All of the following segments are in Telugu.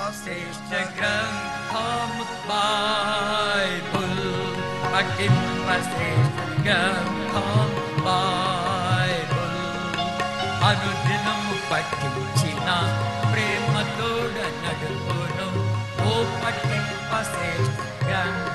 శ్రేష్ఠ గ్రంథం బైబుల్ పఠింప శ్రేష్ఠ గ్రంథం బైబుల్ అనుదినము పఠించిన ప్రేమతోడ నడుపును ఓ పఠింప శ్రేష్ఠ గ్రంథం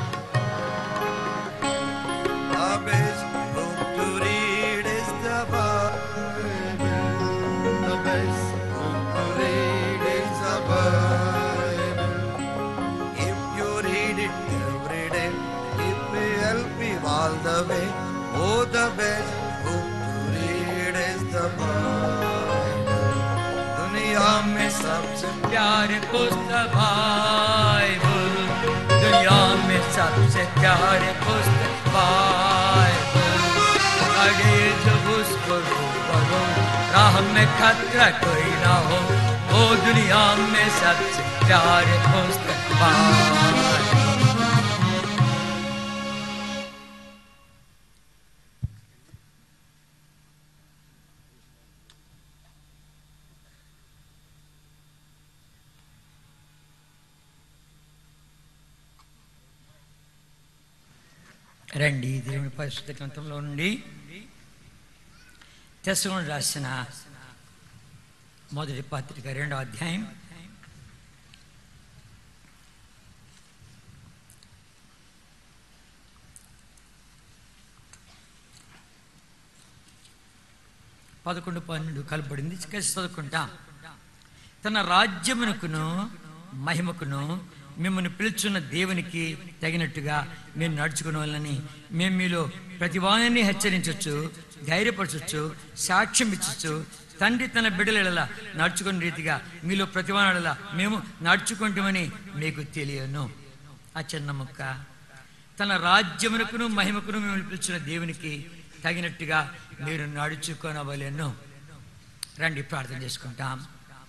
The best book to read is the Bible. The best book to read is the Bible. If you read it every day, it will help you all the way. Oh, the best book to read is the Bible. दुनिया में सबसे प्यारे पुस्तक बाइबल दुनिया में सबसे प्यारे पुस्तक बाइबल अरे जब उसको पढ़ो राह में खतरा कोई ना हो वो दुनिया में सबसे प्यारे पुस्तक बाइबल రండి దేవుని పరిశుద్ధ గ్రంథంలో నుండి తెసలోని రాసిన మొదటి పత్రిక రెండో అధ్యాయం పదకొండు పన్నెండు కలపడింది కలిసి చదువుకుంటాం తన రాజ్యమునకును మహిమకును మిమ్మల్ని పిలుచున్న దేవునికి తగినట్టుగా మీరు నడుచుకునే వాళ్ళని మేము మీలో ప్రతి వాణిని హెచ్చరించవచ్చు ధైర్యపరచవచ్చు సాక్ష్యం ఇచ్చచ్చు తండ్రి తన బిడ్డల నడుచుకునే రీతిగా మీలో ప్రతివానడలా మేము నడుచుకుంటామని మీకు తెలియను ఆ చిన్న ముక్క తన రాజ్యమునకును మహిమకును మిమ్మల్ని పిలిచిన దేవునికి తగినట్టుగా మీరు నడుచుకొనవలెను రండి ప్రార్థన చేసుకుంటాం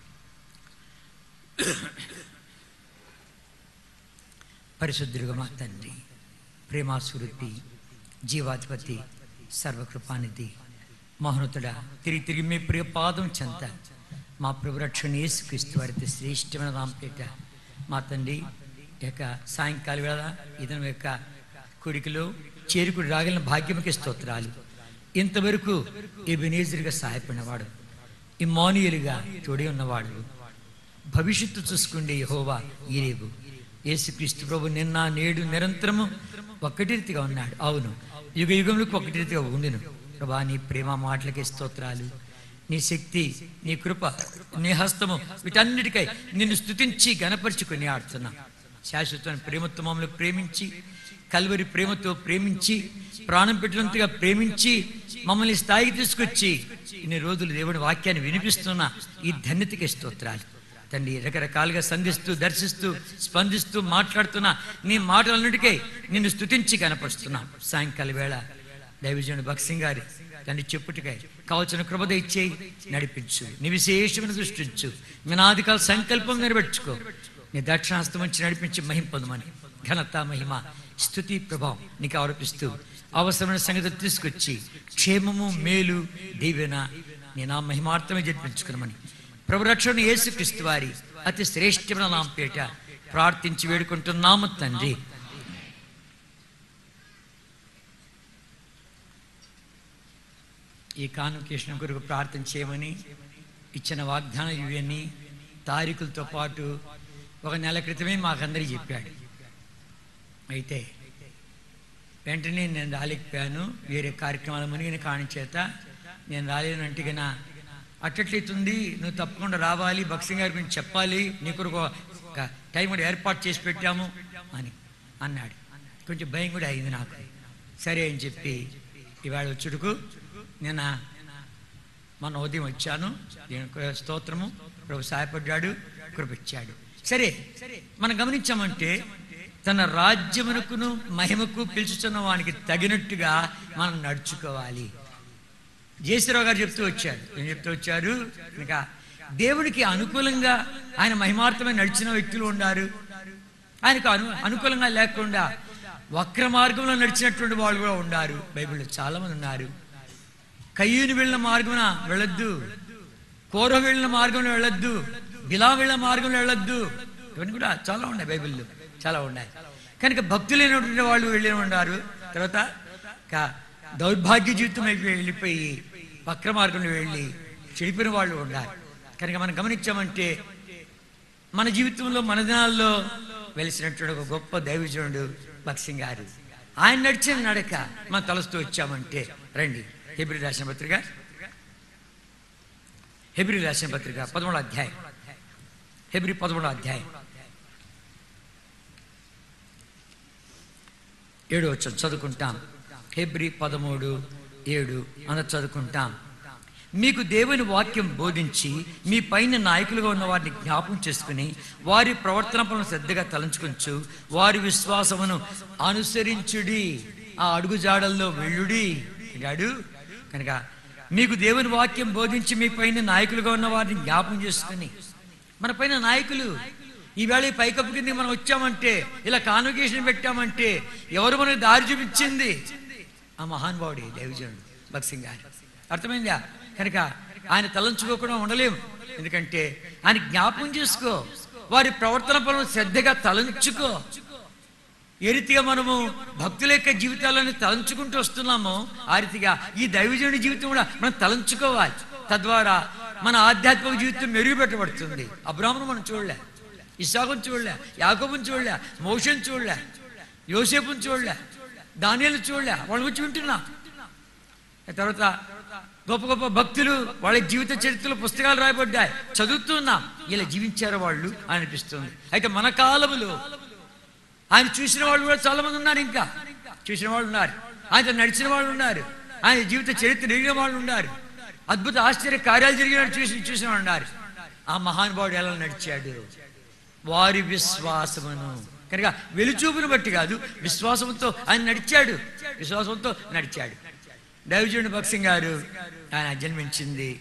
పరిశుద్ధుడుగా మా తండ్రి ప్రేమాసురుతి జీవాధిపతి సర్వకృపానిధి మహోన్నతుడ తిరిగి తిరిగి మీ ప్రియ పాదం చెంత మా ప్రభు రక్షణ యేసుక్రీస్తు వారి శ్రేష్టమైన నామపేట మా తండ్రి ఈ యొక్క సాయంకాల వేళ ఇతని యొక్క కుడికిలో చేరుకుడు రాగలిగిన భాగ్యముకి స్తోత్రాలు ఇంతవరకు ఎబినేజర్గా సహాయపడినవాడు ఇమానియలుగా తోడి ఉన్నవాడు భవిష్యత్తు చూసుకుండే యహోవా ఈరేగు యేసుక్రీస్తు ప్రభు నిన్న నేడు నిరంతరము ఒక్కటి రీతిగా ఉన్నాడు అవును యుగ యుగములకు ఒకటి రీతిగా ఉండును ప్రభా నీ ప్రేమ మాటలకి స్తోత్రాలు నీ శక్తి నీ కృప నీ హస్తము వీటన్నిటికై నిన్ను స్తుతించి గణపరుచుకొని ఆడుతున్నా శాశ్వతమైన ప్రేమతో మమ్మల్ని ప్రేమించి కల్వరి ప్రేమతో ప్రేమించి ప్రాణం పెట్టినంతగా ప్రేమించి మమ్మల్ని స్థాయికి తీసుకొచ్చి ఇన్ని రోజులు దేవుడి వాక్యాన్ని వినిపిస్తున్న ఈ ధన్యతకి స్తోత్రాలు తండ్రి రకరకాలుగా సంధిస్తూ దర్శిస్తూ స్పందిస్తూ మాట్లాడుతున్న నీ మాటలన్నిటికై నిన్ను స్తుతించి కనపరుస్తున్నాం సాయంకాల వేళ దైవజనుడు భక్సింగ్ గారి తండ్రి చెప్పుటికై కావలసిన కృపద ఇచ్చేయి నడిపించు నీ విశేషమైన దృష్టించు మీ నాదికాల సంకల్పం నెరవేర్చుకో నీ దక్షిణాస్తం వచ్చి నడిపించి మహిం పొందమని ఘనత మహిమ స్థుతి ప్రభావం నీకు ఆరోపిస్తూ అవసరమైన సంగతి తీసుకొచ్చి క్షేమము మేలు దీవెన నీ నా మహిమార్థమే జరిపించుకున్నామని ప్రభు రక్షణ యేసుక్రీస్తు వారి అతి శ్రేష్టమైన నాంపేట ప్రార్థించి వేడుకుంటున్నాము తండ్రి ఈ కాన్వకేషన్ కొరకు ప్రార్థన చేయమని ఇచ్చిన వాగ్దానం ఇవన్నీ తారీఖులతో పాటు ఒక నెల క్రితమే మాకందరికి చెప్పాడు అయితే వెంటనే నేను రాలేకపోయాను వేరే కార్యక్రమాల మునిగిన కాని చేత నేను రాలేనంటే గన అట్లట్లయితుంది నువ్వు తప్పకుండా రావాలి భక్సింగ్ గారి గురించి చెప్పాలి నీ కొరకు ఒక టైం కూడా ఏర్పాటు చేసి పెట్టాము అని అన్నాడు కొంచెం భయం కూడా అయింది నాకు సరే అని చెప్పి ఇవాళ వచ్చుడుకు నేను మన ఉదయం వచ్చాను దీనికి స్తోత్రము ప్రభు సహాయపడ్డాడు కృపిచ్చాడు సరే మనం గమనించామంటే తన రాజ్యమునకును మహిమకు పిలుచుతున్న వానికి తగినట్టుగా మనం నడుచుకోవాలి జేసరావు గారు చెప్తూ వచ్చారు ఏం చెప్తూ వచ్చారు ఇంకా దేవుడికి అనుకూలంగా ఆయన మహిమార్థమై నడిచిన వ్యక్తులు ఉన్నారు ఆయనకు అను అనుకూలంగా లేకుండా వక్ర మార్గంలో నడిచినటువంటి వాళ్ళు కూడా ఉన్నారు బైబిల్లో చాలా మంది ఉన్నారు కయ్యూని వెళ్ళిన మార్గమున వెళ్ళొద్దు కోర వెళ్ళిన మార్గంలో వెళ్ళొద్దు బిలావిళ్ళ మార్గంలో వెళ్ళొద్దు ఇవన్నీ కూడా చాలా ఉన్నాయి బైబిల్లో చాలా ఉన్నాయి కనుక భక్తులైనటువంటి వాళ్ళు వెళ్ళి ఉన్నారు తర్వాత కా- దౌర్భాగ్య జీవితం అయిపోయి వెళ్ళిపోయి వక్ర మార్గంలో వెళ్ళి చెడిపోయిన వాళ్ళు ఉన్నారు కనుక మనం గమనించామంటే మన జీవితంలో మన దినాల్లో వెలిసినటువంటి ఒక గొప్ప దైవజనుడు భక్సింగ్ గారు ఆయన నడిచిన నడక మనం తలుస్తూ వచ్చామంటే రండి హెబ్రి రాసిన పత్రిక హెబ్రి రాసిన పత్రిక పదమూడో అధ్యాయం హెబ్రి పదమూడో అధ్యాయం ఏడు వచ్చి చదువుకుంటాం హెబ్రి పదమూడు ఏడు అన్న చదువుకుంటాం మీకు దేవుని వాక్యం బోధించి మీ పైన నాయకులుగా ఉన్న వారిని జ్ఞాపకం చేసుకుని వారి ప్రవర్తన పనులు శ్రద్ధగా తలంచుకొంచు వారి విశ్వాసమును అనుసరించుడి ఆ అడుగుజాడల్లో వెళ్ళుడి అన్నాడు కనుక మీకు దేవుని వాక్యం బోధించి మీ పైన నాయకులుగా ఉన్న వారిని జ్ఞాపకం చేసుకుని మన పైన నాయకులు ఈవేళ ఈ పైకప్పు కింద మనం వచ్చామంటే ఇలా కాన్వకేషన్ పెట్టామంటే ఎవరు మనకు దారి చూపించింది ఆ మహానుభావుడి దైవజనుడు భక్సింగ్ గారు అర్థమైందా కనుక ఆయన తలంచుకోకుండా ఉండలేము ఎందుకంటే ఆయన జ్ఞాపకం చేసుకో వారి ప్రవర్తన పనులు శ్రద్ధగా తలంచుకో ఏ రీతిగా మనము భక్తుల యొక్క జీవితాలను తలంచుకుంటూ వస్తున్నామో ఆ రీతిగా ఈ దైవజనుడి జీవితం కూడా మనం తలంచుకోవాలి తద్వారా మన ఆధ్యాత్మిక జీవితం మెరుగుపెట్టబడుతుంది అబ్రాహ్మను మనం చూడలే ఇసాకుని చూడలే యాకోబుని చూడలే మోషన్ చూడలే యోసేపుని చూడలే దానియాలు చూడలే వాళ్ళ గురించి వింటున్నా తర్వాత గొప్ప గొప్ప భక్తులు వాళ్ళ జీవిత చరిత్రలో పుస్తకాలు రాయబడ్డాయి చదువుతున్నాం ఇలా జీవించారు వాళ్ళు అనిపిస్తుంది అయితే మన కాలములో ఆయన చూసిన వాళ్ళు కూడా చాలా మంది ఉన్నారు ఇంకా చూసిన వాళ్ళు ఉన్నారు ఆయన నడిచిన వాళ్ళు ఉన్నారు ఆయన జీవిత చరిత్ర ఎరిగిన వాళ్ళు ఉన్నారు అద్భుత ఆశ్చర్య కార్యాలు జరిగినట్టు చూసి చూసిన వాళ్ళు ఉన్నారు ఆ మహానుభావుడు ఎలా నడిచాడు వారి విశ్వాసమును కనుక వెలుచూపును బట్టి కాదు విశ్వాసంతో ఆయన నడిచాడు విశ్వాసంతో నడిచాడు దైవజుడి భక్సింగ్ గారు ఆయన జన్మించింది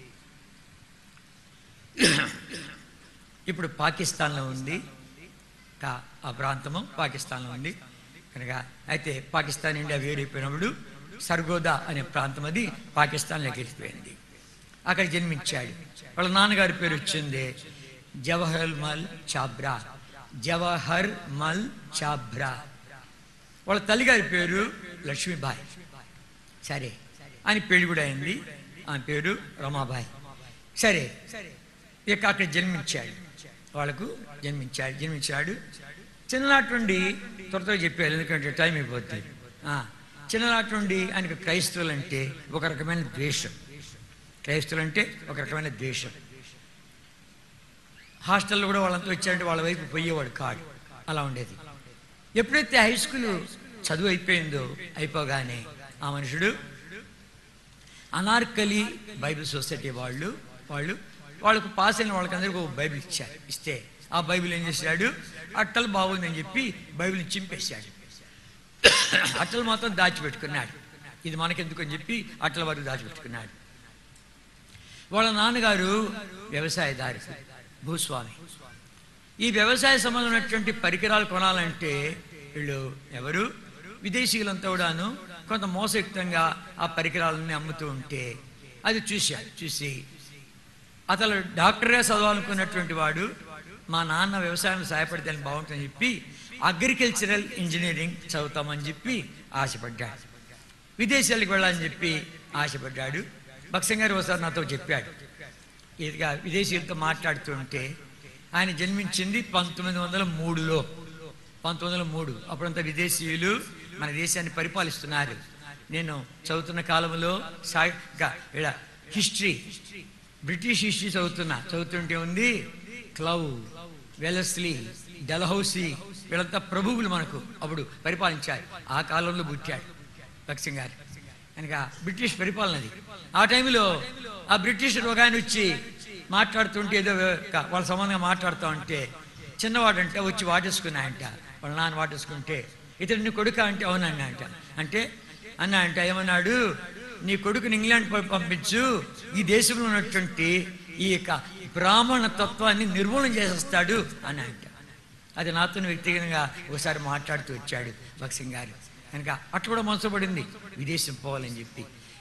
ఇప్పుడు పాకిస్తాన్లో ఉంది కా- ఆ ప్రాంతము పాకిస్తాన్లో ఉంది కనుక అయితే పాకిస్తాన్ ఇండియా వేరైపోయినప్పుడు సర్గోదా అనే ప్రాంతం అది పాకిస్తాన్లోకి వెళ్ళిపోయింది అక్కడ జన్మించాడు వాళ్ళ నాన్నగారి పేరు వచ్చింది జవహర్ మల్ చాబ్రా జవహర్ మల్ చాబ్రా వాళ్ళ తల్లిగారి పేరు లక్ష్మీబాయి సరే ఆయన పెళ్లి కూడా అయింది ఆమె పేరు రమాబాయి సరే ఇక అక్కడ జన్మించాడు వాళ్ళకు జన్మించాడు జన్మించాడు చిన్ననాటి నుండి త్వర త్వరగా చెప్పారు ఎందుకంటే టైం అయిపోతుంది ఆ, చిన్ననాటి నుండి ఆయనకు క్రైస్తవులు అంటే ఒక రకమైన ద్వేషం క్రైస్తవులు అంటే ఒక రకమైన ద్వేషం హాస్టల్లో కూడా వాళ్ళంతా వచ్చారంటే వాళ్ళ వైపు పోయేవాడు కాడు అలా ఉండేది ఎప్పుడైతే హై స్కూల్ చదువు అయిపోయిందో అయిపోగానే ఆ మనుషుడు అనార్కలి బైబిల్ సొసైటీ వాళ్ళు వాళ్ళు వాళ్ళకు పాస్ అయిన వాళ్ళకందరికీ ఒక బైబిల్ ఇచ్చారు ఇస్తే ఆ బైబిల్ ఏం చేశాడు అట్టలు బాగుందని చెప్పి బైబిల్ని చింపేశాడు అట్టలు మాత్రం దాచిపెట్టుకున్నాడు ఇది మనకెందుకు అని చెప్పి అట్టల వరకు దాచిపెట్టుకున్నాడు వాళ్ళ నాన్నగారు వ్యవసాయదారి భూస్వామి ఈ వ్యవసాయ సంబంధమైనటువంటి పరికరాలు కొనాలంటే వీళ్ళు ఎవరు విదేశీయులంతా కూడాను కొంత మోసయుక్తంగా ఆ పరికరాలన్నీ అమ్ముతూ ఉంటే అది చూశాడు చూసి అతను డాక్టర్గా చదవాలనుకున్నటువంటి వాడు మా నాన్న వ్యవసాయం సహాయపడితే బాగుంటుందని చెప్పి అగ్రికల్చరల్ ఇంజనీరింగ్ చదువుతామని చెప్పి ఆశపడ్డాడు విదేశాలకు వెళ్ళాలని చెప్పి ఆశపడ్డాడు భక్సం గారు ఒకసారి నాతో చెప్పాడు ఇదిగా విదేశీయులతో మాట్లాడుతుంటే ఆయన జన్మించింది పంతొమ్మిది వందల మూడులో పంతొమ్మిది వందల మూడు అప్పుడంతా విదేశీయులు మన దేశాన్ని పరిపాలిస్తున్నారు నేను చదువుతున్న కాలంలో సాగా ఇక్కడ హిస్టరీ బ్రిటిష్ హిస్టరీ చదువుతున్నా చదువుతుంటే ఉంది క్లౌ వెలస్లీ డెలహౌసీ వీళ్ళంతా ప్రభువులు మనకు అప్పుడు పరిపాలించారు ఆ కాలంలో పుట్టాడు భక్సింగ్ గారు కనుక బ్రిటిష్ పరిపాలనది ఆ టైంలో ఆ బ్రిటిష్ ఒక ఆయన వచ్చి మాట్లాడుతుంటే ఏదో క- వాళ్ళ సంబంధంగా మాట్లాడుతూ ఉంటే చిన్నవాడంటే వచ్చి వాటేసుకున్నాయంట వాళ్ళ నాన్న వాటేసుకుంటే ఇతడు నీ కొడుక అంటే అవునన్నా అంట అంటే అన్న అంటే ఏమన్నాడు నీ కొడుకుని ఇంగ్లాండ్ పం- పంపించు ఈ దేశంలో ఉన్నటువంటి ఈ యొక్క బ్రాహ్మణ తత్వాన్ని నిర్మూలన చేసేస్తాడు అని అంట అది నాతో వ్యక్తిగతంగా ఒకసారి మాట్లాడుతూ వచ్చాడు భక్సింగ్ గారు కనుక అట్లా కూడా మనసు పడింది విదేశం పోవాలని చెప్పి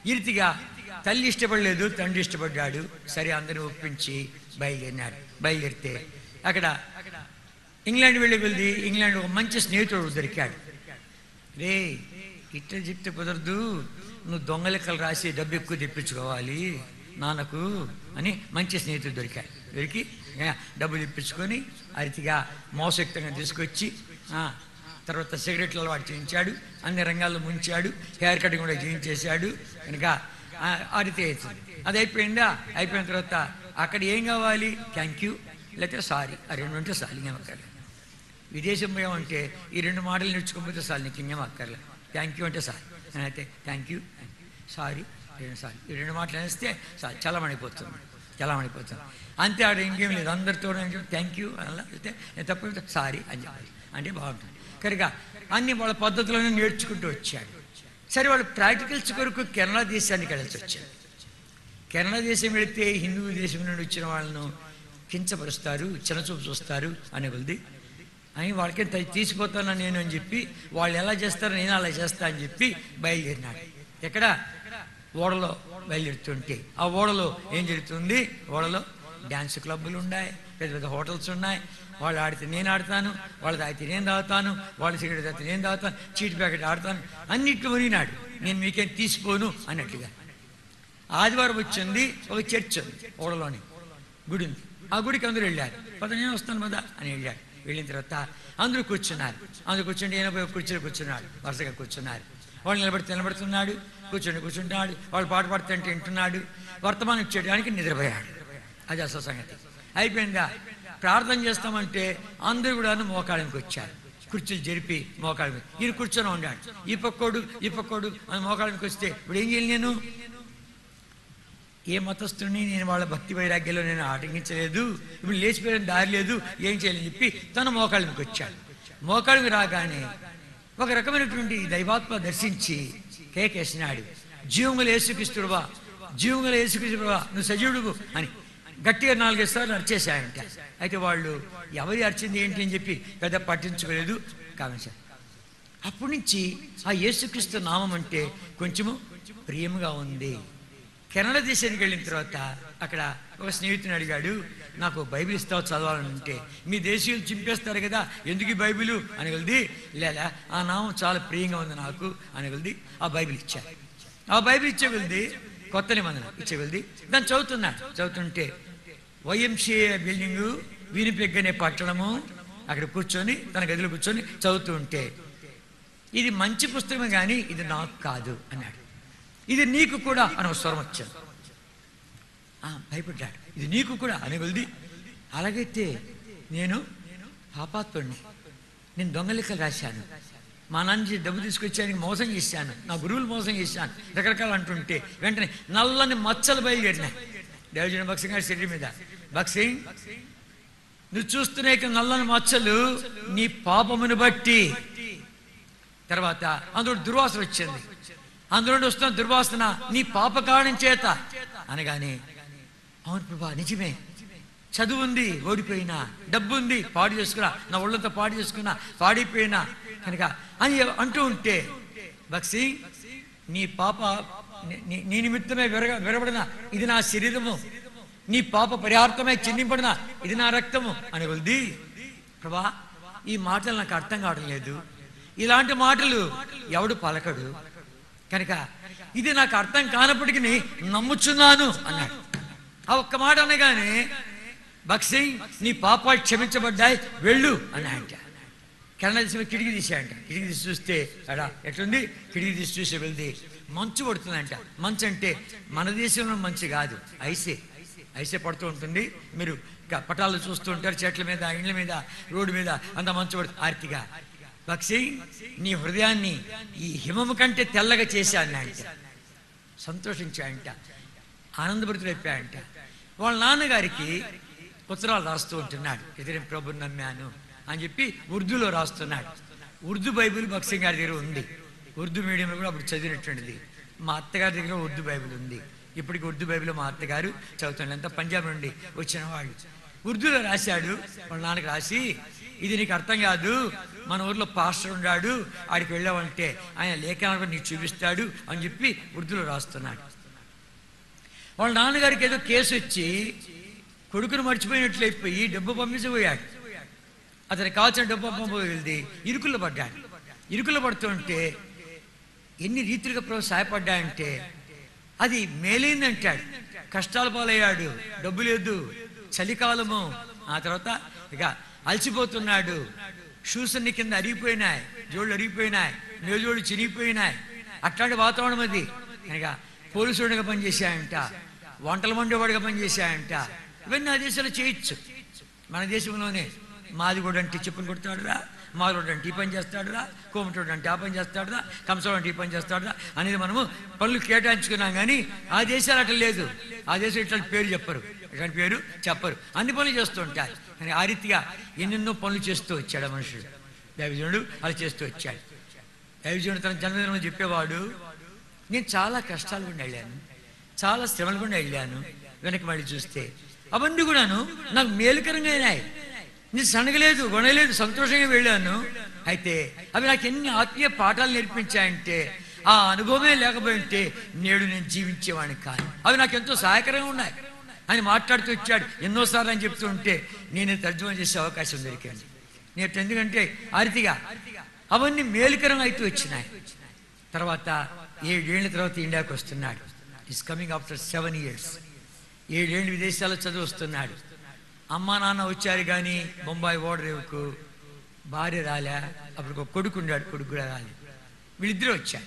ఈ రీతిగా తల్లి ఇష్టపడలేదు తండ్రి ఇష్టపడ్డాడు సరే అందరిని ఒప్పించి బయలుదేరినాడు బయలుదేరితే అక్కడ ఇంగ్లాండ్ వెళ్ళి వెళ్ళి ఇంగ్లాండ్ ఒక మంచి స్నేహితుడు దొరికాడు రే ఇట్లా చెప్తే కుదరదు నువ్వు దొంగ లెక్కలు రాసి డబ్బు ఎక్కువ తెప్పించుకోవాలి నాన్నకు అని మంచి స్నేహితుడు దొరికాడు దొరికి ఏ, డబ్బులు ఇప్పించుకొని అరితిగా మోసయుక్తంగా తీసుకొచ్చి ఆ, తర్వాత సిగరెట్లు అలవాటు చేయించాడు అన్ని రంగాల్లో ముంచాడు హెయిర్ కటింగ్ కూడా చేయించేశాడు కనుక ఆ, ఆ రీతి అవుతుంది అది అయిపోయిందా అయిపోయిన తర్వాత అక్కడ ఏం కావాలి థ్యాంక్ యూ లేకపోతే సారీ ఆ రెండు ఉంటే సారీ అక్కర్లేదు విదేశం పోయామంటే ఈ రెండు మాటలు నేర్చుకోకపోతే సార్ నీకు ఇంకేం అక్కర్లే థ్యాంక్ యూ అంటే సారీ అయితే థ్యాంక్ యూ సారీ రెండు సారీ ఈ రెండు మాటలు అనేస్తే సారీ చలమణిపోతుంది చలమణిపోతుంది అంతే ఆడ ఇంకేం లేదు అందరితో థ్యాంక్ యూ అలా అయితే నేను తప్ప సారీ అని చెప్పాలి అంటే బాగుంటుంది కనుక అన్ని వాళ్ళ పద్ధతులను నేర్చుకుంటూ వచ్చాడు సరే వాళ్ళు ప్రాక్టికల్స్ కొరకు కెనడా దేశానికి వెళ్ళాల్సి వచ్చాడు కెనడా దేశం వెళితే హిందూ దేశం నుండి వచ్చిన వాళ్ళను కించపరుస్తారు చిన్నచూపు చూస్తారు అనే కొద్ది అని వాళ్ళకి తీసిపోతాను నేను అని చెప్పి వాళ్ళు ఎలా చేస్తారో నేను అలా చేస్తా అని చెప్పి బయలుదేరినాడు ఎక్కడ ఓడలో బయలుదేరుతుంటే ఆ ఓడలో ఏం జరుగుతుంది ఓడలో డ్యాన్స్ క్లబ్బులు ఉన్నాయి పెద్ద పెద్ద హోటల్స్ ఉన్నాయి వాళ్ళు ఆడితే నేను ఆడతాను వాళ్ళు తాగితే నేను తాగుతాను వాళ్ళు సిగరెట్ తాగితే నేను తాగుతాను చీటి ప్యాకెట్ ఆడతాను అన్నిట్లో మునిగినాడు నేను మీకేం తీసిపోను అన్నట్టుగా ఆదివారం వచ్చింది ఒక చర్చ్ ఉంది ఓడలోని గుడి ఉంది ఆ గుడికి అందరూ వెళ్ళారు పద నేను వస్తాను పద అని వెళ్ళాడు వెళ్ళిన తర్వాత అందరూ కూర్చున్నారు అందరూ కూర్చుంటే ఈయన పోయి కుర్చీలో కూర్చున్నాడు వరుసగా కూర్చున్నారు వాళ్ళు నిలబడితే నిలబడుతున్నాడు కూర్చుండి కూర్చుంటున్నాడు వాళ్ళు పాట పాడుతుంటే వింటున్నాడు వర్తమానం ఇచ్చేయడానికి నిద్రపోయాడు అది అసలు సంగతి అయిపోయిందా ప్రార్థన చేస్తామంటే అందరూ కూడా మోకాళ్ళకి వచ్చారు కుర్చీలు జరిపి మోకాళ్ళ మీద ఈయన కూర్చొని ఉన్నాడు ఈ పక్కోడు ఈ పక్కోడు అని మోకాళ్ళకి వస్తే ఇప్పుడు ఏం చేయాలి నేను ఏ మతస్థుడిని నేను వాళ్ళ భక్తి వైరాగ్యంలో నేను ఆటంకించలేదు ఇప్పుడు లేచిపోయిన దారి లేదు ఏం చేయాలని చెప్పి తన మోకాళ్ళకి వచ్చాడు మోకాళ్ళకి రాగానే ఒక రకమైనటువంటి దైవాత్మ దర్శించి కేకేసినాడు జీవములు యేసుక్రీస్తుడువా జీవములు యేసుక్రీస్తుడువా నువ్వు సజీవుడువు అని గట్టిగా నాలుగైదు సార్లు అరిచేశాయంట అయితే వాళ్ళు ఎవరి అరిచింది ఏంటి అని చెప్పి పెద్ద పట్టించుకోలేదు కామెంట్ అప్పటి నుంచి ఆ యేసుక్రీస్తు నామం అంటే కొంచెము ప్రియముగా ఉంది కెనడా దేశానికి వెళ్ళిన తర్వాత అక్కడ ఒక స్నేహితుని అడిగాడు నాకు బైబిల్ ఇస్తావు చదవాలని ఉంటే మీ దేశీయులు చింపేస్తారు కదా ఎందుకు ఈ బైబిల్ అని వెళ్ది లేదా ఆ నామం చాలా ప్రియంగా ఉంది నాకు అని వెళ్ది ఆ బైబిల్ ఇచ్చారు ఆ బైబిల్ ఇచ్చే వెళ్ది కొత్త నిబంధన ఇచ్చే వెళ్ది దాన్ని చదువుతున్నాడు చదువుతుంటే వైఎంసీఏ బిల్డింగు వీనిపెగ్గనే పట్టణము అక్కడ కూర్చొని తన గదిలో కూర్చొని చదువుతూ ఉంటే ఇది మంచి పుస్తకం కానీ ఇది నాకు కాదు అన్నాడు ఇది నీకు కూడా అని ఒక స్వరం వచ్చింది ఆ, భయపడ్డాడు ఇది నీకు కూడా అని వెళ్ది అలాగైతే నేను పాపాత్ముడిని నేను దొంగ లెక్కలు రాశాను మా నాన్న నుంచి డబ్బు తీసుకొచ్చానికి మోసం చేశాను నా గురువులు మోసం చేశాను రకరకాలు అంటుంటే వెంటనే నల్లని మచ్చలు బయలుదేరినాయి దేవజన భక్సింగ్ గారి శరీరం మీద భక్సింగ్ నువ్వు చూస్తున్న ఇక నల్లని మచ్చలు నీ పాపమును బట్టి తర్వాత అందులో దుర్వాసన వచ్చింది అందులో నుండి వస్తున్న దుర్వాసన నీ పాప కారణం చేత అనగానే అవును ప్రభా నిజమే చదువు ఉంది ఓడిపోయినా డబ్బు ఉంది పాడు చేసుకున్నా నా ఒళ్ళంతా పాడు చేసుకున్నా పాడిపోయినా కనుక అని అంటూ ఉంటే బక్సి నీ పాప నీ- నీ- నీ నిమిత్తమే విరగ విరబడిన ఇది నా శరీరము నీ పాప పరిహార్థమై చెందింపడిన ఇది నా రక్తము అని కొద్ది ప్రభా ఈ మాటలు నాకు అర్థం కావడం లేదు ఇలాంటి మాటలు ఎవడు పలకడు కనుక ఇది నాకు అర్థం కానప్పటికీ నమ్ముచున్నాను అన్నాడు ఆ ఒక్క మాట అనగానే బక్సింగ్ నీ పాపాలు క్షమించబడ్డాయి వెళ్ళు అన్నాయంట కెనడా దేశంలో కిటికీ తీసాయంట కిటికీ తీసి చూస్తే అడా ఎట్లుంది కిటికీ తీసి చూసి వెళ్తే మంచు పడుతుందంట మంచు అంటే మన దేశంలో మంచు కాదు ఐసే ఐసే పడుతూ ఉంటుంది మీరు ఇక పటాలు చూస్తూ ఉంటారు చెట్ల మీద ఇండ్ల మీద రోడ్డు మీద అంత మంచు పడుతుంది ఆర్తిగా బక్సి నీ హృదయాన్ని ఈ హిమము కంటే తెల్లగా చేశాను అంటే సంతోషించాయంట ఆనందభరితులైపోయాయంట వాళ్ళ నాన్నగారికి ఉత్తరాలు రాస్తూ ఉంటున్నాడు ఎదురేం ప్రభుని నమ్మాను అని చెప్పి ఉర్దూలో రాస్తున్నాడు ఉర్దూ బైబిల్ బక్సింగ్ గారి దగ్గర ఉంది ఉర్దూ మీడియంలో కూడా అప్పుడు చదివినటువంటిది మా అత్తగారి దగ్గర ఉర్దూ బైబిల్ ఉంది ఇప్పటికి ఉర్దూ బైబిల్ మా అత్తగారు చదువుతుంది అంతా పంజాబ్ నుండి వచ్చిన వాళ్ళు ఉర్దూలో రాశాడు వాళ్ళ నాన్నకి రాసి ఇది నీకు అర్థం కాదు మన ఊర్లో పాస్టర్ ఉన్నాడు ఆడికి వెళ్ళావంటే ఆయన లేఖనాలు నీకు చూపిస్తాడు అని చెప్పి ఉర్దూలో రాస్తున్నాడు వాళ్ళ నాన్నగారికి ఏదో కేసు వచ్చి కొడుకును మర్చిపోయినట్లు అయిపోయి డబ్బు పంపించబోయాడు అతను కావాల్సిన డబ్బు పంపబోయింది ఇరుకుల్లో పడ్డాడు ఇరుకుల్లో పడుతుంటే ఎన్ని రీతిలుగా ప్రభు సహాయపడ్డాయంటే అది మేలైందంటాడు కష్టాల పాలయ్యాడు డబ్బు లేదు చలికాలము ఆ తర్వాత ఇక అలసిపోతున్నాడు షూస్ అన్ని కింద అరిగిపోయినాయి జోళ్ళు అరిగిపోయినాయి మేజోళ్ళు చిరిగిపోయినాయి అట్లాంటి వాతావరణం అది కనుక పోలీసుడిగా పనిచేశాయంట వంటల మండేవాడిగా పనిచేశాయంట ఇవన్నీ ఆ దేశంలో చేయొచ్చు మన దేశంలోనే మాది కూడా అంటే చెప్పులు కొడతాడురా మాదిరోడు అంటే ఈ పని చేస్తాడురా కోమటోడు అంటే ఆ పని చేస్తాడురా కంసోడు అంటే ఈ పని చేస్తాడురా అనేది మనము పనులు కేటాయించుకున్నాం కానీ ఆ దేశాలు అట్లా లేదు ఆ దేశం ఇట్లాంటి పేరు చెప్పరు ఇట్లాంటి పేరు చెప్పరు అన్ని పనులు చేస్తూ ఉంటారు కానీ ఆ రీతిగా ఎన్నెన్నో పనులు చేస్తూ వచ్చాడు ఆ మనుషుడు దైవజనుడు అలా చేస్తూ వచ్చాడు దైవజనుడు తన జన్మదినంలో చెప్పేవాడు నేను చాలా కష్టాలు గుండా వెళ్ళాను చాలా శ్రమలు గుండా వెళ్ళాను వెనక్కి మళ్ళీ చూస్తే అవన్నీ కూడాను నాకు మేలుకరంగా అయినాయి నేను సనగలేదు కొనలేదు సంతోషంగా వెళ్ళాను అయితే అవి నాకు ఎన్ని ఆత్మీయ పాఠాలు నేర్పించాయంటే ఆ అనుభవమే లేకపోయింటే నేడు నేను జీవించేవాడిని కాదు అవి నాకు ఎంతో సహాయకరంగా ఉన్నాయి అని మాట్లాడుతూ వచ్చాడు ఎన్నోసార్లు అని చెప్తూ ఉంటే నేను తర్జుమా చేసే అవకాశం దొరికింది నేను ఎందుకంటే ఆరితిగా అవన్నీ మేలుకరంగా అయితే వచ్చినాయి తర్వాత ఏడేళ్ల తర్వాత ఇండియాకి వస్తున్నాడు is coming after seven years ఏడేళ్ళు విదేశాల్లో చదువు వస్తున్నాడు అమ్మా నాన్న వచ్చారు కానీ బొంబాయి ఓడరేవుకు భార్య రాలే అప్పుడు ఒక కొడుకు ఉన్నాడు కొడుకు కూడా రాలే వీళ్ళిద్దరూ వచ్చారు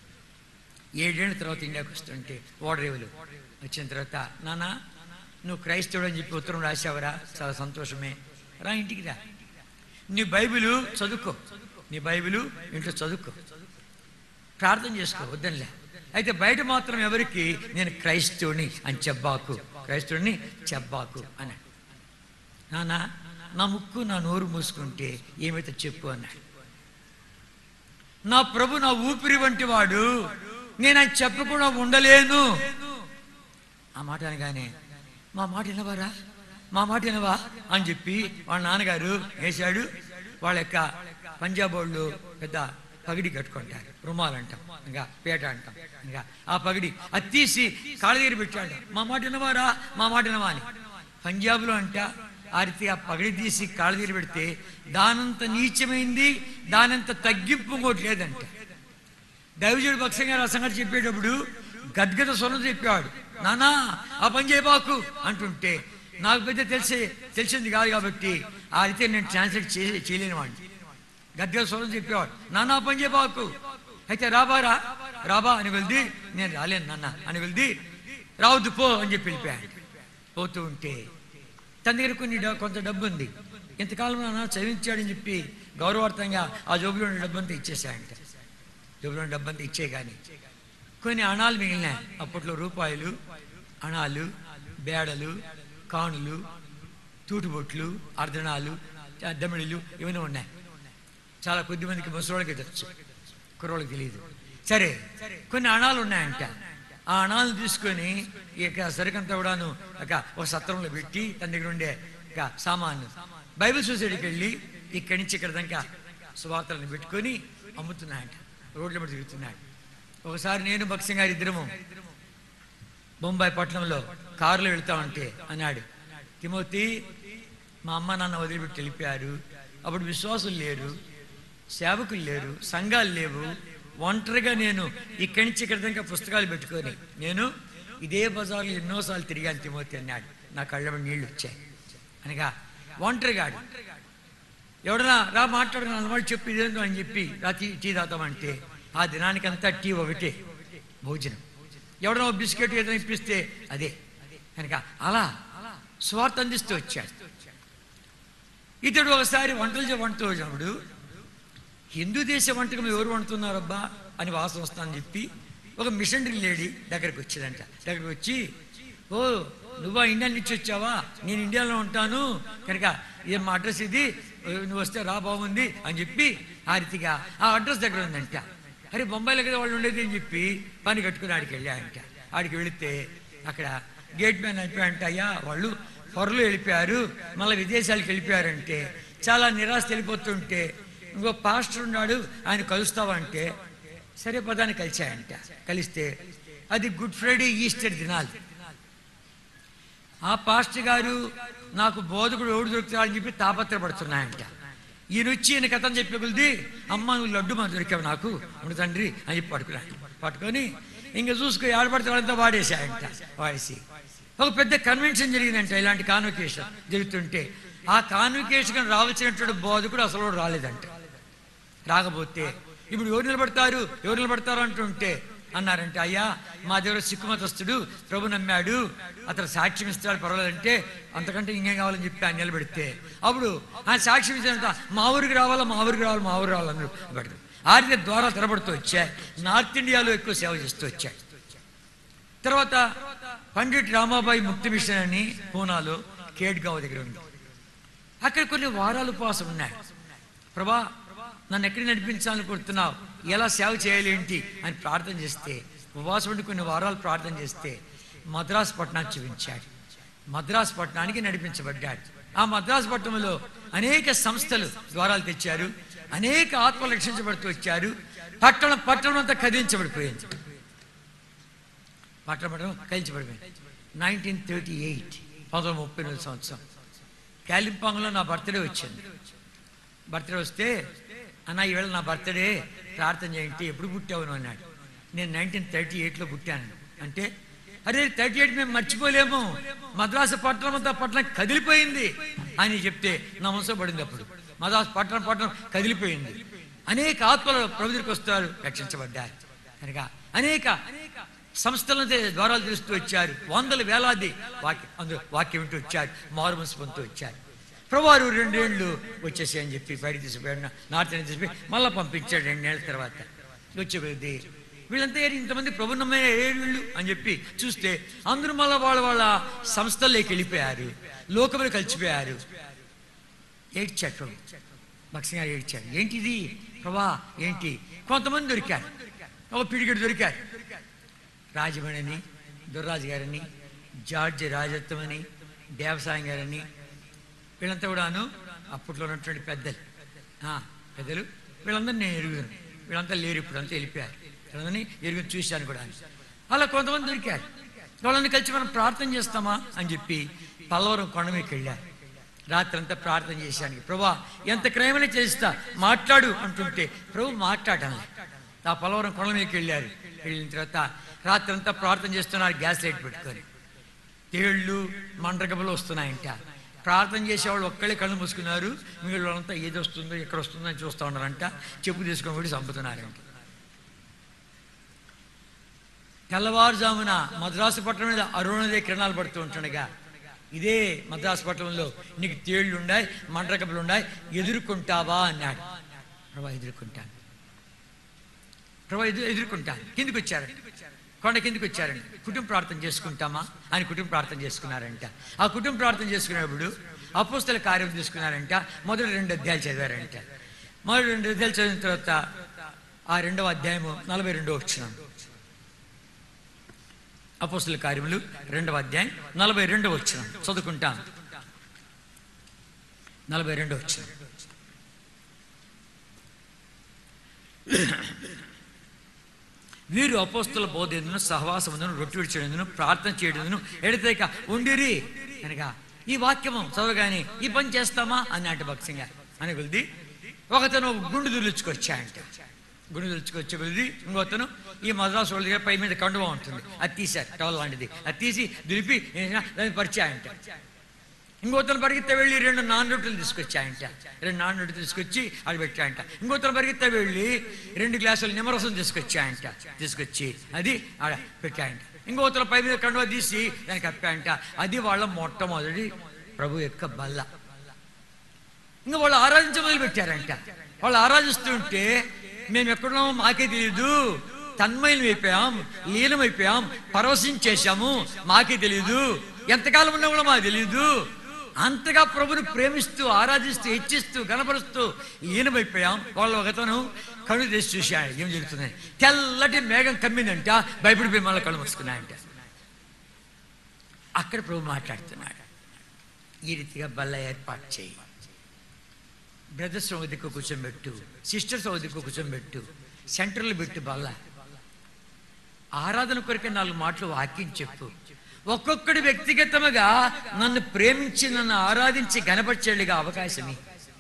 ఏడేళ్ళ తర్వాత ఇండియాకి వస్తుంటే ఓడరేవులు వచ్చిన తర్వాత నాన్న నువ్వు క్రైస్తవుడు అని చెప్పి ఉత్తరం రాసావరా చాలా సంతోషమే రా ఇంటికి రా నీ బైబిలు చదువుకో నీ బైబిలు ఇంట్లో చదువుకో ప్రార్థన చేసుకో వద్దనిలే అయితే బయట మాత్రం ఎవరికి నేను క్రైస్తవుని అని చెప్పాకు క్రైస్తవుని చెప్పాకు అన్నాడు నాన్న నా ముక్కు నా నోరు మూసుకుంటే ఏమైతే చెప్పు అన్నాడు నా ప్రభు నా ఊపిరి వంటి వాడు నేను ఆయన చెప్పకుండా ఉండలేను ఆ మాట అనగానే మా మాట వినవారా మా మాట వినవా అని చెప్పి వాళ్ళ నాన్నగారు వేశాడు వాళ్ళ యొక్క పంజాబ్ వాళ్ళు పెద్ద పగిడి కట్టుకుంటారు రుమాలు అంటాం ఇంకా పేట అంటాం ఇంకా ఆ పగిడి అది తీసి కాళ్ళ దగ్గర పెట్టాడు మా మాట వినవారా మా మాట వినవా అని పంజాబ్లో అంట ఆ రీతి ఆ పగిడి తీసి కాళ్ళ దగ్గర పెడితే దానంత నీచమైంది దానంత తగ్గింపు ఇంకోటి లేదంట దైవజుడు భక్సం గారు ఆ సంగతి చెప్పేటప్పుడు గద్గద స్వరం చెప్పాడు నానా ఆ పని చేయబాకు అంటుంటే నాకు పెద్ద తెలిసే తెలిసింది కాదు కాబట్టి ఆ అయితే నేను ట్రాన్స్లేట్ చే చేయలేని వాడిని గద్గద స్వరం చెప్పేవాడు నానా ఆ పని చేయబాకు అయితే రాబారా రాబా అని వెళ్ది నేను రాలేను నాన్న అని వెళ్ది రావద్దు పో అని చెప్పి వెళ్ళిపోయాడు పోతూ ఉంటే తన దగ్గర కొన్ని డ- కొంత డబ్బు ఉంది ఇంతకాలం నాన్న చదివించాడని చెప్పి గౌరవార్థంగా ఆ జోబులో ఉన్న డబ్బంతా ఇచ్చేసాయంట జోబులో ఉన్న డబ్బంతా ఇచ్చే కానీ కొన్ని అణాలు మిగిలినాయి అప్పట్లో రూపాయలు అణాలు బేడలు కానులు తూటుబొట్లు అర్ధనాలు దమిడిలు ఇవన్నీ ఉన్నాయి చాలా కొద్ది మందికి ముసలోళ్ళకి తెలుసు కుర్రోళ్ళకి తెలియదు సరే కొన్ని అణాలు ఉన్నాయంట ఆ అణాలను తీసుకొని ఇక సరికంతా కూడాను ఒక ఒక సత్రంలో పెట్టి తన దగ్గర ఉండే ఇక సామాను బైబిల్ సొసైటీకి వెళ్ళి ఇక్కడి నుంచి ఇక్కడ దాకా సువార్తలను పెట్టుకొని అమ్ముతున్నాయంట రోడ్ల మీద తిరుగుతున్నాడు ఒకసారి నేను భక్సింగ్ గారి ఇద్దరము బొంబాయి పట్టణంలో కారులో వెళ్తా ఉంటే అన్నాడు తిమోతి మా అమ్మ నాన్న వదిలిపెట్టి వెళ్ళిపోయారు అప్పుడు విశ్వాసులు లేరు సేవకులు లేరు సంఘాలు లేవు ఒంటరిగా నేను ఇక్కడి నుంచి ఇక్కడ దాకా పుస్తకాలు పెట్టుకొని నేను ఇదే బజార్లో ఎన్నోసార్లు తిరిగాను తిమోతి అన్నాడు నా కళ్ళ వెంట నీళ్ళు వచ్చాయి అనగా ఒంటరిగాడు ఎవడన్నా రా మాట్లాడుకున్న అలవాటు చెప్పి ఇదేందో అని చెప్పి రా టీ టీ తాతామంటే ఆ దినానికంతా టీ ఒకటే భోజనం ఎవడన్నా ఒక బిస్కెట్ ఏదైనా ఇప్పిస్తే అదే కనుక అలా స్వార్థ అందిస్తూ వచ్చాడు ఇతడు ఒకసారి వంటలు చే- వంటూ వచ్చినప్పుడు హిందూ దేశ వంటకం ఎవరు వండుతున్నారబ్బా అని వాసన వస్తానని చెప్పి ఒక మిషనరీ లేడీ దగ్గరికి వచ్చిందంట దగ్గరికి వచ్చి ఓ నువ్వా ఇండియా నుంచి వచ్చావా నేను ఇండియాలో ఉంటాను కనుక ఏం మా అడ్రస్ ఇది నువ్వు వస్తే రా బాగుంది అని చెప్పి ఆ రీతిగా ఆ అడ్రస్ దగ్గర ఉందంట అరే బొంబాయిలో కదా వాళ్ళు ఉండేది అని చెప్పి పని కట్టుకుని ఆడికి వెళ్ళాయంట ఆడికి వెళితే అక్కడ గేట్ మ్యాన్ అయిపోయాయంట అయ్యా వాళ్ళు పొరలు వెళ్ళిపోయారు మళ్ళీ విదేశాలకు వెళ్ళిపోయారంటే చాలా నిరాశ వెళ్ళిపోతుంటే ఇంకో పాస్టర్ ఉన్నాడు ఆయన కలుస్తావంటే సరే పదాన్ని కలిశాయంట కలిస్తే అది గుడ్ ఫ్రైడే ఈస్టర్ దినాలు ఆ పాస్టర్ గారు నాకు బోధకుడు ఎవడు దొరుకుతాడని చెప్పి తాపత్రపడుతున్నాయంట ఈయన వచ్చి ఈయన కథను చెప్పే కొద్ది అమ్మ నువ్వు లడ్డు మా దొరికావు నాకు ఉండు తండ్రి అని చెప్పి పట్టుకున్నాడు పట్టుకొని ఇంకా చూసుకో ఏడపడితే వాళ్ళంతా వాడేసాయంట వాడేసి ఒక పెద్ద కన్వెన్షన్ జరిగిందంట ఇలాంటి కాన్వకేషన్ జరుగుతుంటే ఆ కాన్వకేషన్ రావాల్సినటువంటి బోధకుడు అసలు వాడు రాలేదంట రాకపోతే ఇప్పుడు ఎవరు నిలబడతారు ఎవరు నిలబడతారు అంటుంటే అన్నారంటే అయ్యా మా దగ్గర సిక్కుమతస్తుడు ప్రభు నమ్మాడు అతను సాక్ష్యం ఇస్తాడు పర్వాలేదంటే అంతకంటే ఇంకేం కావాలని చెప్పి ఆయన నిలబెడితే అప్పుడు ఆ సాక్ష్యం ఇచ్చిన మా ఊరికి రావాలా మా ఊరికి రావాలి మా ఊరికి రావాలని పెడతారు ఆర్థిక ద్వారా తెరబడుతూ వచ్చాయి నార్త్ ఇండియాలో ఎక్కువ సేవ చేస్తూ వచ్చాయి తర్వాత పండిట్ రామాబాయి ముక్తి మిషన్ అని పూనాలో కేడ్గావ్ దగ్గర ఉంది అక్కడ కొన్ని వారాలు ఉపవాసం ఉన్నాయి ప్రభా నన్ను ఎక్కడికి నడిపించాలనుకుంటున్నావు ఎలా సేవ చేయాలి ఏంటి అని ప్రార్థన చేస్తే ఉపవాసం ఉండి కొన్ని వారాలు ప్రార్థన చేస్తే మద్రాసు పట్టణాన్ని చూపించాడు మద్రాసు పట్టణానికి నడిపించబడ్డాడు ఆ మద్రాసు పట్టణంలో అనేక సంస్థలు ద్వారాలు తెచ్చారు అనేక ఆత్మలు రక్షించబడుతూ వచ్చారు పట్టణం పట్టణం అంతా కదిలించబడిపోయింది పట్టణ పట్టణం కదిలించబడిపోయింది నైన్టీన్ థర్టీ ఎయిట్ పంతొమ్మిది ముప్పై ఎనిమిది సంవత్సరం కాలింపాంగ్లో నా బర్త్డే వచ్చింది బర్త్డే వస్తే అన్న ఈవేళ నా బర్త్డే ప్రార్థన చేయండి ఎప్పుడు పుట్టావు నువ్వు అన్నాడు నేను నైన్టీన్ థర్టీ ఎయిట్లో పుట్టాను అంటే అరే థర్టీ ఎయిట్ మేము మర్చిపోలేము మద్రాసు పట్టణం అంతా పట్టణం కదిలిపోయింది అని చెప్తే నా మనసు పడింది అప్పుడు మద్రాసు పట్టణం పట్టణం కదిలిపోయింది అనేక ఆత్మలు ప్రభుత్వకి వస్తారు రక్షించబడ్డారు కనుక అనేక సంస్థల ద్వారాలు తెలుస్తూ వచ్చారు వందల వేలాది వాక్యం అందులో వాక్యం వింటూ వచ్చారు మారుమనసు పొందుతూ వచ్చారు ప్రభువారు రెండేళ్ళు వచ్చేసి అని చెప్పి బయట తీసుకుపోయాడు నార్త్ ఇండియా తీసుకుపోయి మళ్ళీ పంపించాడు రెండేళ్ల తర్వాత వచ్చే కొద్దీ వీళ్ళంతా ఏరి ఇంతమంది ప్రభుత్వమైన ఏడు వీళ్ళు అని చెప్పి చూస్తే అందరూ మళ్ళీ వాళ్ళ వాళ్ళ సంస్థల్లోకి వెళ్ళిపోయారు లోకములు కలిసిపోయారు ఏడ్చాడు ప్రభు భక్సింగ్ గారు ఏడ్చాడు ఏంటిది ప్రభా ఏంటి కొంతమంది దొరికారు ఒక పిడికిడు దొరికారు రాజమణిని దుర్రాజు గారని జార్జి రాజత్వం అని దేవసాయం గారని వీళ్ళంతా కూడాను అప్పట్లో ఉన్నటువంటి పెద్దలు ఆ, పెద్దలు వీళ్ళందరూ నేను ఎరుగును వీళ్ళంతా లేరు ఇప్పుడు అంతా వెళ్ళిపోయారు వీళ్ళందరినీ ఎరుగు చూశాను కూడా అలా కొంతమంది దొరికారు వాళ్ళని కలిసి మనం ప్రార్థన చేస్తామా అని చెప్పి పల్లవరం కొండ మీదకి వెళ్ళారు రాత్రంతా ప్రార్థన చేశాను ప్రభా ఎంత క్రయమని చేస్తా మాట్లాడు అంటుంటే ప్రభు మాట్లాడాలి ఆ పల్లవరం కొండ మీదకి వెళ్ళారు వెళ్ళిన తర్వాత రాత్రంతా ప్రార్థన చేస్తున్నారు గ్యాస్ లైట్ పెట్టుకొని తేళ్ళు మండ్రగబలు వస్తున్నాయంట ప్రార్థన చేసేవాళ్ళు ఒక్కళ్ళే కళ్ళు మూసుకున్నారు మిగిలిన వాళ్ళంతా ఏది వస్తుందో ఎక్కడ వస్తుందో అని చూస్తూ ఉన్నారంట చెప్పు తీసుకొని కూడా చంపుతున్నారంట తెల్లవారుజామున మద్రాసు పట్టణం మీద అరుణోదయ కిరణాలు పడుతూ ఉంటుండగా ఇదే మద్రాసు పట్టణంలో నీకు తేళ్ళు ఉన్నాయి మండ్రగబలు ఉన్నాయి ఎదుర్కొంటావా అన్నాడు ప్రభా ఎదుర్కొంటాను ప్రభా ఎదురు ఎదుర్కొంటాను కిందికి వచ్చారండి కొండ కిందికి వచ్చారండి కుటుంబ ప్రార్థన చేసుకుంటామా అని కుటుంబ ప్రార్థన చేసుకున్నారంట ఆ కుటుంబ ప్రార్థన చేసుకునేప్పుడు అపోస్తల కార్యం తీసుకున్నారంట మొదటి రెండు అధ్యాయాలు చదివారంట మొదటి రెండు అధ్యాయాలు చదివిన తర్వాత ఆ రెండవ అధ్యాయము నలభై రెండో వచ్చినాం అపోస్తల కార్యములు రెండవ అధ్యాయం నలభై రెండో వచ్చినాం చదువుకుంటాం నలభై రెండో వచ్చినాం వీరు అపోస్తుల బోధేందును సహవాసముందును రొట్టె విడిచేందును ప్రార్థన చేయడందును ఎడతేక ఉండిరి కనుక ఈ వాక్యము చదవగానే ఈ పని చేస్తామా అన్నట్టు భక్సింగా అని కొలిది ఒకతను గుండు దులుచుకొచ్చాయంట గుండు దులుచుకొచ్చే కొలిది ఇంకొతను ఈ మద్రాసు వాళ్ళ దగ్గర పై మీద కండువా ఉంటుంది అది తీశారు టవల్ లాంటిది అది తీసి దులిపి దాన్ని పరిచాయంట ఇంకోతను పరిగెత్త వెళ్ళి రెండు నాన్ రొట్టెలు తీసుకొచ్చాయంట రెండు నాన్ రొట్టెలు తీసుకొచ్చి అది పెట్టాయంట ఇంకోతను పరిగెత్త వెళ్ళి రెండు గ్లాసులు నిమ్మరసం తీసుకొచ్చాయంట తీసుకొచ్చి అది ఆడ పెట్టాయంట ఇంకోతల పై మీద కండువా తీసి దానికి కప్పాయంట అది వాళ్ళ మొట్టమొదటి ప్రభు యొక్క బల్ల ఇంకా వాళ్ళు ఆరాధించ మొదలు పెట్టారంట వాళ్ళు ఆరాధిస్తుంటే మేము ఎక్కడున్నామో మాకే తెలియదు తన్మయం అయిపోయాం లీనమైపోయాం పరవశించేశాము మాకే తెలియదు ఎంతకాలం ఉన్నా కూడా మాకు తెలియదు అంతగా ప్రభుని ప్రేమిస్తూ ఆరాధిస్తూ హెచ్చిస్తూ గణపరుస్తూ లీనమైపోయాం వాళ్ళు ఒకతను కళ్ళు తెసి చూశాడు ఏం జరుగుతున్నాయి తెల్లటి మేఘం కమ్మిందంట భయపడిపోయి మళ్ళీ కళ్ళు మూసుకున్నాయంట అక్కడ ప్రభు మాట్లాడుతున్నాడు ఈ రీతిగా బల్ల ఏర్పాటు చేయి బ్రదర్స్ దిక్కు కూర్చోబెట్టు సిస్టర్స్ దిక్కు కూర్చోబెట్టు సెంటర్లో పెట్టు బల్ల ఆరాధన కొరకే నాలుగు మాటలు వాక్యం చెప్పు ఒక్కొక్కడి వ్యక్తిగతముగా నన్ను ప్రేమించి నన్ను ఆరాధించి గనపరిచేళ్ళుగా అవకాశమే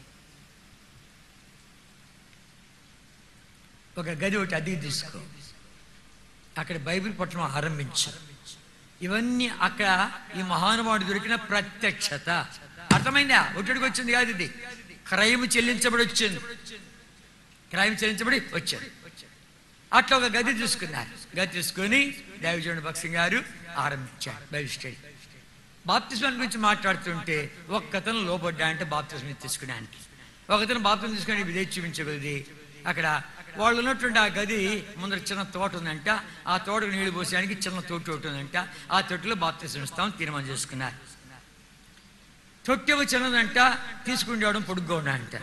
ఒక గది ఒకటి అద్దెకి తీసుకో అక్కడ బైబిల్ పట్టణం ఆరంభించు ఇవన్నీ అక్కడ ఈ మహానుభావుడు దొరికిన ప్రత్యక్షత అర్థమైందా ఒట్టుడికి వచ్చింది కాదు ఇది క్రయము చెల్లించబడి వచ్చింది క్రయం చెల్లించబడి వచ్చాడు అట్లా ఒక గది తీసుకున్నారు గది తీసుకొని దైవజనుడు భక్సింగ్ గారు ఆరంభించాడు బైబిల్ స్టడీ బాప్తిస్మాన్ గురించి మాట్లాడుతుంటే ఒక్కతను లోబడ్డా అంటే బాప్తిస్మం తీసుకునేడానికి ఒకతను బాప్తిజం తీసుకుని విధేయ చూపించగలిది అక్కడ వాళ్ళు ఉన్నటువంటి ఆ గది ముందర చిన్న తోట ఉందంట ఆ తోటకు నీళ్లు పోసేయడానికి చిన్న తొట్టి ఒకటి ఉందంట ఆ తొట్టిలో బాప్తిజం ఇస్తామని తీర్మానం చేసుకున్నారు తొట్టెవ చిన్నదంట తీసుకుండేవడం పొడుగ్గా అంట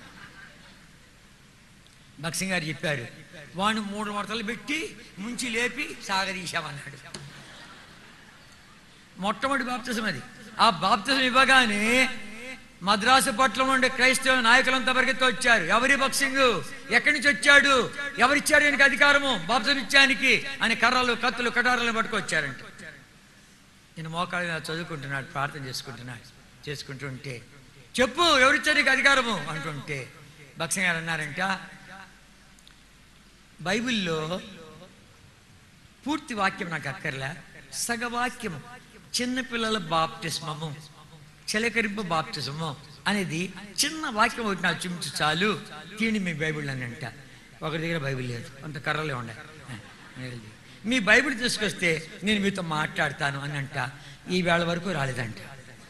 భక్సింగ్ గారు చెప్పారు వాడిని మూడు మడతలు పెట్టి ముంచి లేపి సాగదీశామన్నాడు మొట్టమొదటి బాప్తిజం అది ఆ బాప్తిజం ఇవ్వగానే మద్రాసు పట్ల ఉండే క్రైస్తవ నాయకులంతా పరిగెత్తి వచ్చారు ఎవరి బక్సింగ్ ఎక్కడి నుంచి వచ్చాడు ఎవరిచ్చారు ఈయనకి అధికారము బాప్తిజం ఇచ్చానికి అని కర్రలు కత్తులు కటారాలను పట్టుకొచ్చారంట నేను మోకాళ్ళ మీద చదువుకుంటున్నాడు ప్రార్థన చేసుకుంటున్నాడు చేసుకుంటుంటే చెప్పు ఎవరిచ్చారు నీకు అధికారము అంటుంటే భక్సింగ్ గారు అన్నారంట బైబిల్లో పూర్తి వాక్యం నాకు అక్కర్లే సగవాక్యము చిన్నపిల్లల బాప్టిస్మము చిలకరింపు బాప్టిజము అనేది చిన్న వాక్యం ఒకటి నాకు చూపించు చాలు తీయండి మీ బైబిల్ అని అంట ఒకరి దగ్గర బైబిల్ లేదు అంత కర్రలే ఉండే మీ బైబిల్ తీసుకొస్తే నేను మీతో మాట్లాడతాను అని అంట ఈ వేళ వరకు రాలేదంట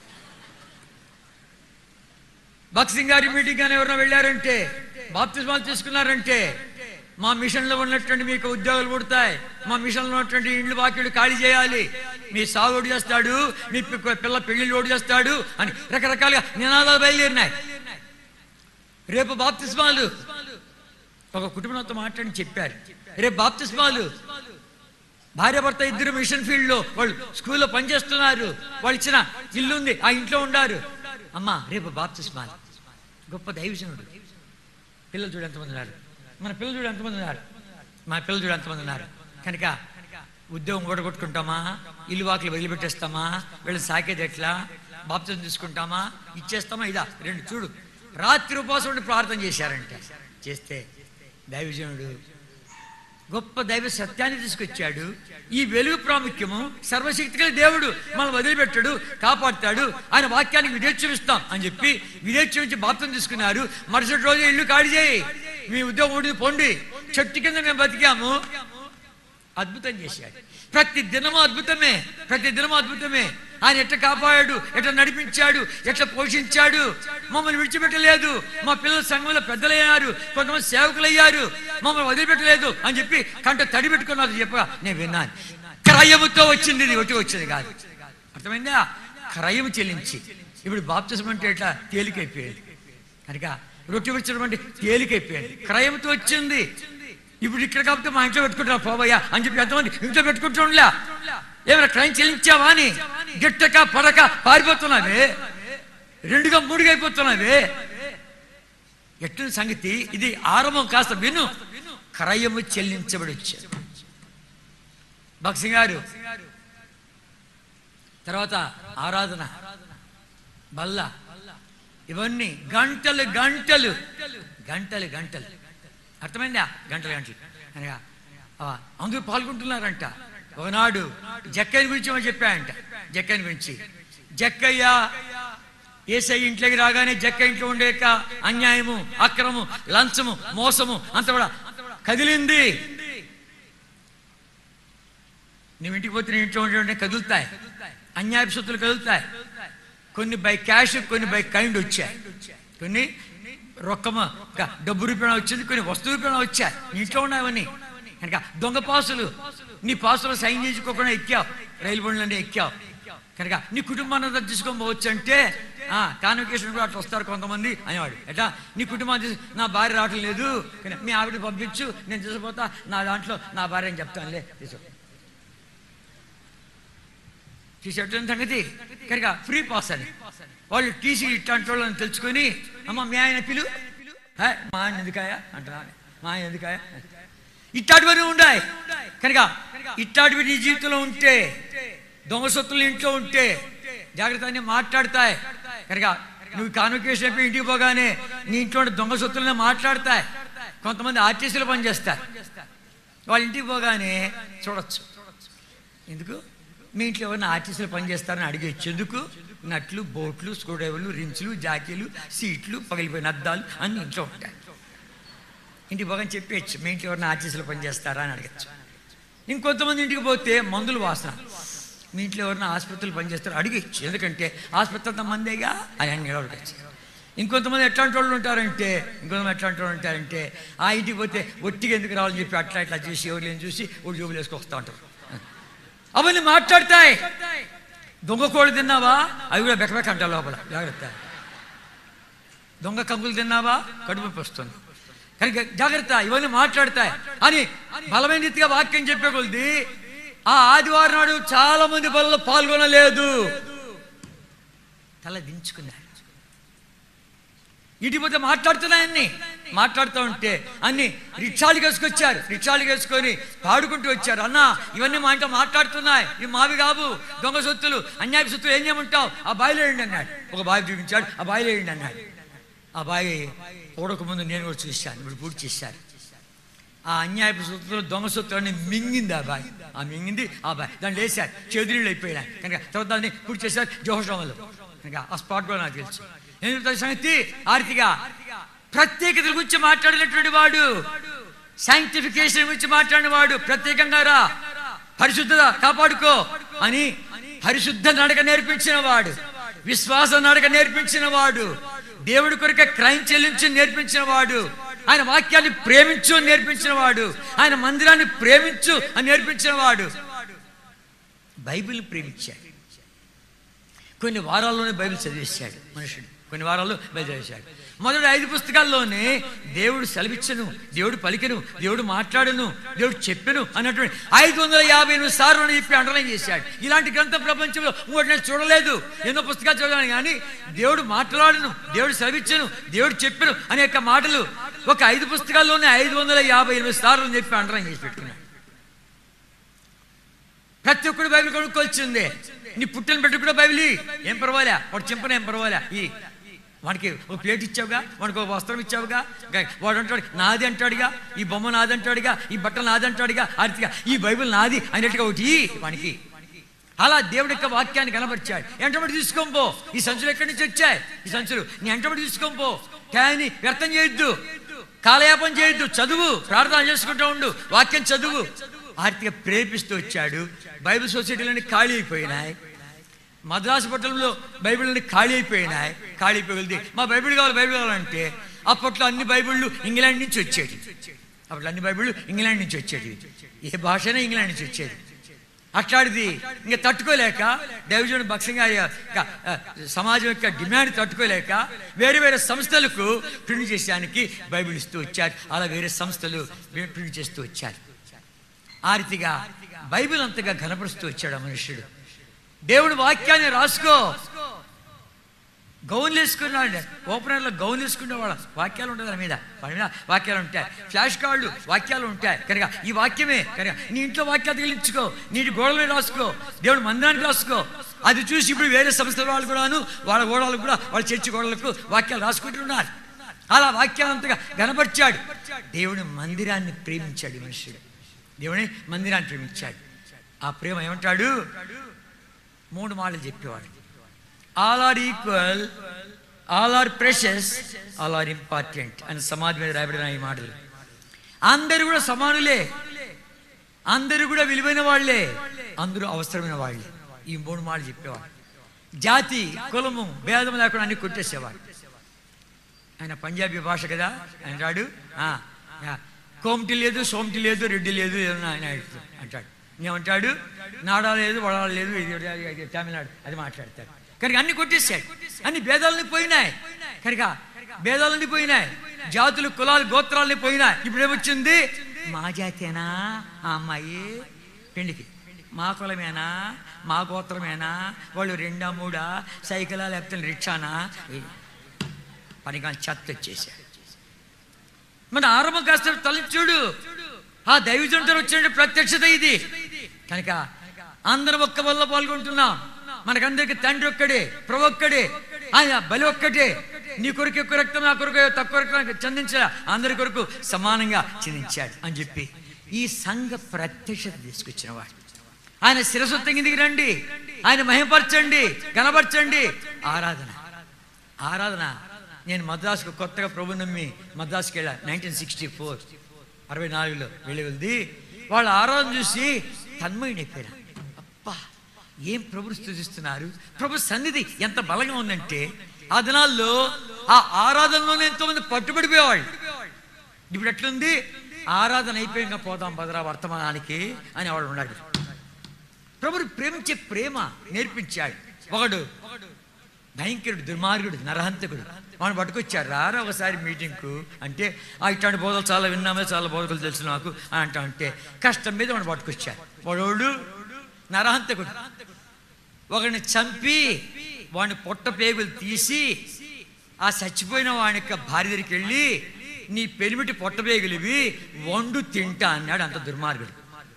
బాక్సింగ్ గారి మీటింగ్ కానీ ఎవరైనా వెళ్ళారంటే బాప్తిస్మాలు తీసుకున్నారంటే మా మిషన్లో ఉన్నటువంటి మీకు ఉద్యోగాలు పుడతాయి మా మిషన్లో ఉన్నటువంటి ఇండ్లు వాక్యుడు ఖాళీ చేయాలి మీ సాగు ఓడి చేస్తాడు మీ పి- పిల్ల పెళ్లిళ్ళు ఓడి చేస్తాడు అని రకరకాలుగా నినాదాలు బయలుదేరినాయి రేపు బాప్తిస్మాలు ఒక కుటుంబంతో మాట్లాడి చెప్పారు రేపు బాప్తిస్మాలు భార్య భర్త ఇద్దరు మిషన్ ఫీల్డ్ లో వాళ్ళు స్కూల్లో పనిచేస్తున్నారు వాళ్ళు ఇచ్చిన ఇల్లు ఉంది ఆ ఇంట్లో ఉండారు అమ్మా రేపు బాప్తిస్మాలు గొప్ప దైవజనుడు పిల్లలు చూడు ఎంతమంది ఉన్నారు మన పిల్లలు చూడు ఎంతమంది ఉన్నారు మన పిల్లలు చూడు ఎంతమంది ఉన్నారు కనుక ఉద్యోగం ఓడగొట్టుకుంటామా ఇల్లు వాకిలు వదిలిపెట్టేస్తామా వీళ్ళు సాకేది ఎట్లా బాప్తిజం తీసుకుంటామా ఇచ్చేస్తామా ఇదా రెండు చూడు రాత్రి ఉపవాసం ఉండి ప్రార్థన చేశారంట చేస్తే దైవజనుడు గొప్ప దైవ సత్యాన్ని తీసుకొచ్చాడు ఈ వెలుగు ప్రాముఖ్యము సర్వశక్తి గల దేవుడు మనం వదిలిపెట్టాడు కాపాడుతాడు ఆయన వాక్యానికి విధేచ్ఛమిస్తాం అని చెప్పి విధేచ్ఛమించి బాప్తం తీసుకున్నారు మరుసటి రోజు ఇల్లు ఖాళీ చేయి మీ ఉద్యోగం ఊడి పొండి చెట్టు కింద మేము బతికాము అద్భుతం చేశాడు ప్రతి దినము అద్భుతమే ప్రతి దినము అద్భుతమే ఆయన ఎట్లా కాపాడాడు ఎట్లా నడిపించాడు ఎట్లా పోషించాడు మమ్మల్ని విడిచిపెట్టలేదు మా పిల్లల సంఘంలో పెద్దలయ్యారు కొంతమంది సేవకులయ్యారు మమ్మల్ని వదిలిపెట్టలేదు అని చెప్పి కంట తడి పెట్టుకున్నారు చెప్పగా నేను విన్నాను క్రయముతో వచ్చింది ఇది ఒకటి వచ్చింది కాదు అర్థమైందా క్రయము చెల్లించి ఇప్పుడు బాప్తిజం అంటే ఎట్లా తేలికైపోయేది కనుక రొట్టె విడిచడం అంటే తేలికైపోయింది క్రయంతో వచ్చింది ఇప్పుడు ఇక్కడ కాబట్టి మా ఇంట్లో పెట్టుకుంటున్నా పోవయ్యా అని చెప్పి ఎంతమంది ఇంట్లో పెట్టుకుంటుండలే ఏమైనా క్రయం చెల్లించావా అని గిట్టక పడక పారిపోతున్నావే రెండుగా మూడుగా అయిపోతున్నావే ఎట్ల సంగతి ఇది ఆరంభం కాస్త విను క్రయము చెల్లించబడి వచ్చాడు భక్సింగ్ గారు తర్వాత ఆరాధన బల్ల ఇవన్నీ గంటలు గంటలు గంటలు గంటలు అర్థమైందా గంటలు గంటలు అనగా ఆ, అందరూ పాల్గొంటున్నారంట ఒకనాడు జక్కయ్య గురించి ఏమో చెప్పాయంట జక్కయ్య గురించి జక్కయ్య ఏసై ఇంట్లోకి రాగానే జక్క ఇంట్లో ఉండే యొక్క అన్యాయము అక్రమము లంచము మోసము అంత కూడా కదిలింది నువ్వు ఇంటికి పోతే నీ ఇంట్లో ఉండే కదులుతాయి అన్యాయపు సొత్తులు కదులుతాయి కొన్ని బై క్యాష్ కొన్ని బై కైండ్ వచ్చాయి కొన్ని రొక్కమ క- డబ్బు రూపాయన వచ్చింది కొన్ని వస్తు రూపాయన వచ్చాయి నీ ఇంట్లో ఉన్నాయవన్నీ కనుక దొంగ పాసులు నీ పాసులు సైన్ చేసుకోకుండా ఎక్కావు రైలు బండ్లన్నీ ఎక్కావు కనుక నీ కుటుంబాన్ని అంతా తీసుకొని పోవచ్చు అంటే కాన్వకేషన్ కూడా అట్లా వస్తారు కొంతమంది అనేవాడు ఎట్లా నీ కుటుంబాన్ని తీసు నా భార్య రావటం లేదు కానీ మీ ఆవిడ పంపించు నేను తీసుకుపోతా నా దాంట్లో నా భార్య అని చెప్తానులే తీసుకో చూసేట సంగతి కనుక ఫ్రీ పాస్ అని వాళ్ళు టీసీ ఇట్లాంటి వాళ్ళని తెలుసుకొని అమ్మ మీ ఆయన పిలు హే, మా ఆయన ఎందుకాయా అంటున్నా మా ఆయన ఎందుకాయా ఇట్లాంటివన్నీ ఉన్నాయి కనుక ఇట్లాంటివి నీ జీవితంలో ఉంటే దొంగ సొత్తులు ఇంట్లో ఉంటే జాగ్రత్త అన్ని మాట్లాడతాయి కనుక నువ్వు కాన్వకేషన్ అయిపోయి ఇంటికి పోగానే నీ ఇంట్లో ఉండే దొంగ సొత్తులనే మాట్లాడతాయి కొంతమంది ఆర్టీసీలో పనిచేస్తారు వాళ్ళ ఇంటికి పోగానే చూడొచ్చు ఎందుకు మీ ఇంట్లో ఎవరైనా ఆర్టీసీలో పనిచేస్తారని అడిగేచ్చు ఎందుకు నట్లు బోట్లు స్క్రూడ్రైవర్లు రించులు జాకీలు సీట్లు పగిలిపోయిన అద్దాలు అన్నీ ఇంట్లో ఉంటాయి ఇంటికి పోగానే చెప్పేయచ్చు మీ ఇంట్లో ఎవరైనా ఆర్టీసీలో పనిచేస్తారా అని అడగచ్చు ఇంకొంతమంది ఇంటికి పోతే మందులు వాసన మీ ఇంట్లో ఎవరైనా ఆసుపత్రులు పనిచేస్తారో అడిగచ్చు ఎందుకంటే ఆసుపత్రి అంత మందేగా అని అన్ని అడగచ్చు ఇంకొంతమంది ఎట్లాంటి వాళ్ళు ఉంటారంటే ఇంకొంతమంది ఎట్లాంటి వాళ్ళు ఉంటారంటే ఆ ఇంటికి పోతే ఒట్టిగా ఎందుకు రావాలని చెప్పి అట్లా ఇట్లా చేసి ఎవరు చూసి ఒక జోబులు వేసుకొస్తా ఉంటారు అవన్నీ మాట్లాడతాయి దొంగ కోడి తిన్నావా అవి కూడా బెకబెక అంటారు లోపల జాగ్రత్త దొంగ కంకులు తిన్నావా కడుపు నొప్పి వస్తుంది కనుక జాగ్రత్త ఇవన్నీ మాట్లాడతాయి అని బలమైన రీతిగా వాక్యం చెప్పే కొద్ది ఆ ఆదివారం నాడు చాలా మంది బలలో పాల్గొనలేదు తల దించుకున్నారు ఇంటికి పోతే మాట్లాడుతున్నాయన్ని మాట్లాడుతూ ఉంటే అన్ని రిక్షాలు వేసుకొచ్చారు రిక్షాలు వేసుకొని పాడుకుంటూ వచ్చారు అన్న ఇవన్నీ మా ఇంట్లో మాట్లాడుతున్నాయి ఇవి మావి కావు దొంగ సొత్తులు అన్యాయ సొత్తులు ఏం చేయమంటావు ఆ బాయిలో వేయండి అన్నాడు ఒక బావి చూపించాడు ఆ బాయిలో వేయండి అన్నాడు ఆ బావి పూడక ముందు నేను కూడా చూశాను ఇప్పుడు పూర్తి చేశారు ఆ అన్యాయపు సొత్తులు దొంగ సొత్తులన్నీ మింగింది ఆ బాయ్ ఆ మింగింది ఆ బాయ్ దాన్ని లేచారు చేదునీళ్ళు అయిపోయినాయి కనుక తర్వాత దాన్ని పూర్తి చేశారు జోహోషంలో కనుక ఆ స్పాట్ కూడా నాకు తెలుసు ఎందుకంటే సంగతి ఆర్తిగా ప్రత్యేకతల గురించి మాట్లాడినటువంటి వాడు సైంటిఫికేషన్ గురించి మాట్లాడిన వాడు ప్రత్యేకంగా రా పరిశుద్ధత కాపాడుకో అని పరిశుద్ధ నడక నేర్పించిన వాడు విశ్వాస నడక నేర్పించిన వాడు దేవుడి కొరకే క్రైమ్ చెల్లించి నేర్పించిన వాడు ఆయన వాక్యాన్ని ప్రేమించు అని నేర్పించిన వాడు ఆయన మందిరాన్ని ప్రేమించు అని నేర్పించిన వాడు బైబిల్ని ప్రేమించాడు కొన్ని వారాల్లోనే బైబిల్ చదివేశాడు మనుషుడు కొన్ని వారాల్లో బైబిల్ చదివేశాడు మొదటి ఐదు పుస్తకాల్లోనే దేవుడు సెలవిచ్చను దేవుడు పలికెను దేవుడు మాట్లాడను దేవుడు చెప్పెను అన్నటువంటి ఐదు వందల యాభై ఎనిమిది సార్లు అని చెప్పి అండర్లైన్ చేశాడు ఇలాంటి గ్రంథం ప్రపంచంలో ఇంకోటి నేను చూడలేదు ఎన్నో పుస్తకాలు చదివాను కానీ దేవుడు మాట్లాడను దేవుడు సెలవిచ్చను దేవుడు చెప్పెను అనేక మాటలు ఒక ఐదు పుస్తకాల్లోనే ఐదు వందల యాభై ఎనిమిది సార్లు అని చెప్పి అండర్లైన్ చేసి పెట్టుకున్నాడు ప్రతి ఒక్కడు బైబిల్ కొనుక్కొచ్చింది నీ పుట్టిన బిడ్డ కూడా బైబిల్ ఇయ్యి. ఏం పర్వాలే వాడు చింపన ఏం పర్వాలే ఈ వాడికి ఒక ప్లేట్ ఇచ్చావుగా వాడికి ఒక వస్త్రం ఇచ్చావుగా ఇంకా వాడు అంటాడు నాది అంటాడుగా ఈ బొమ్మ నాది అంటాడుగా ఈ బట్టలు నాది అంటాడుగా ఆర్తిగా ఈ బైబిల్ నాది అనేట్టుగా ఒకటి ఇయ్యి వానికి అలా దేవుడి యొక్క వాక్యాన్ని కనపరిచాడు ఎంటబడి తీసుకొని పో ఈ సంచులు ఎక్కడి నుంచి వచ్చాయి ఈ సంచులు నీ ఎంటబడి తీసుకొని పో కానీ వ్యర్థం చేయొద్దు కాలయాపం చేయొద్దు చదువు ప్రార్థన చేసుకుంటూ ఉండు వాక్యం చదువు ఆర్తిగా ప్రేరేపిస్తూ వచ్చాడు బైబిల్ సొసైటీలన్నీ ఖాళీ అయిపోయినాయి మద్రాసు పట్టణంలో బైబిల్ని ఖాళీ అయిపోయినాయి ఖాళీ అయిపోయింది మా బైబిల్ కావాలి బైబిల్ కావాలంటే అప్పట్లో అన్ని బైబిళ్ళు ఇంగ్లాండ్ నుంచి వచ్చేది అప్పట్లో అన్ని బైబిళ్ళు ఇంగ్లాండ్ నుంచి వచ్చేది ఏ భాషనే ఇంగ్లాండ్ నుంచి వచ్చేది అట్లాంటిది ఇంకా తట్టుకోలేక దైవజుడు భక్సింగ్ సమాజం యొక్క డిమాండ్ తట్టుకోలేక వేరే వేరే సంస్థలకు ప్రింట్ చేసేదానికి బైబిల్ ఇస్తూ వచ్చారు అలా వేరే సంస్థలు ప్రింట్ చేస్తూ వచ్చారు ఆ రీతిగా బైబిల్ అంతగా ఘనపరుస్తూ వచ్చాడు ఆ మనుష్యుడు దేవుడు వాక్యాన్ని రాసుకో గౌన్లు వేసుకున్నాడు ఓపెనర్లో గౌన్లు వేసుకునేవాడు వాక్యాలు ఉంటాయి దాని మీద వాడి మీద వాక్యాలు ఉంటాయి ఫ్లాష్ కార్డులు వాక్యాలు ఉంటాయి కనుక ఈ వాక్యమే కనుక నీ ఇంట్లో వాక్యాలు తగిలించుకో నీటి గోడల మీద రాసుకో దేవుడు మందిరానికి రాసుకో అది చూసి ఇప్పుడు వేరే సంస్థల వాళ్ళు కూడాను వాళ్ళ గోడలకు కూడా వాళ్ళ చర్చి గోడలకు వాక్యాలు రాసుకుంటున్నారు అలా వాక్యాలంతగా గనపరిచాడు దేవుని మందిరాన్ని ప్రేమించాడు ఈ మనుషుడు దేవుని మందిరాన్ని ప్రేమించాడు ఆ ప్రేమ ఏమంటాడు మూడు మాటలు చెప్పేవాడు all are equal all are precious all are important అని సమాధి మీద రాయబడిన ఈ మాటలు అందరూ కూడా సమానులే అందరూ కూడా విలువైన వాళ్ళే అందరూ అవసరమైన వాళ్ళే ఈ మూడు మాటలు చెప్పేవాడు జాతి కులము భేదం లేకుండా అన్ని కొట్టేసేవాడు ఆయన పంజాబీ భాష కదా ఆయన రాడు ఆ, ఆ, కోమటి లేదు సోమటి లేదు రెడ్డి లేదు ఏదన్నా ఆయన అంటాడు ఏమంటాడు నాడా లేదు వడా లేదు ఇది ఇది- ఇది తమిళనాడు అది మాట్లాడతాడు కనుక అన్ని కొట్టేశాడు అన్ని భేదాలన్నీ పోయినాయి కనుక భేదాలన్నీ పోయినాయి జాతులు కులాలు గోత్రాలన్నీ పోయినాయి ఇప్పుడు ఏమొచ్చింది మా జాతేనా ఆ అమ్మాయి పెళ్లికి మా కులమేనా మా గోత్రమేనా వాళ్ళు రెండా మూడా సైకిలా లేకపోతే రిక్షానా పనిగా చెత్త వచ్చేసాడు మన ఆరంభం కాస్త తల చూడు ఆ దైవజంతో వచ్చిన ప్రత్యక్షత ఇది కనుక అందరం ఒక్క వల్ల పాల్గొంటున్నాం మనకందరికి తండ్రి ఒక్కడే ప్రభు ఒక్కడే ఆయన బలి ఒక్కటే నీ కొరకు ఎక్కువ రక్తం నా కొరకు తక్కువ రక్తం చెందించా అందరి కొరకు సమానంగా చెందించాడు అని చెప్పి ఈ సంఘ ప్రత్యక్షత తీసుకొచ్చిన వాడు ఆయన శిరస్సు కిందికి రండి ఆయన మహిమపరచండి కనపరచండి ఆరాధన ఆరాధన నేను మద్రాసుకు కొత్తగా ప్రభు నమ్మి మద్రాసుకి వెళ్ళా నైన్టీన్ సిక్స్టీ ఫోర్ అరవై నాలుగులో వెళ్ళి వెళ్ది వాళ్ళ ఆరాధన చూసి తన్మయుడైపోయినా అప్పా ఏం ప్రభుని స్థుతిస్తున్నారు ప్రభు సన్నిధి ఎంత బలంగా ఉందంటే ఆ దినాల్లో ఆ ఆరాధనలోనే ఎంతోమంది పట్టుబడిపోయేవాళ్ళు ఇప్పుడు ఎట్లుంది ఆరాధన అయిపోయాక పోదాం భద్రా వర్తమానానికి అని వాడు ఉన్నాడు ప్రభుని ప్రేమించే ప్రేమ నేర్పించాడు ఒకడు భయంకరుడు దుర్మార్గుడు నరహంతకుడు వాడిని పట్టుకొచ్చారు రారా ఒకసారి మీటింగ్కు అంటే ఆ ఇట్లాంటి బోధలు చాలా విన్నామే చాలా బోధకులు తెలుసు నాకు అని అంటా అంటే కష్టం మీద వాడిని పట్టుకొచ్చారు వాడోడు నరహంతకుడు ఒకడిని చంపి వాడిని పొట్ట పేగులు తీసి ఆ చచ్చిపోయిన వాడి యొక్క భార్య దగ్గరికి వెళ్ళి నీ పెనిమిటి పొట్ట పేగులివి వండు తింటా అన్నాడు అంత దుర్మార్గుడు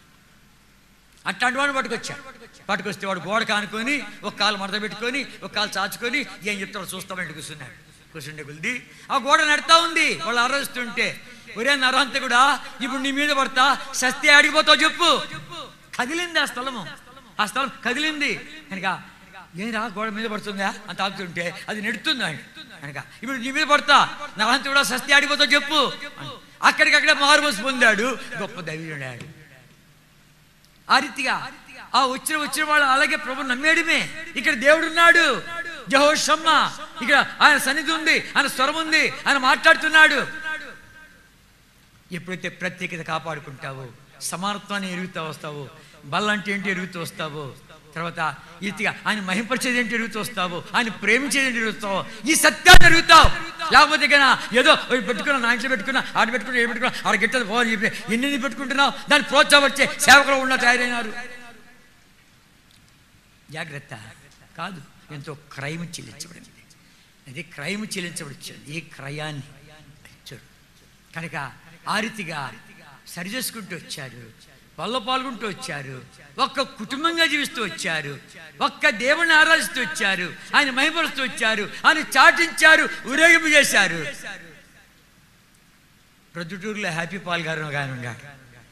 అట్లాంటి వాడిని పట్టుకొచ్చాడు పట్టుకొస్తే వాడు గోడ కానుకొని ఒక కాలు మడత పెట్టుకొని ఒక కాలు చాచుకొని ఏం చెప్తాడో చూస్తామంటే కూర్చున్నాడు కూర్చుండే కొద్ది ఆ గోడ నడతా ఉంది వాళ్ళు ఆరోచిస్తుంటే ఒరే నరహంతకుడా ఇప్పుడు నీ మీద పడతా సస్తే ఆడిపోతావు చెప్పు కదిలింది ఆ స్థలము ఆ స్థలం కదిలింది కనుక ఏరా గోడ మీద పడుతుందా అని తాగుతుంటే అది నెడుతుంది ఆయన కనుక ఇప్పుడు నీ మీద పడతా నరహంతకుడా సస్తే ఆడిపోతావు చెప్పు అని. అక్కడికక్కడే మారుమోసి పొందాడు గొప్ప దైవజుడాడు ఆ రీతిగా ఆ వచ్చిన వచ్చిన వాళ్ళు అలాగే ప్రభు నమ్మేయడమే ఇక్కడ దేవుడు ఉన్నాడు జహోషమ్మ ఇక్కడ ఆయన సన్నిధి ఉంది ఆయన స్వరం ఉంది ఆయన మాట్లాడుతున్నాడు ఎప్పుడైతే ప్రత్యేకత కాపాడుకుంటావో సమానత్వాన్ని ఎరుగుతూ వస్తావో బల్లంటే ఏంటి ఎరుగుతూ వస్తావో తర్వాత ఈ రీతిగా ఆయన మహింపరిచేది ఏంటి ఎరుగుతూ వస్తావో ఆయన ప్రేమించేది ఏంటి ఎరుగుతావో ఈ సత్యాన్ని ఎరుగుతావు లేకపోతే కన్నా ఏదో ఓ పెట్టుకున్నా నా ఇంట్లో పెట్టుకున్నా ఆడ పెట్టుకున్నా ఏడు పెట్టుకున్నా ఆడ గిట్టదు పోవాలి చెప్పి ఎన్ని పెట్టుకుంటున్నావు దాన్ని ప్రోత్సాహపరిచే సేవకులు ఉన్న తయారైనారు జాగ్రత్త కాదు ఎంతో క్రైమ్ చెల్లించబడింది అది క్రైమ్ చెల్లించబడింది ఈ క్రయాన్ని చూడు కనుక ఆ రీతిగా సరి చేసుకుంటూ వచ్చారు వాళ్ళ పాల్గొంటూ వచ్చారు ఒక్క కుటుంబంగా జీవిస్తూ వచ్చారు ఒక్క దేవుని ఆరాధిస్తూ వచ్చారు ఆయన మహిమపరుస్తూ వచ్చారు ఆయన చాటించారు ఊరేగింపు చేశారు ప్రొద్దుటూరులో హ్యాపీ పాల్ గారు ఒక ఆయన ఉన్నాడు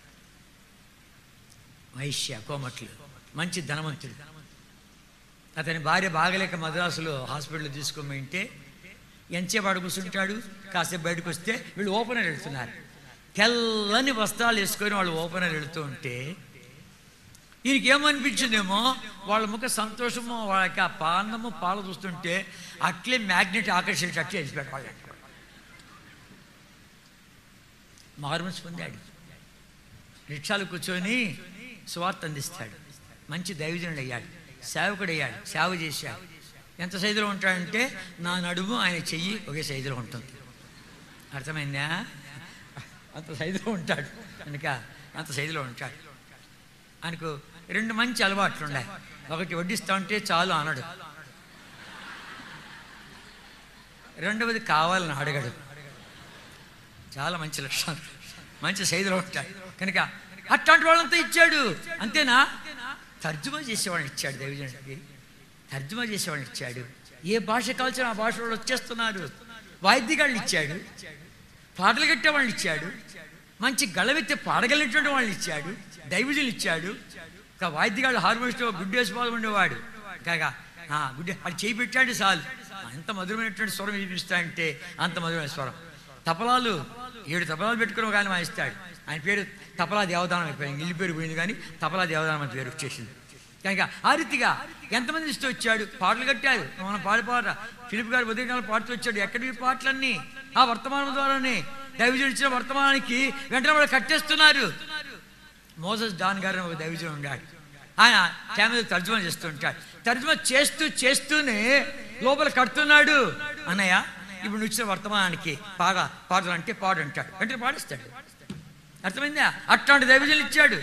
వైశ్య కోమట్లు మంచి ధనవంతుడు అతని భార్య బాగలేక మద్రాసులో హాస్పిటల్ తీసుకోమంటే ఎంతసేపు అడుగు కూర్చుంటాడు కాసేపు బయటకు వస్తే వీళ్ళు ఓపెనర్ వెళ్తున్నారు తెల్లని వస్త్రాలు వేసుకొని వాళ్ళు ఓపెనర్ వెళుతూ ఉంటే ఈయనకి ఏమనిపించిందేమో వాళ్ళ ముఖ సంతోషము వాళ్ళ యొక్క పాన్నము పాలు చూస్తుంటే అట్లే మ్యాగ్నెట్ ఆకర్షించేటట్టు చేసిపెట్ట వాళ్ళు మారుమనిసి పొందాడు రిక్షాలు కూర్చొని సువార్త అందిస్తాడు మంచి దైవజనుడు అయ్యాడు సేవకుడు అయ్యాడు సేవ చేశాడు ఎంత సైజులో ఉంటాడంటే నా నడుము ఆయన చెయ్యి ఒకే సైజులో ఉంటుంది అర్థమైందా అంత సైజులో ఉంటాడు కనుక అంత సైజులో ఉంటాడు ఆయనకు రెండు మంచి అలవాట్లు ఉన్నాయి ఒకటి వడ్డిస్తా ఉంటే చాలు అనడు రెండవది కావాలని అడగడు చాలా మంచి లక్షణాలు మంచి సైజులో ఉంటాడు కనుక అట్లాంటి వాళ్ళంతా ఇచ్చాడు అంతేనా తర్జుమా చేసేవాళ్ళని ఇచ్చాడు దైవజనుడికి తర్జుమా చేసేవాళ్ళని ఇచ్చాడు ఏ భాష కాల్చిన ఆ భాష వాళ్ళు వచ్చేస్తున్నారు వాయిద్యగాళ్ళని ఇచ్చాడు పాటలు కట్టే వాళ్ళని ఇచ్చాడు మంచి గళవెత్తే పాడగలిగినటువంటి వాళ్ళని ఇచ్చాడు దైవజులు ఇచ్చాడు ఇంకా వాయిద్యగాళ్ళు హార్మోనిస్ట్ గుడ్డేసి ఉండేవాడు కాగా ఆ, గుడ్డే అది చేయి పెట్టాడు చాలు ఎంత మధురమైనటువంటి స్వరం వినిపిస్తా అంటే అంత మధురమైన స్వరం తపలాలు ఏడు తపలాలు పెట్టుకుని ఒక ఆయన వాయిస్తాడు ఆయన పేరు తపలా దేవదానం అయిపోయింది ఇల్లు పేరు పోయింది కానీ తపలా దేవదానం అని పేరు వచ్చేసింది కనుక ఆ రీతిగా ఎంతమంది ఇస్తూ వచ్చాడు పాటలు కట్టారు మనం పాడి పాట ఫిలిప్ గారు ఉదయకాలం పాడుతూ వచ్చాడు ఎక్కడివి పాటలన్నీ ఆ వర్తమానం ద్వారానే దైవజుడు ఇచ్చిన వర్తమానానికి వెంటనే వాళ్ళు కట్టేస్తున్నారు మోసస్ డాన్ గారు అని ఒక దైవజుడు ఉన్నాడు ఆయన కెమెరా తర్జుమా చేస్తూ ఉంటాడు తర్జుమా చేస్తూ చేస్తూనే లోపల కడుతున్నాడు అన్నయ్య ఇప్పుడు నువ్వు ఇచ్చిన వర్తమానానికి పాడ పాడాలంటే పాడు అంటాడు వెంటనే పాడిస్తాడు అర్థమైందా అట్లాంటి దైవజనులు ఇచ్చాడు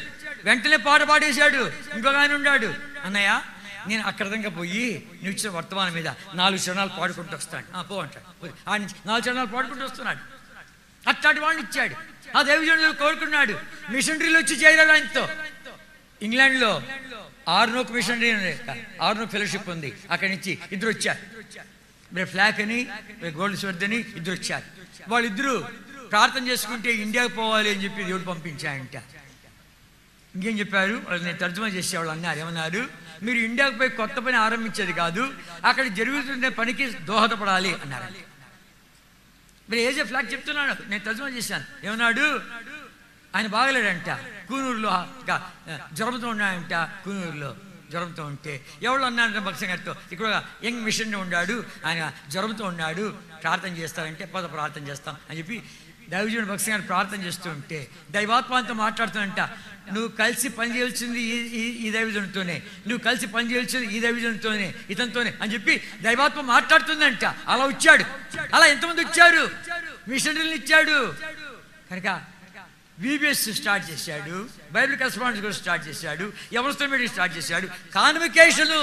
వెంటనే పాట పాడేశాడు ఇంకొక ఆయన ఉన్నాడు అన్నయ్య నేను అక్కడంగా పోయి నువ్వు ఇచ్చిన వర్తమానం మీద నాలుగు క్షణాలు పాడుకుంటూ వస్తాను "ఆ, పో అంటాడు పోయి. ఆ నుంచి నాలుగు క్షణాలు పాడుకుంటూ వస్తున్నాడు అట్లాంటి వాడిని ఇచ్చాడు ఆ దైవజనుడు కోరుకున్నాడు మిషనరీలు వచ్చి చేరాడు ఆయనతో ఇంగ్లాండ్లో ఆర్నోక్ మిషనరీ ఉంది ఆర్నోక్ ఫెలోషిప్ ఉంది అక్కడి నుంచి ఇద్దరు వచ్చారు మీరు ఫ్లాక్ అని మీరు గోల్డ్ స్వర్డ్ అని ఇద్దరు వచ్చారు వాళ్ళిద్దరూ ప్రార్థన చేసుకుంటే ఇండియాకి పోవాలి అని చెప్పి దేవుడు పంపించాయంట ఇంకేం చెప్పారు వాళ్ళు నేను తర్జుమా చేసేవాళ్ళు అన్నారు ఏమన్నారు మీరు ఇండియాకు పోయి కొత్త పని ఆరంభించేది కాదు అక్కడ జరుగుతున్న పనికి దోహదపడాలి అన్నారు మరి ఏజే ఫ్లాగ్ చెప్తున్నాడు నేను తర్జుమా చేశాను ఏమన్నాడు ఆయన బాగలేడంట కూనూరులో గా- జ్వరంతో ఉన్నాడంట కూనూరులో జ్వరంతో ఉంటే ఎవరు అన్నాడు భక్త గారితో ఇక్కడ ఒక యంగ్ మిషన్ ఉన్నాడు ఆయన జ్వరంతో ఉన్నాడు ప్రార్థన చేస్తారంటే పద ప్రార్థన చేస్తాం అని చెప్పి దైవజుడు భక్త గారు ప్రార్థన చేస్తూ ఉంటే దైవాత్మాంతో మాట్లాడుతానంట నువ్వు కలిసి పని చేయాల్సింది ఈ ఈ- ఈ దైవజనుడితోనే నువ్వు కలిసి పని చేయాల్సింది ఈ దైవజనుడితోనే ఇతనితోనే అని చెప్పి దైవాత్మ మాట్లాడుతుందంట అలా వచ్చాడు అలా ఎంతమంది వచ్చారు మిషనరీలు ఇచ్చాడు కనుక విబిఎస్ స్టార్ట్ చేశాడు బైబిల్ కరస్పాండెన్స్ కూడా స్టార్ట్ చేశాడు ఎవరితో మీడియా స్టార్ట్ చేశాడు కాన్వికేషను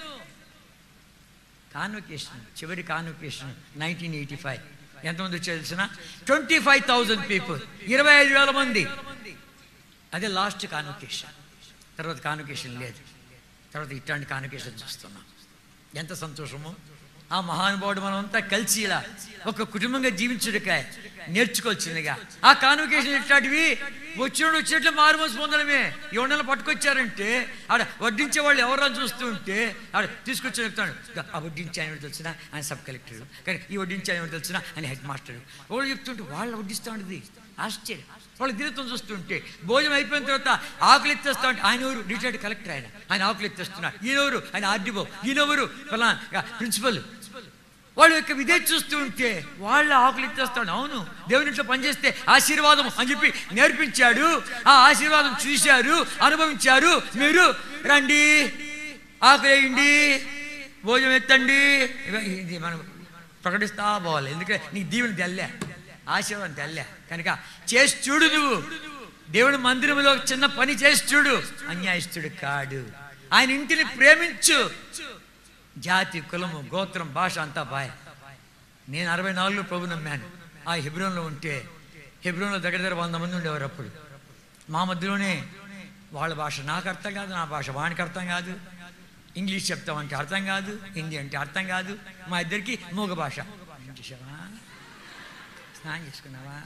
కాన్వికేషన్ చివరి కాన్వికేషన్ నైన్టీన్ ఎయిటీ ఫైవ్ ఎంతమంది వచ్చారు తెలిసిన ట్వంటీ ఫైవ్ థౌజండ్ పీపుల్ ఇరవై ఐదు వేల మంది అదే లాస్ట్ కాన్వికేషన్ తర్వాత కాన్వికేషన్ లేదు తర్వాత ఇట్లాంటి కాన్వికేషన్ చూస్తున్నాం ఎంత సంతోషము ఆ మహానుభావుడు మనమంతా కలిసి ఇలా ఒక కుటుంబంగా జీవించుడికాయ నేర్చుకోవాల్సిందిగా ఆ కాన్వికేషన్ ఇట్లాంటివి వచ్చినప్పుడు వచ్చేట్లు మారుమోసి పొందడమే ఎవరినైనా పట్టుకొచ్చారంటే ఆడ వడ్డించే వాళ్ళు ఎవరో చూస్తూ ఉంటే ఆడ తీసుకొచ్చి చెప్తాడు ఆ వడ్డించే ఆయన తెలిసిన ఆయన సబ్ కలెక్టర్ కానీ ఈ వడ్డించే ఆయన తెలిసిన ఆయన హెడ్ మాస్టర్ వాళ్ళు చెప్తుంటే వాళ్ళు వడ్డిస్తూ ఉండేది ఆశ్చర్యం వాళ్ళ దీనితో చూస్తుంటే భోజనం అయిపోయిన తర్వాత ఆకులు ఎత్తేస్తా ఉంటే ఆయన ఎవరు రిటైర్డ్ కలెక్టర్ ఆయన ఆయన ఆకులు ఎత్తేస్తున్నాడు ఈయనెవరు ఆయన ఆర్డీఓ ఈయనెవరు ఫలానా ప్రిన్సిపల్ వాళ్ళ యొక్క విధే చూస్తూ ఉంటే వాళ్ళ ఆకులు ఎత్తేస్తాడు అవును దేవుని ఇంట్లో పనిచేస్తే ఆశీర్వాదం అని చెప్పి నేర్పించాడు ఆ ఆశీర్వాదం చూశారు అనుభవించారు మీరు రండి ఆకులు వేయండి భోజనం ఎత్తండి ఇవ- ఇది మనం ప్రకటిస్తా పోవాలి ఎందుకంటే నీకు దీవెన తెల్లే ఆశీర్వాదం తెల్లే కనుక చేసి చూడు నువ్వు దేవుడి మందిరంలో ఒక చిన్న పని చేసి చూడు అన్యాయస్తుడు కాడు ఆయన ఇంటిని ప్రేమించు జాతి కులము గోత్రం భాష అంతా బాయ్ నేను అరవై నాలుగులో ప్రభు నమ్మాను ఆ హెబ్రోన్లో ఉంటే హెబ్రోన్లో దగ్గర దగ్గర వంద మంది ఉండేవారు అప్పుడు మా మధ్యలోనే వాళ్ళ భాష నాకు అర్థం కాదు నా భాష వానికి అర్థం కాదు ఇంగ్లీష్ చెప్తామంటే అర్థం కాదు హిందీ అంటే అర్థం కాదు మా ఇద్దరికి మూగ భాష ఏం చేసావా స్నానం చేసుకున్నావా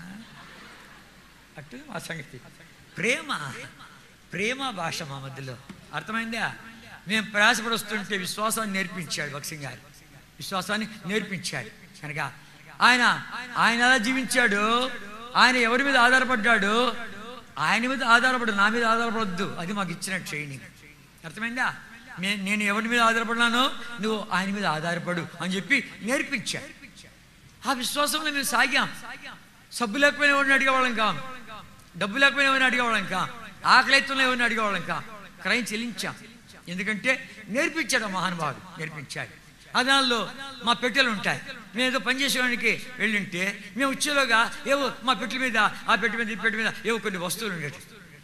అట్టు మా సంగతి ప్రేమ ప్రేమ భాష మా మధ్యలో అర్థమైందా మేము ప్రయాసపడి వస్తుంటే విశ్వాసాన్ని నేర్పించాడు భక్సింగ్ గారు విశ్వాసాన్ని నేర్పించాడు కనుక ఆయన ఆయన ఎలా జీవించాడు ఆయన ఎవరి మీద ఆధారపడ్డాడు ఆయన మీద ఆధారపడు నా మీద ఆధారపడద్దు అది మాకు ఇచ్చిన ట్రైనింగ్ అర్థమైందా నే- నేను ఎవరి మీద ఆధారపడినానో నువ్వు ఆయన మీద ఆధారపడు అని చెప్పి నేర్పించాడు ఆ విశ్వాసంలో మేము సాగాం సబ్బు లేకపోయినా ఎవరిని అడిగేవాళ్ళం కాం డబ్బు లేకపోయినా ఎవరిని అడిగేవాళ్ళం కా ఆకలితున్న ఎవరిని అడిగేవాళ్ళం కా క్రయం చెల్లించాం ఎందుకంటే నేర్పించాడు ఆ మహానుభావుడు నేర్పించాడు ఆ దానిలో మా పెట్టెలు ఉంటాయి మేము ఏదో పని చేసేవానికి వెళ్ళింటే మేము వచ్చేలోగా ఏవో మా పెట్టెల మీద ఆ పెట్టె మీద ఈ పెట్టె మీద ఏవో కొన్ని వస్తువులు ఉండేవి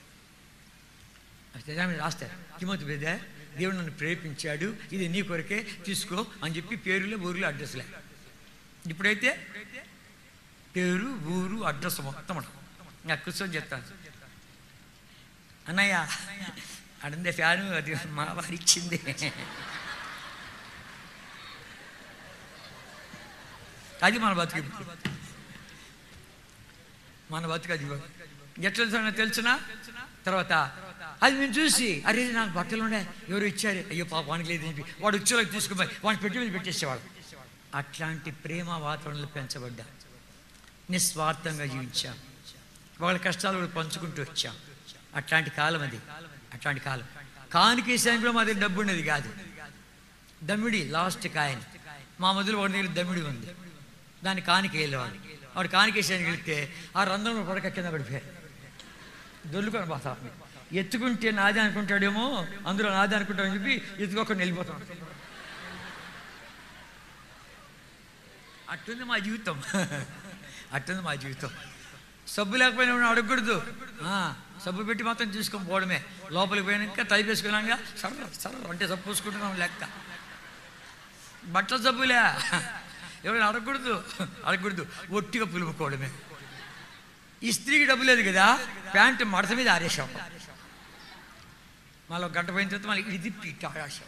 అయితే దాని మీద రాస్తారు కిమతి మీద దేవుడు నన్ను ప్రేరేపించాడు ఇది నీ కొరకే తీసుకో అని చెప్పి పేరులే ఊర్లో అడ్రస్లే ఇప్పుడైతే పేరు ఊరు అడ్రస్ మొత్తం ఉండదు. ఇంకా కూర్చొని చెప్తాను అన్నయ్య అడందే ఫ్యాను అది మా వారి ఇచ్చింది అది మన బతుకు ఇప్పుడు. మన బతుకు అది ఎట్లా తెలుసా తెలిసిన తర్వాత అది మేము చూసి అరే నాకు బట్టలు ఉండే ఎవరు ఇచ్చారు అయ్యో పాప వానికి లేదు అని చెప్పి వాడు వచ్చేలోకి తీసుకుపోయి వాడిని పెట్టి మీద పెట్టేసేవాడు అట్లాంటి ప్రేమ వాతావరణంలో పెంచబడ్డా నిస్వార్థంగా జీవించాం వాళ్ళ కష్టాలు కూడా పంచుకుంటూ వచ్చాం అట్లాంటి కాలం అది అట్లాంటి కాలం కానికేసానికి కూడా మా దగ్గర డబ్బు ఉండేది కాదు దమ్మిడి లాస్ట్ కాయన్ మా మొదలు వాడి దగ్గర దమ్మిడి ఉంది దాన్ని కానికి వెళ్ళేవాడు వాడు కానికేసానికి వెళ్తే ఆ రంధ్రంలో పడక కింద పడిపోయారు దొల్లుకొని పోతా ఎత్తుకుంటే నాదే అనుకుంటాడేమో అందులో నాదే అనుకుంటాడని చెప్పి ఎత్తుకోకుండా వెళ్ళిపోతాడు అట్టుంది మా జీవితం అట్టుంది మా జీవితం సబ్బు లేకపోయినా ఎవరిని అడగకూడదు ఆ, సబ్బు పెట్టి మాత్రం తీసుకొని పోవడమే లోపలికి పోయినాక తలిపేసుకున్నాక సర్ర సర్ర అంటే సబ్బు పూసుకుంటున్నాం లెక్క బట్టల సబ్బులే ఎవరైనా అడగకూడదు అడగకూడదు ఒట్టిగా పులుపుకోవడమే ఇస్త్రీకి డబ్బు లేదు కదా ప్యాంటు మడత మీద ఆరేసాం మళ్ళీ ఒక గంట పోయిన తర్వాత మళ్ళీ ఇది తిప్పి ఇట్ట ఆరేసాం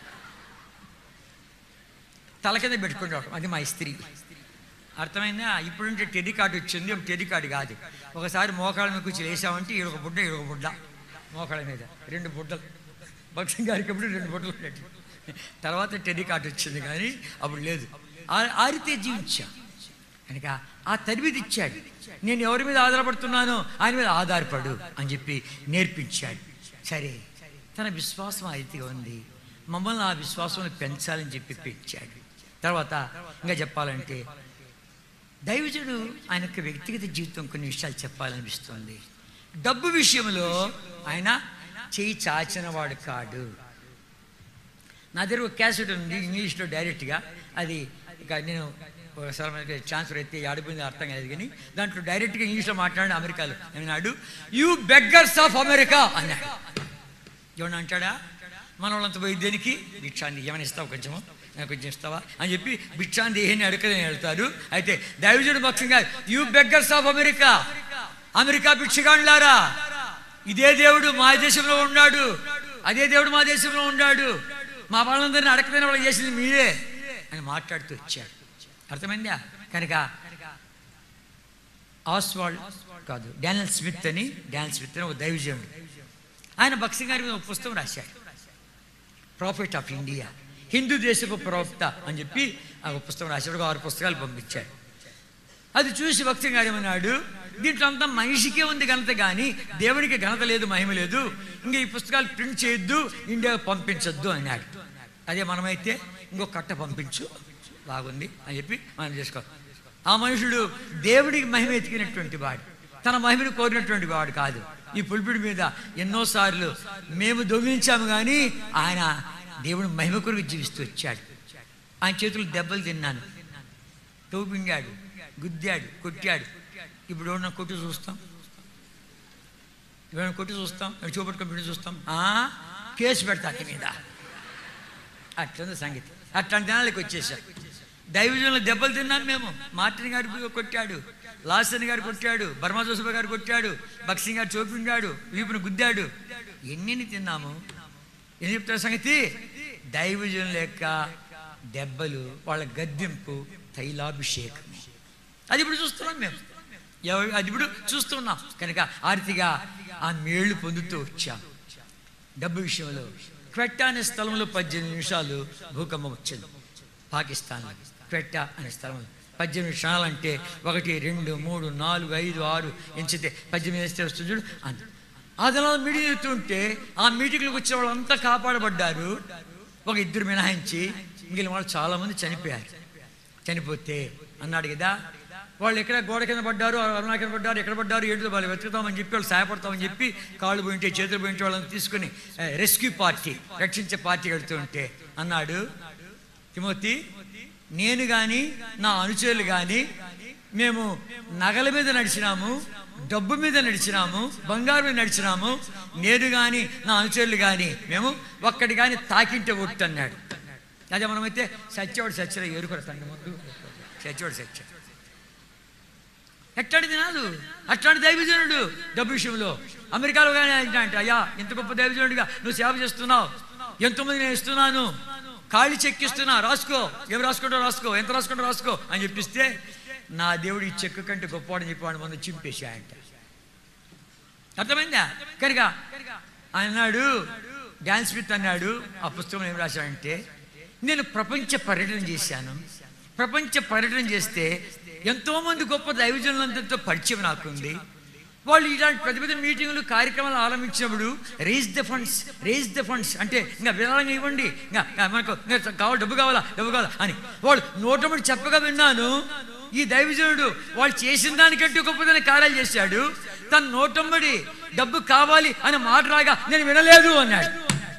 తల కింద పెట్టుకుంటాం అది మా ఇస్త్రీ అర్థమైందా ఇప్పుడుంటే టెడి కార్డు వచ్చింది టెడి కార్డు కాదు ఒకసారి మోకాళ్ళ మీద కూర్చొని వేసామంటే ఈడొక బుడ్డ ఈడొక బుడ్డ మోకాళ్ళ మీద రెండు బుడ్డలు భక్తి గారికి అప్పుడు రెండు బుడ్డలు ఉండేవి తర్వాత టెడి కార్డు వచ్చింది కానీ అప్పుడు లేదు ఆ- ఆ రీతే జీవించా కనుక ఆ తరిమిది ఇచ్చాడు నేను ఎవరి మీద ఆధారపడుతున్నానో ఆయన మీద ఆధారపడు అని చెప్పి నేర్పించాడు సరే తన విశ్వాసం ఆ రీతిగా ఉంది మమ్మల్ని ఆ విశ్వాసం పెంచాలని చెప్పి పెంచాడు తర్వాత ఇంకా చెప్పాలంటే దైవజుడు ఆయన యొక్క వ్యక్తిగత జీవితం కొన్ని విషయాలు చెప్పాలనిపిస్తుంది డబ్బు విషయంలో ఆయన చేయి చాచిన వాడు కాడు నా దగ్గర ఒక క్యాసెట్ ఉంది ఇంగ్లీష్లో డైరెక్ట్గా అది ఇక నేను ఒకసారి మనకి ట్రాన్స్ఫర్ అయితే ఆడిపోయింది అర్థం కాలేదు కానీ దాంట్లో డైరెక్ట్గా ఇంగ్లీష్లో మాట్లాడి అమెరికాలో ఏమన్నాడు యూ బెగ్గర్స్ ఆఫ్ అమెరికా అన్నాడు ఏమన్నా అంటాడా మన వాళ్ళంతా పోయి దేనికి భిక్షాన్ని ఏమైనా ఇస్తావు కొంచెము నాకు కొంచెం ఇస్తావా అని చెప్పి భిక్షాన్ని దేహాన్ని అడగదని వెళ్తారు అయితే దైవజుడు పక్షంగా you beggars of America America భిక్షగాండ్లారా ఇదే దేవుడు మా దేశంలో ఉన్నాడు అదే దేవుడు మా దేశంలో ఉన్నాడు మా వాళ్ళందరినీ అడగదని వాళ్ళు చేసింది మీరే అని మాట్లాడుతూ వచ్చాడు అర్థమైందా కనుక ఆస్వాల్డ్ కాదు డానియల్ స్మిత్ అని డానియల్ స్మిత్ అని ఒక దైవజనుడు ఆయన బక్సింగ్ గారి మీద ఒక పుస్తకం రాశాడు ప్రాఫిట్ ఆఫ్ ఇండియా హిందూ దేశపు ప్రవక్త అని చెప్పి ఆ ఒక పుస్తకం రాశాడు ఒక ఆరు పుస్తకాలు పంపించాడు అది చూసి భక్తి గారు ఏమన్నాడు దీంట్లో అంతా మనిషికే ఉంది ఘనత కానీ దేవునికి ఘనత లేదు మహిమ లేదు ఇంకా ఈ పుస్తకాలు ప్రింట్ చేయొద్దు ఇండియాకు పంపించొద్దు అన్నాడు అదే మనమైతే ఇంకో కట్ట పంపించు బాగుంది అని చెప్పి మనం చేసుకో ఆ మనుషుడు దేవుడికి మహిమ ఎతికినటువంటి వాడు తన మహిమను కోరినటువంటి వాడు కాదు ఈ పులిపిడి మీద ఎన్నోసార్లు మేము దొంగిలించాము కానీ ఆయన దేవుడి మహిమ కొరకు జీవిస్తూ వచ్చాడు ఆయన చేతులు దెబ్బలు తిన్నాను తోపిండాడు గుద్దాడు కొట్టాడు ఇప్పుడు ఎవరన్నా కొట్టి చూస్తాం ఎవరైనా కొట్టి చూస్తాం ఎవరు చూపెట్టుకొని పెట్టి చూస్తాం ఆ, కేసు పెడతా అతని మీద అట్లుంది సంగతి అట్లాంటి దినాలకి వచ్చేసాం దైవజనులు దెబ్బలు తిన్నాం మేము మార్టిన్ గారు కొట్టాడు లాసన్ గారు కొట్టాడు బర్మా జోసఫ్ గారు కొట్టాడు బక్సింగ్ గారు చోపిండాడు వీపును గుద్దాడు ఎన్ని తిన్నాము ఏం చెప్తారు సంగతి దైవజనుల యొక్క దెబ్బలు వాళ్ళ గద్దెంపు తైలాభిషేకం అది ఇప్పుడు చూస్తున్నాం మేము ఎవ- అది ఇప్పుడు చూస్తున్నాం కనుక ఆర్తిగా ఆ మేళ్ళు పొందుతూ వచ్చాం డబ్బు విషయంలో క్వెట్టా అనే స్థలంలో పద్దెనిమిది నిమిషాలు భూకంపం వచ్చింది పాకిస్తాన్లో క్వెట్టా అనే స్థలంలో పద్దెనిమిది క్షణాలు అంటే ఒకటి రెండు మూడు నాలుగు ఐదు ఆరు ఎంచితే పద్దెనిమిది వేస్తే వస్తుంది చూడు అంత ఆ దినాలు మీటింగ్ జరుగుతుంటే ఆ మీటింగ్లకు వచ్చే వాళ్ళంతా కాపాడబడ్డారు ఒక ఇద్దరు మినహాయించి మిగిలిన వాళ్ళు చాలామంది చనిపోయారు చనిపోతే అన్నాడు కదా వాళ్ళు ఎక్కడ గోడ కింద పడ్డారు అరుణా కింద పడ్డారు ఎక్కడ పడ్డారు ఏంటో వాళ్ళు వెతుకుతామని చెప్పి వాళ్ళు సహాయపడతామని చెప్పి కాళ్ళు పోయింటే చేతులు పోయింటే వాళ్ళని తీసుకుని రెస్క్యూ పార్టీ రక్షించే పార్టీ కడుతుంటే అన్నాడు తిమోతి నేను కానీ నా అనుచరులు కానీ మేము నగల మీద నడిచినాము డబ్బు మీద నడిచినాము బంగారు మీద నడిచినాము నేను కానీ నా అనుచరులు కానీ మేము ఒక్కటి కానీ తాకింటే ఒట్టు అన్నాడు అదే మనమైతే సత్యవాడు సత్యలో ఏరుకొడతాండి ముందు సత్యవాడు సత్య ఎట్లాంటి తినాదు అట్లాంటి దైవజనుడు డబ్బు విషయంలో అమెరికాలో కానీ అంటే అయ్యా ఇంత గొప్ప దైవజనుడిగా నువ్వు సేవ చేస్తున్నావు ఎంతోమంది నేను ఇస్తున్నాను ఖాళీ చెక్ ఇస్తున్నా రాసుకో ఎవరు రాసుకుంటో రాసుకో ఎంత రాసుకుంటో రాసుకో అని చెప్పిస్తే నా దేవుడు ఈ చెక్కు కంటే గొప్పవాడని చెప్పి వాడు ముందు చింపేశాయంట అర్థమైందా కనుక ఆయన అన్నాడు డాన్స్ స్మిత్ అన్నాడు ఆ పుస్తకం ఏం రాశాడంటే నేను ప్రపంచ పర్యటన చేశాను ప్రపంచ పర్యటన చేస్తే ఎంతోమంది గొప్ప దైవజనులందరితో పరిచయం నాకుంది వాళ్ళు ఇలాంటి పెద్ద పెద్ద మీటింగులు కార్యక్రమాలు ఆరంభించినప్పుడు raise the funds raise the funds అంటే ఇంకా విరాళంగా ఇవ్వండి ఇంకా ఇంకా మనకు ఇంకా కావాలి డబ్బు కావాలా డబ్బు కావాలా అని వాళ్ళు నోటముడి చెప్పగా విన్నాను ఈ దైవజనుడు వాళ్ళు చేసిన దానికంటే గొప్పదైన కార్యాలు చేశాడు తన నోటమ్మడి డబ్బు కావాలి అని మాట రాగా నేను వినలేదు అన్నాడు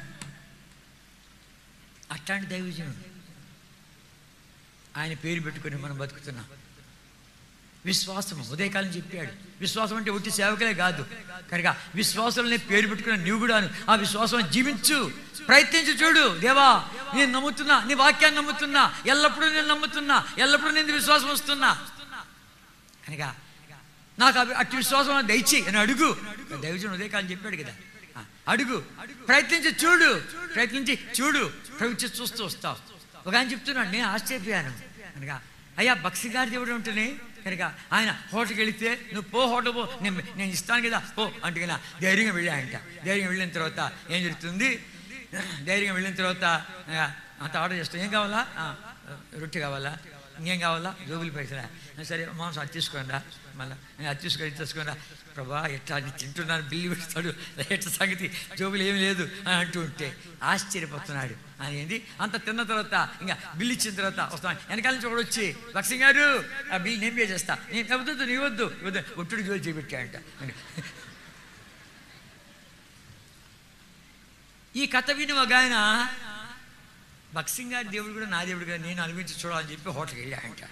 అట్లాంటి దైవజనుడు ఆయన పేరు పెట్టుకొని మనం బతుకుతున్నాం విశ్వాసం ఉదయకాలం చెప్పాడు విశ్వాసం అంటే ఒట్టి సేవకులే కాదు కనుక విశ్వాసంలో పేరు పెట్టుకున్న నీవు కూడాను ఆ విశ్వాసం జీవించు ప్రయత్నించి చూడు దేవా నేను నమ్ముతున్నా నీ వాక్యాన్ని నమ్ముతున్నా ఎల్లప్పుడూ నేను నమ్ముతున్నా ఎల్లప్పుడూ నేను విశ్వాసం వస్తున్నా కనుక నాకు అవి- అట్టి విశ్వాసం నాకు దయచి అని అడుగు దైవజన్ ఉదయకాలం చెప్పాడు కదా ఆ, అడుగు ప్రయత్నించి చూడు ప్రయత్నించి చూడు ప్రవృత్తి చూస్తూ వస్తావు ఒక ఆయన చెప్తున్నాడు నేను ఆశ్చర్యపోయాను కనుక అయ్యా బక్సి గారి దేవుడు ఉంటేనే కనుక ఆయన హోటల్కి వెళితే నువ్వు పో హోటల్ పో నేను నేను ఇస్తాను కదా పో అంటే కదా ధైర్యంగా వెళ్ళాయంట ధైర్యంగా వెళ్ళిన తర్వాత ఏం జరుగుతుంది ధైర్యంగా వెళ్ళిన తర్వాత ఆ, అంత ఆర్డర్ చేస్తాం ఏం కావాలా ఆ, రొట్టె కావాలా ఇంకేం కావాలా జోబులు పైసలా సరే మాంసం అది తీసుకోండి మళ్ళీ నేను అది తీసుకొని తీసుకోండి ప్రభా ఎట్లా అది తింటున్నాను బిల్లు పెడతాడు ఎట్ల సంగతి జోబులు ఏమి లేదు అని అంటూ ఉంటే ఆశ్చర్యపోతున్నాడు అని ఏంది అంత తిన్న తర్వాత ఇంకా బిల్లు ఇచ్చిన తర్వాత వస్తాను వెనకాల నుంచి ఒకడు వచ్చి లక్ష్మి గారు ఆ బిల్ నేను పే చేస్తా నేను వద్దు నీ వద్దు వద్దు ఒట్టుడు జోలు చేపెట్టాయంట ఈ కథ విని ఒక ఆయన భక్సింగ్ గారి దేవుడు కూడా నా దేవుడు కూడా నేను అనుభవించి చూడాలని చెప్పి హోటల్కి వెళ్ళాయంట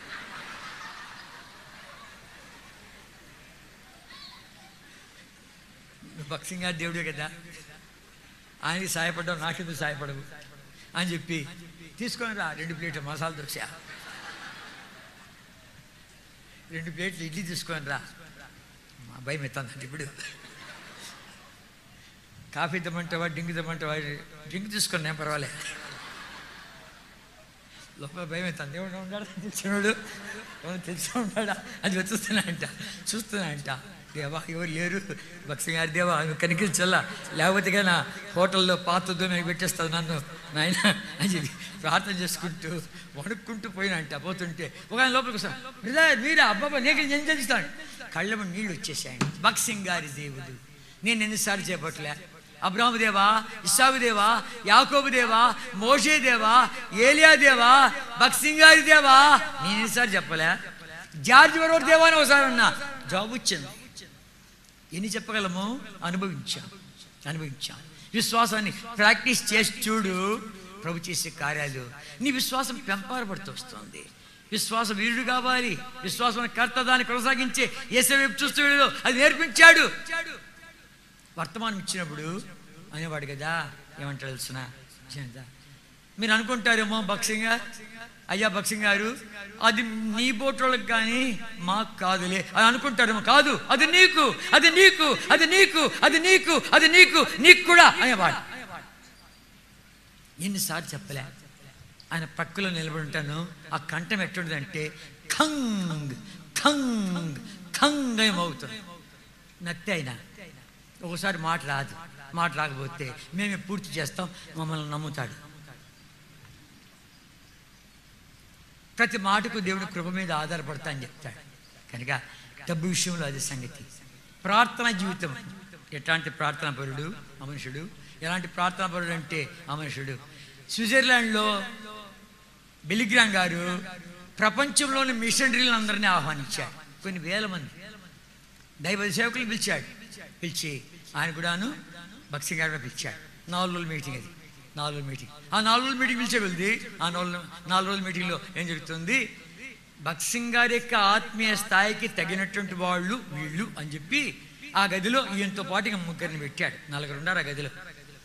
భక్సింగ్ గారి దేవుడే కదా ఆయనకి సాయపడ్డావు నాకెందుకు సాయపడవు అని చెప్పి తీసుకొని రా రెండు ప్లేట్లు మసాలా దోశ రెండు ప్లేట్లు ఇడ్లీ తీసుకొని రా మా భయం ఎత్తానంటే ఇప్పుడు కాఫీ తెమ్మంటావా డ్రింక్ తెమ్మంటావా డ్రింక్ తీసుకొని నేను పర్వాలేదు లోపల భయం అవుతుంది దేవుడు ఉన్నాడు తెలిసినోడు ఎవరు తెలిసి ఉన్నాడా అది చూస్తున్నాయంట చూస్తున్నాయంట దేవా ఎవరు లేరు భక్తి గారి దేవా నువ్వు కనిపించల్లా లేకపోతే నా హోటల్లో పాతదో నేను పెట్టేస్తావు నన్ను నాయన అని చెప్పి ప్రార్థన చేసుకుంటూ వణుక్కుంటూ పోయినంట పోతుంటే ఒక ఆయన లోపలికి వస్తాను బ్రదర్ మీరా అబ్బాబా నేను ఏం చదివిస్తాను కళ్ళము నీళ్ళు వచ్చేసాయండి భక్సింగ్ గారి దేవుడు నేను ఎన్నిసార్లు చేపట్టలే అబ్రాహము దేవా ఇస్సాకు దేవా యాకోబు దేవా మోషే దేవా ఏలియా దేవా బక్సింగారి దేవా నేను ఎన్నిసార్లు చెప్పలే జార్జ్ వరవర్ దేవా అని ఒకసారి అన్నా జాబ్ వచ్చింది ఎన్ని చెప్పగలము అనుభవించాం అనుభవించాం విశ్వాసాన్ని ప్రాక్టీస్ చేసి చూడు ప్రభు చేసే కార్యాలు నీ విశ్వాసం పెంపారబడుతూ వస్తుంది విశ్వాస వీరుడు కావాలి విశ్వాసం కర్త దాన్ని కొనసాగించే ఏసే వైపు చూస్తూ వీడు అది నేర్పించాడు వర్తమానం ఇచ్చినప్పుడు అనేవాడు కదా ఏమంటారు తెలుసిన మీరు అనుకుంటారేమో భక్సింగ్ అయ్యా భక్సింగ్ గారు అది నీ బోట్లోకి కానీ మాకు కాదులే అని అనుకుంటారేమో కాదు అది నీకు అది నీకు అది నీకు అది నీకు అది నీకు నీకు కూడా అనేవాడు ఎన్నిసార్లు చెప్పలే ఆయన పక్కలో నిలబడి ఉంటాను ఆ కంఠం ఎట్టుండదంటే ఖంగ్ ఖంగ్ ఖంగ్ అని మోగుతుంది నత్తే అయినా ఒకసారి మాట రాదు మాట రాకపోతే మేమే పూర్తి చేస్తాం మమ్మల్ని నమ్ముతాడు ప్రతి మాటకు దేవుని కృప మీద ఆధారపడతా అని చెప్తాడు కనుక డబ్బు విషయంలో అది సంగతి ప్రార్థన జీవితం ఎట్లాంటి ప్రార్థనా పరుడు ఆ మనుషుడు ఎలాంటి ప్రార్థనా పరుడు అంటే ఆ మనుషుడు స్విట్జర్లాండ్లో బెలిగ్రామ్ గారు ప్రపంచంలోని మిషనరీలను అందరినీ ఆహ్వానించాడు కొన్ని వేల మంది దైవ సేవకులు పిలిచాడు పిలిచి ఆయన కూడాను భక్సి గారిని పిలిచాడు నాలుగు రోజుల మీటింగ్ అది నాలుగు రోజుల మీటింగ్ ఆ నాలుగు రోజుల మీటింగ్ పిలిచే వెళ్ది ఆ నాలుగు నాలుగు రోజుల మీటింగ్లో ఏం జరుగుతుంది భక్సింగ్ గారి యొక్క ఆత్మీయ స్థాయికి తగినటువంటి వాళ్ళు వీళ్ళు అని చెప్పి ఆ గదిలో ఈయనతో పాటు ఇంకా ముగ్గురిని పెట్టాడు నలుగురు ఉన్నారు ఆ గదిలో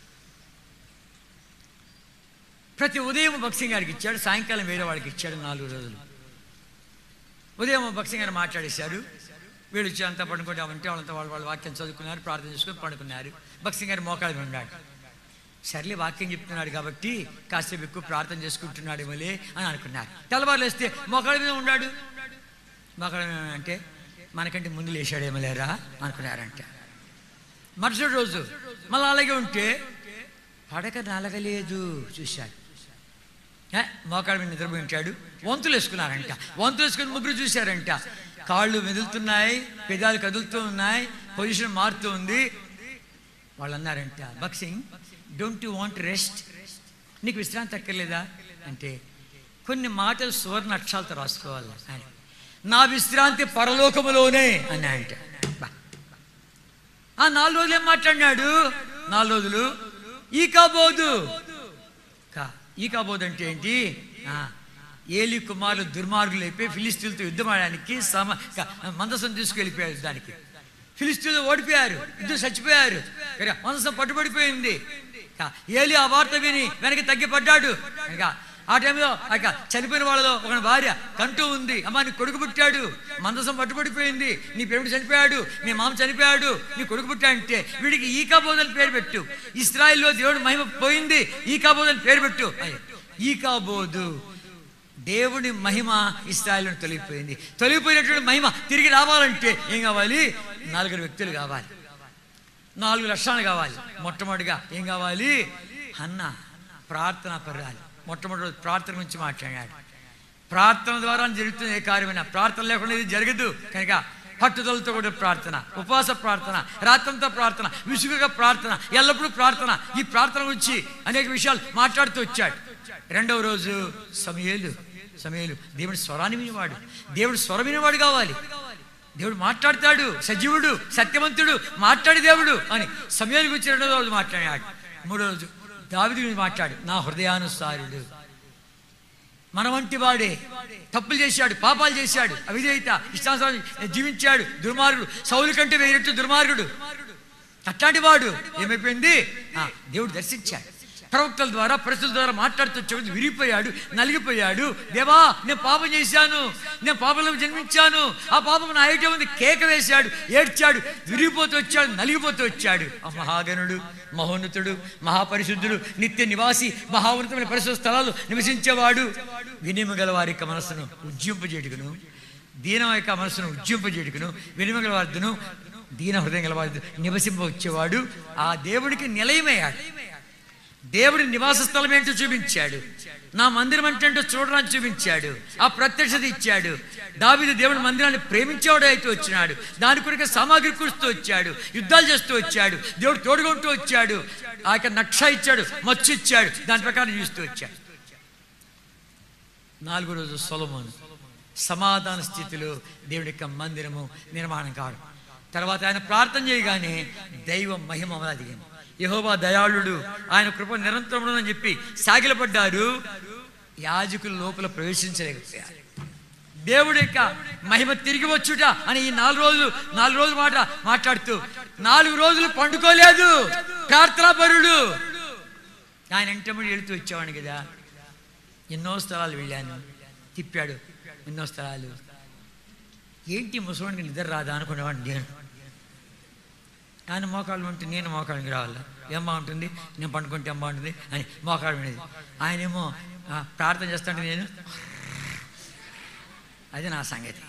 ప్రతి ఉదయం భక్సింగ్ గారికి ఇచ్చాడు సాయంకాలం వేరే వాళ్ళకి ఇచ్చాడు నాలుగు రోజులు ఉదయం భక్సింగ్ గారు మాట్లాడేశారు వీళ్ళు వచ్చి అంతా పడుకుంటామంటే వాళ్ళంతా వాళ్ళు వాళ్ళ వాక్యం చదువుకున్నారు ప్రార్థన చేసుకుని పడుకున్నారు భక్సింగ్ గారు మోకాళ్ళ మీద ఉన్నాడు సర్లే వాక్యం చెప్తున్నాడు కాబట్టి కాసేపు ఎక్కువ ప్రార్థన చేసుకుంటున్నాడు మళ్ళీ అని అనుకున్నారు తెల్లవారులు వేస్తే మోకాళ్ళ మీద ఉన్నాడు మోకాళ్ళ మీద అంటే మనకంటే ముందు లేచాడేమో లేరా అనుకున్నారంట మరుసటి రోజు మళ్ళీ అలాగే ఉంటే పడక నలగలేదు చూశాడు ఏ, మోకాళ్ళ మీద నిద్రపోయి ఉంటాడు వంతులు వేసుకున్నారంట వంతులు వేసుకుని ముగ్గురు చూశారంట కాళ్ళు మెదులుతున్నాయి పెదాలు కదులుతూ ఉన్నాయి పొజిషన్ మారుతూ ఉంది వాళ్ళు అన్నారంట బక్సింగ్ డోంట్ యు వాంట్ రెస్ట్ నీకు విశ్రాంతి అక్కర్లేదా అంటే కొన్ని మాటలు సువర్ణ అక్షరాలతో రాసుకోవాలి ఆయన నా విశ్రాంతి పరలోకములోనే అని అంట బా ఆ నాలుగు రోజులు ఏం మాట్లాడినాడు నాలుగు రోజులు ఈ కాబోదు కా ఈ కాబోదు అంటే ఏంటి ఆ, ఏలి కుమారులు దుర్మార్గులు అయిపోయి ఫిలిస్తీన్లతో యుద్ధం ఆడడానికి సమ క- మందసం తీసుకెళ్ళిపోయారు యుద్ధానికి ఫిలిస్తీన్లు ఓడిపోయారు యుద్ధం చచ్చిపోయారు ఇక మందసం పట్టుబడిపోయింది ఇక ఏలి ఆ వార్త విని వెనక్కి తగ్గిపడ్డాడు ఇక ఆ టైంలో ఇక చనిపోయిన వాళ్ళలో ఒక భార్య కంటూ ఉంది అమ్మా నీ కొడుకు పుట్టాడు మందసం పట్టుబడిపోయింది నీ పెరుడు చనిపోయాడు నీ మామ చనిపోయాడు నీ కొడుకు పుట్టాడంటే వీడికి ఈకాబోధలు పేరు పెట్టు ఇస్రాయిల్లో దేవుడు మహిమ పోయింది ఈకాబోధలు పేరు పెట్టు అయ్య, ఈకాబోదు దేవుని మహిమ ఇస్రాయల్ను తొలగిపోయింది తొలగిపోయినటువంటి మహిమ తిరిగి రావాలంటే ఏం కావాలి నలుగురు వ్యక్తులు కావాలి నాలుగు లక్షణాలు కావాలి మొట్టమొదటిగా ఏం కావాలి అన్న ప్రార్థన పర్యాలి మొట్టమొదటి ప్రార్థన గురించి మాట్లాడాడు ప్రార్థన ద్వారా జరుగుతుంది ఏ కార్యమైనా ప్రార్థన లేకుండా ఇది జరగదు కనుక పట్టుదలతో కూడా ప్రార్థన ఉపవాస ప్రార్థన రాత్రంతా ప్రార్థన విసుగుగా ప్రార్థన ఎల్లప్పుడూ ప్రార్థన ఈ ప్రార్థన గురించి అనేక విషయాలు మాట్లాడుతూ వచ్చాడు రెండవ రోజు సమయలు సమయలు దేవుడి స్వరాన్ని వినివాడు దేవుడు స్వరం వినివాడు కావాలి దేవుడు మాట్లాడతాడు సజీవుడు సత్యవంతుడు మాట్లాడి దేవుడు అని సమయానికి వచ్చి రెండో రోజు మాట్లాడాడు మూడో రోజు దావిది గురించి మాట్లాడు నా హృదయానుసారుడు మన వంటి వాడే తప్పులు చేశాడు పాపాలు చేశాడు అవిధేయత ఇష్టానుసారం జీవించాడు దుర్మార్గుడు సౌలు కంటే వేరెట్టు దుర్మార్గుడు అట్లాంటి వాడు ఏమైపోయింది ఆ, దేవుడు దర్శించాడు ప్రవక్తల ద్వారా ప్రజల ద్వారా మాట్లాడుతూ వచ్చేది విరిగిపోయాడు నలిగిపోయాడు దేవా నేను పాపం చేశాను నేను పాపంలో జన్మించాను ఆ పాపం నా ఐటం ఉంది కేక వేశాడు ఏడ్చాడు విరిగిపోతూ వచ్చాడు నలిగిపోతూ వచ్చాడు ఆ మహాగణుడు మహోన్నతుడు మహాపరిశుద్ధుడు నిత్య నివాసి మహాఉన్నతమైన పరిశుద్ధ స్థలాలు నివసించేవాడు వినిమ గల వారి యొక్క మనస్సును ఉజ్జింపజేటుకును దీనం యొక్క మనస్సును ఉజ్జింపజేటుకును వినిమ గల వారిను దీన హృదయం గల వారి నివసింప వచ్చేవాడు ఆ దేవుడికి నిలయమయ్యాడు దేవుడి నివాస స్థలం ఏంటో చూపించాడు నా మందిరం అంటే ఏంటో చూడడానికి చూపించాడు ఆ ప్రత్యక్షత ఇచ్చాడు దావిది దేవుడి మందిరాన్ని ప్రేమించేవాడు అయితే వచ్చినాడు దాని కొరకు సామాగ్రి కూరుస్తూ వచ్చాడు యుద్ధాలు చేస్తూ వచ్చాడు దేవుడు తోడుకుంటూ వచ్చాడు ఆ యొక్క నక్ష ఇచ్చాడు మచ్చు ఇచ్చాడు దాని ప్రకారం చూస్తూ వచ్చాడు నాలుగో రోజు సొలమోను సమాధాన స్థితిలో దేవుడి యొక్క మందిరము నిర్మాణం కావడం తర్వాత ఆయన ప్రార్థన చేయగానే దైవ మహిమ అదిగింది యహోవా దయాళుడు ఆయన కృప నిరంతరం అని చెప్పి సాగిలపడ్డారు యాజకుల లోపల ప్రవేశించలేకపోయారు దేవుడి యొక్క మహిమ తిరిగి వచ్చుట అని ఈ నాలుగు రోజులు నాలుగు రోజులు మాట మాట్లాడుతూ నాలుగు రోజులు పండుకోలేదు ప్రార్థనాపరుడు ఆయన ఇంటముడి వెళుతూ వచ్చేవాడిని కదా ఎన్నో స్థలాలు వెళ్ళాను తిప్పాడు ఎన్నో స్థలాలు ఏంటి ముసలికి నిద్ర రాదా అనుకునేవాడిని నేను ఆయన మోకాళ్ళు ఉంటే నేను మోకాళ్ళకి రావాలా ఏం బాగుంటుంది నేను పండుకుంటే ఏం బాగుంటుంది అని మోకాళ్ళు ఉండేది ఆయనేమో ఆ, ప్రార్థన చేస్తుంటే నేను అది నా సంగతి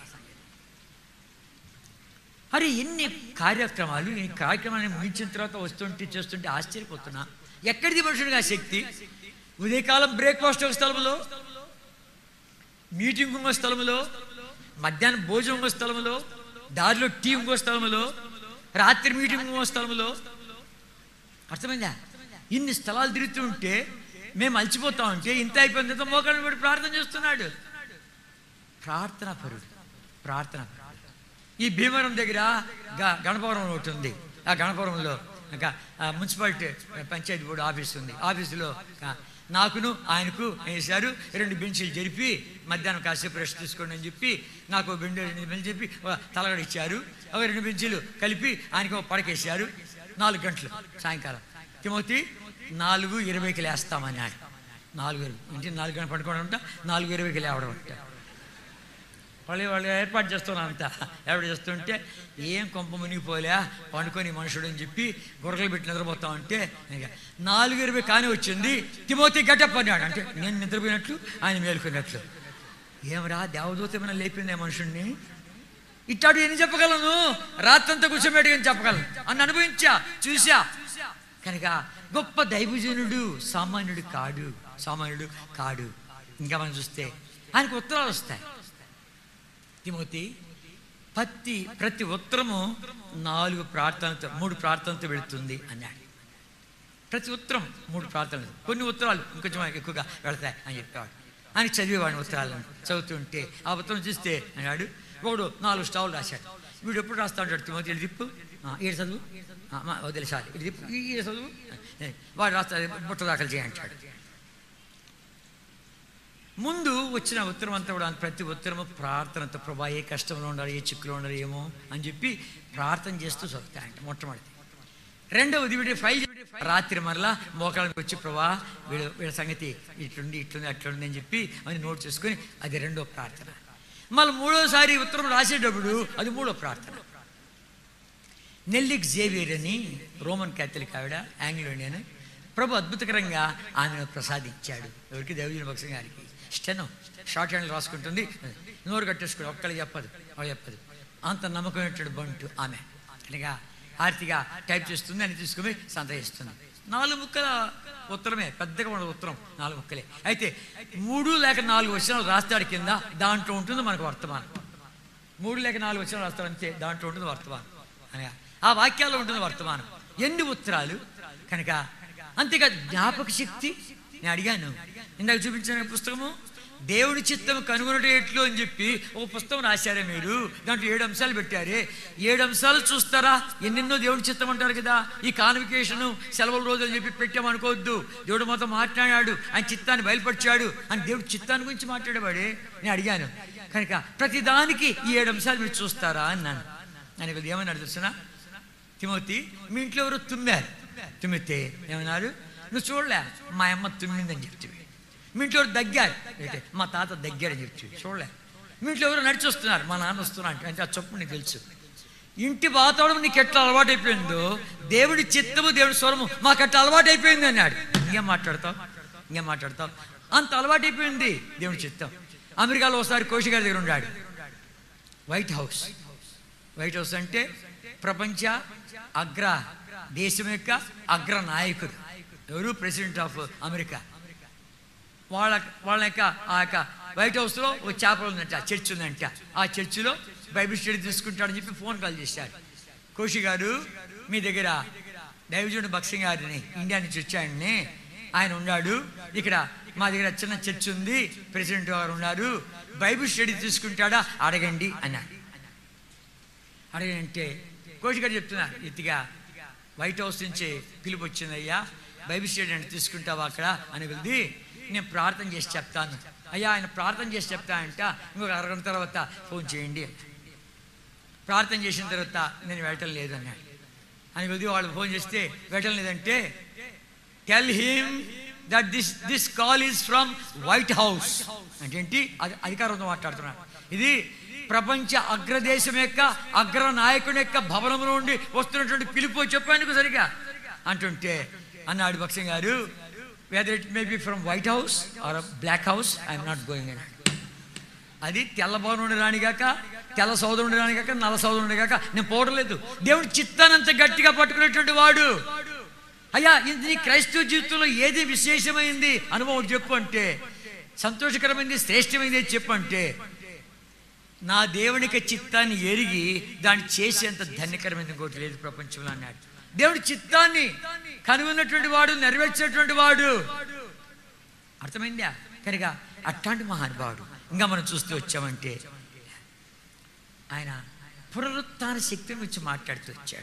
అరే ఎన్ని కార్యక్రమాలు ఈ కార్యక్రమాన్ని ముగించిన తర్వాత వస్తుంటే చేస్తుంటే ఆశ్చర్యపోతున్నా ఎక్కడిది మనుషుడికి ఆ శక్తి ఉదయకాలం బ్రేక్ఫాస్ట్ ఒక స్థలంలో మీటింగ్ ఇంకో స్థలంలో మధ్యాహ్నం భోజనం ఇంకో స్థలంలో దారిలో టీ ఇంకో స్థలంలో రాత్రి మీటింగ్ ఇంకో స్థలంలో అర్థమైందా ఇన్ని స్థలాలు తిరుగుతుంటే మేము అలసిపోతా ఉంటే ఇంత అయిపోయిన తర్వాత మోకాళ్ళని పెట్టి ప్రార్థన చేస్తున్నాడు ప్రార్థన పరుడు ప్రార్థన పరుడు. ఈ భీమవరం దగ్గర గ- గణపవరం ఒకటి ఉంది ఆ గణపవరంలో ఇంకా ఆ మున్సిపాలిటీ పంచాయతీ బోర్డు ఆఫీస్ ఉంది ఆఫీసులో ఆ, నాకును ఆయనకు వేశారు రెండు బెంచీలు జరిపి మధ్యాహ్నం కాసేపు రెస్ట్ తీసుకోండి అని చెప్పి నాకు బెండు రెండు బెంచ్ చెప్పి ఒక తలగడ ఇచ్చారు ఒక రెండు బెంచీలు కలిపి ఆయనకు ఒక పడకేశారు నాలుగు గంటలు సాయంకాలం తిమోతి నాలుగు ఇరవైకి లేస్తామని ఆయన నాలుగు ఇరవై ఇంటి నాలుగు గంటలు పడుకోవడం ఉంటా నాలుగు ఇరవైకి లేవడం ఉంటా వాళ్ళు వాళ్ళు ఏర్పాటు చేస్తున్నాం అంతా ఏర్పాటు చేస్తుంటే ఏం కొంప మునిగిపోలే పండుకొని మనుషుడు అని చెప్పి గుర్రలు పెట్టి నిద్రపోతా ఉంటే ఇక నాలుగు ఇరవై కానీ వచ్చింది తిమోతి గట్టప్ అన్నాడు అంటే నేను నిద్రపోయినట్లు ఆయన మేలుకున్నట్లు ఏమరా దేవదూత ఏమైనా లేపింది ఆ మనుషుడిని ఇట్టాడు ఏం చెప్పగలను రాత్రంతా కూర్చోబెట్టి ఏం చెప్పగలను అని అనుభవించా చూసా కనుక గొప్ప దైవజనుడు సామాన్యుడు కాడు సామాన్యుడు కాడు ఇంకా మనం చూస్తే ఆయనకు ఉత్తరాలు వస్తాయి తిమోతి ప్రతి ప్రతి ఉత్తరము నాలుగు ప్రార్థనతో మూడు ప్రార్థనతో వెళుతుంది అన్నాడు ప్రతి ఉత్తరం మూడు ప్రార్థనలు కొన్ని ఉత్తరాలు ఇంకొంచెం ఎక్కువగా వెళతాయి అని చెప్పేవాడు ఆయన చదివేవాడిని ఉత్తరాలను చదువుతుంటే ఆ ఉత్తరం చూస్తే అన్నాడు ఒకడు నాలుగు స్టావులు రాశాడు వీడు ఎప్పుడు రాస్తా ఉంటాడు తిమోతి ఇది తిప్పు ఆ, ఈడు చదువు ఆ, మా వదిలేసారి ఇది తిప్పు ఈ ఈడు చదువు వాడు రాస్తా బుట్ట దాఖలు చేయంటాడు ముందు వచ్చిన ఉత్తరం అంతా కూడా ప్రతి ఉత్తరము ప్రార్థనతో ప్రభా ఏ కష్టంలో ఉండాలి ఏ చిక్కులో ఉండాలి ఏమో అని చెప్పి ప్రార్థన చేస్తూ చదువుతాయంట మొట్టమొదటి రెండవది వీడి ఫైల్ రాత్రి మరలా మోకాళ్ళకి వచ్చి ప్రభా వీళ్ళ వీళ్ళ సంగతి ఇట్లుంది ఇట్లుంది అట్లుంది అని చెప్పి అని నోట్ చేసుకొని అది రెండో ప్రార్థన మళ్ళీ మూడోసారి ఉత్తరం రాసేటప్పుడు అది మూడో ప్రార్థన నెల్లిక్ జేవియర్ అని రోమన్ క్యాథలిక్ ఆవిడ ఆంగ్లోనియన్ ప్రభు అద్భుతకరంగా ఆమెను ప్రసాదించాడు ఎవరికి దేవజన భక్సం గారికి స్టెనో షార్ట్ హ్యాండ్ రాసుకుంటుంది నోరు కట్టేసుకుని ఒక్కళ్ళు చెప్పదు ఒక చెప్పదు అంత నమ్మకమైనటువంటి బంటు ఆమె అనగా ఆర్తిగా టైప్ చేస్తుంది అని తీసుకుని సంతయిస్తుంది నాలుగు ముక్కల ఉత్తరమే పెద్దగా ఉన్న ఉత్తరం నాలుగు ముక్కలే అయితే మూడు లేక నాలుగు వచనాలు రాస్తాడు కింద దాంట్లో ఉంటుంది మనకు వర్తమానం మూడు లేక నాలుగు వచ్చిన రాస్తాడు అంతే దాంట్లో ఉంటుంది వర్తమానం అనగా ఆ వాక్యాల్లో ఉంటుంది వర్తమానం ఎన్ని ఉత్తరాలు కనుక అంతేకాదు జ్ఞాపక శక్తి నేను అడిగాను ఇందాక చూపించిన పుస్తకము దేవుడి చిత్తం కనుగొనటేట్లు అని చెప్పి ఒక పుస్తకం రాశారే మీరు దాంట్లో ఏడు అంశాలు పెట్టారే ఏడు అంశాలు చూస్తారా ఎన్నెన్నో దేవుడి చిత్తం అంటారు కదా ఈ కాన్వికేషను సెలవుల రోజు అని చెప్పి పెట్టామనుకోవద్దు దేవుడు మాతో మాట్లాడాడు ఆయన చిత్తాన్ని బయలుపరిచాడు అని దేవుడి చిత్తాన్ని గురించి మాట్లాడేవాడే నేను అడిగాను కనుక ప్రతిదానికి ఈ ఏడు అంశాలు మీరు చూస్తారా అన్నాను ఆయన కొద్దిగా ఏమన్నాడు తెలుసునా తిమోతి మీ ఇంట్లో ఎవరో తుమ్మారు తుమ్మితే ఏమన్నారు నువ్వు చూడలే మా అమ్మ తుమ్మిందని చెప్తివి మీ ఇంట్లో ఎవరు దగ్గారు అంటే మా తాత దగ్గారని చెప్తివి చూడలే మీ ఇంట్లో ఎవరు నడిచి వస్తున్నారు మా నాన్న వస్తున్నారు అంటే ఆ చొప్పు నీకు తెలుసు ఇంటి వాతావరణం నీకు ఎట్లా అలవాటు అయిపోయిందో దేవుడి చిత్తము దేవుడి స్వరము మాకు అట్లా అలవాటు అయిపోయింది అన్నాడు ఇంకేం మాట్లాడతావు ఇంకేం మాట్లాడతావు అంత అలవాటు అయిపోయింది దేవుడి చిత్తం అమెరికాలో ఒకసారి కోషి గారి దగ్గర ఉన్నాడు వైట్ హౌస్ వైట్ హౌస్ అంటే ప్రపంచ అగ్ర దేశం యొక్క అగ్ర నాయకుడు ఎవరు ప్రెసిడెంట్ ఆఫ్ అమెరికా వాళ్ళ వాళ్ళ యొక్క ఆ యొక్క వైట్ హౌస్లో ఒక చేపలు ఉందంట చర్చ్ ఉందంట ఆ చర్చిలో బైబిల్ స్టడీ తీసుకుంటాడని చెప్పి ఫోన్ కాల్ చేశాడు కోషి గారు మీ దగ్గర దైవజుడు బక్సింగ్ గారిని ఇండియా నుంచి వచ్చాడని ఆయన ఉన్నాడు ఇక్కడ మా దగ్గర చిన్న చర్చ్ ఉంది ప్రెసిడెంట్ గారు ఉన్నారు బైబిల్ స్టడీ తీసుకుంటాడా అడగండి అన్నాడు అడగంటే కోచ్ గారు చెప్తున్నారు ఇతిగా వైట్ హౌస్ నుంచి పిలుపు వచ్చిందయ్యా బైబిల్ స్టడీ అంటే తీసుకుంటావా అక్కడ అని వెళ్ది నేను ప్రార్థన చేసి చెప్తాను అయ్యా ఆయన ప్రార్థన చేసి చెప్తానంట ఇంకొక అరగంట తర్వాత ఫోన్ చేయండి ప్రార్థన చేసిన తర్వాత నేను వెళ్ళటం లేదు అన్నాడు అని వెళ్ది వాళ్ళు ఫోన్ చేస్తే వెళ్ళటం లేదంటే tell him that this this call is from white House అంటే ఏంటి అది అధికారంతో మాట్లాడుతున్నాడు ఇది ప్రపంచ అగ్రదేశం యొక్క అగ్ర నాయకుని యొక్క భవనం నుండి వస్తున్నటువంటి పిలుపు చెప్పాను సరిగా అంటుంటే అన్నాడు భక్సింగ్ గారు whether it may be from white house or black house I'm not going అన్నాడు అది తెల్ల భవనుడి రానిగాక తెల్ల సోదరుడి రానిగాక నల్ల సోదరుడి గాక నేను పోవట్లేదు దేవుడి చిత్తానంత గట్టిగా పట్టుకునేటువంటి వాడు అయ్యా ఇది నీ క్రైస్తవ జీవితంలో ఏది విశేషమైంది అనుభవం చెప్పు అంటే సంతోషకరమైంది శ్రేష్టమైంది చెప్పు అంటే నా దేవునికి చిత్తాన్ని ఎరిగి దాన్ని చేసేంత ధన్యకరమైనది ఇంకోటి లేదు ప్రపంచంలో అన్నాడు దేవుడి చిత్తాన్ని కనుగొన్నటువంటి వాడు నెరవేర్చేటువంటి వాడు అర్థమైందా కనుక అట్లాంటి మహానుభావుడు ఇంకా మనం చూస్తూ వచ్చామంటే ఆయన పునరుత్థాన శక్తిని గురించి మాట్లాడుతూ వచ్చాడు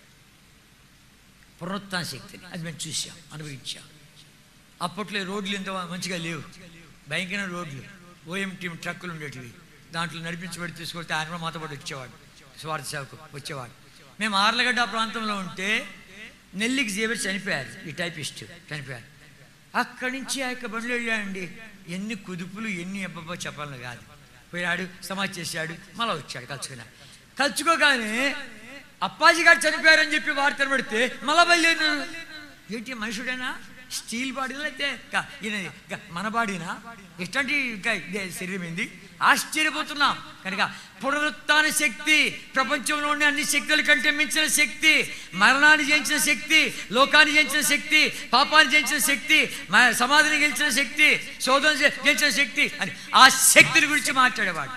పునరుత్థాన శక్తిని అది మేము చూసాం అనుభవించాం అప్పట్లో ఈ రోడ్లు ఇంత మంచిగా లేవు భయంకరమైన రోడ్లు ఓఎం టీం ట్రక్కులు ఉండేటివి దాంట్లో నడిపించబడి తీసుకొస్తే ఆయన కూడా మాతో పాటు వచ్చేవాడు స్వార్థ సేవకు వచ్చేవాడు మేము ఆర్లగడ్డ ప్రాంతంలో ఉంటే నెల్లికి జీవర్ చనిపోయారు ఈ టైపిస్ట్ చనిపోయారు అక్కడి నుంచి ఆ యొక్క బండ్లు వెళ్ళాడండి ఎన్ని కుదుపులు ఎన్ని అబ్బబ్బో చెప్పాలని కాదు పోయాడు సమాధి చేశాడు మళ్ళీ వచ్చాడు కలుచుకున్నాడు కలుచుకోగానే అప్పాజీ గారు చనిపోయారని చెప్పి వార్తలు పెడితే మళ్ళా బయలుదేరినాడు ఏంటి మనుషుడేనా స్టీల్ బాడీనా అయితే క- ఈయన క- మన బాడీనా ఎట్లాంటి ఇంకా ఇదే శరీరం ఏంది ఆశ్చర్యపోతున్నాం కనుక పునరుత్థాన శక్తి ప్రపంచంలో ఉండే అన్ని శక్తుల కంటే మించిన శక్తి మరణాన్ని జయించిన శక్తి లోకాన్ని జయించిన శక్తి పాపాన్ని జయించిన శక్తి మ- సమాధిని గెలిచిన శక్తి శోధన చే- గెలిచిన శక్తి అని ఆ శక్తిని గురించి మాట్లాడేవాడు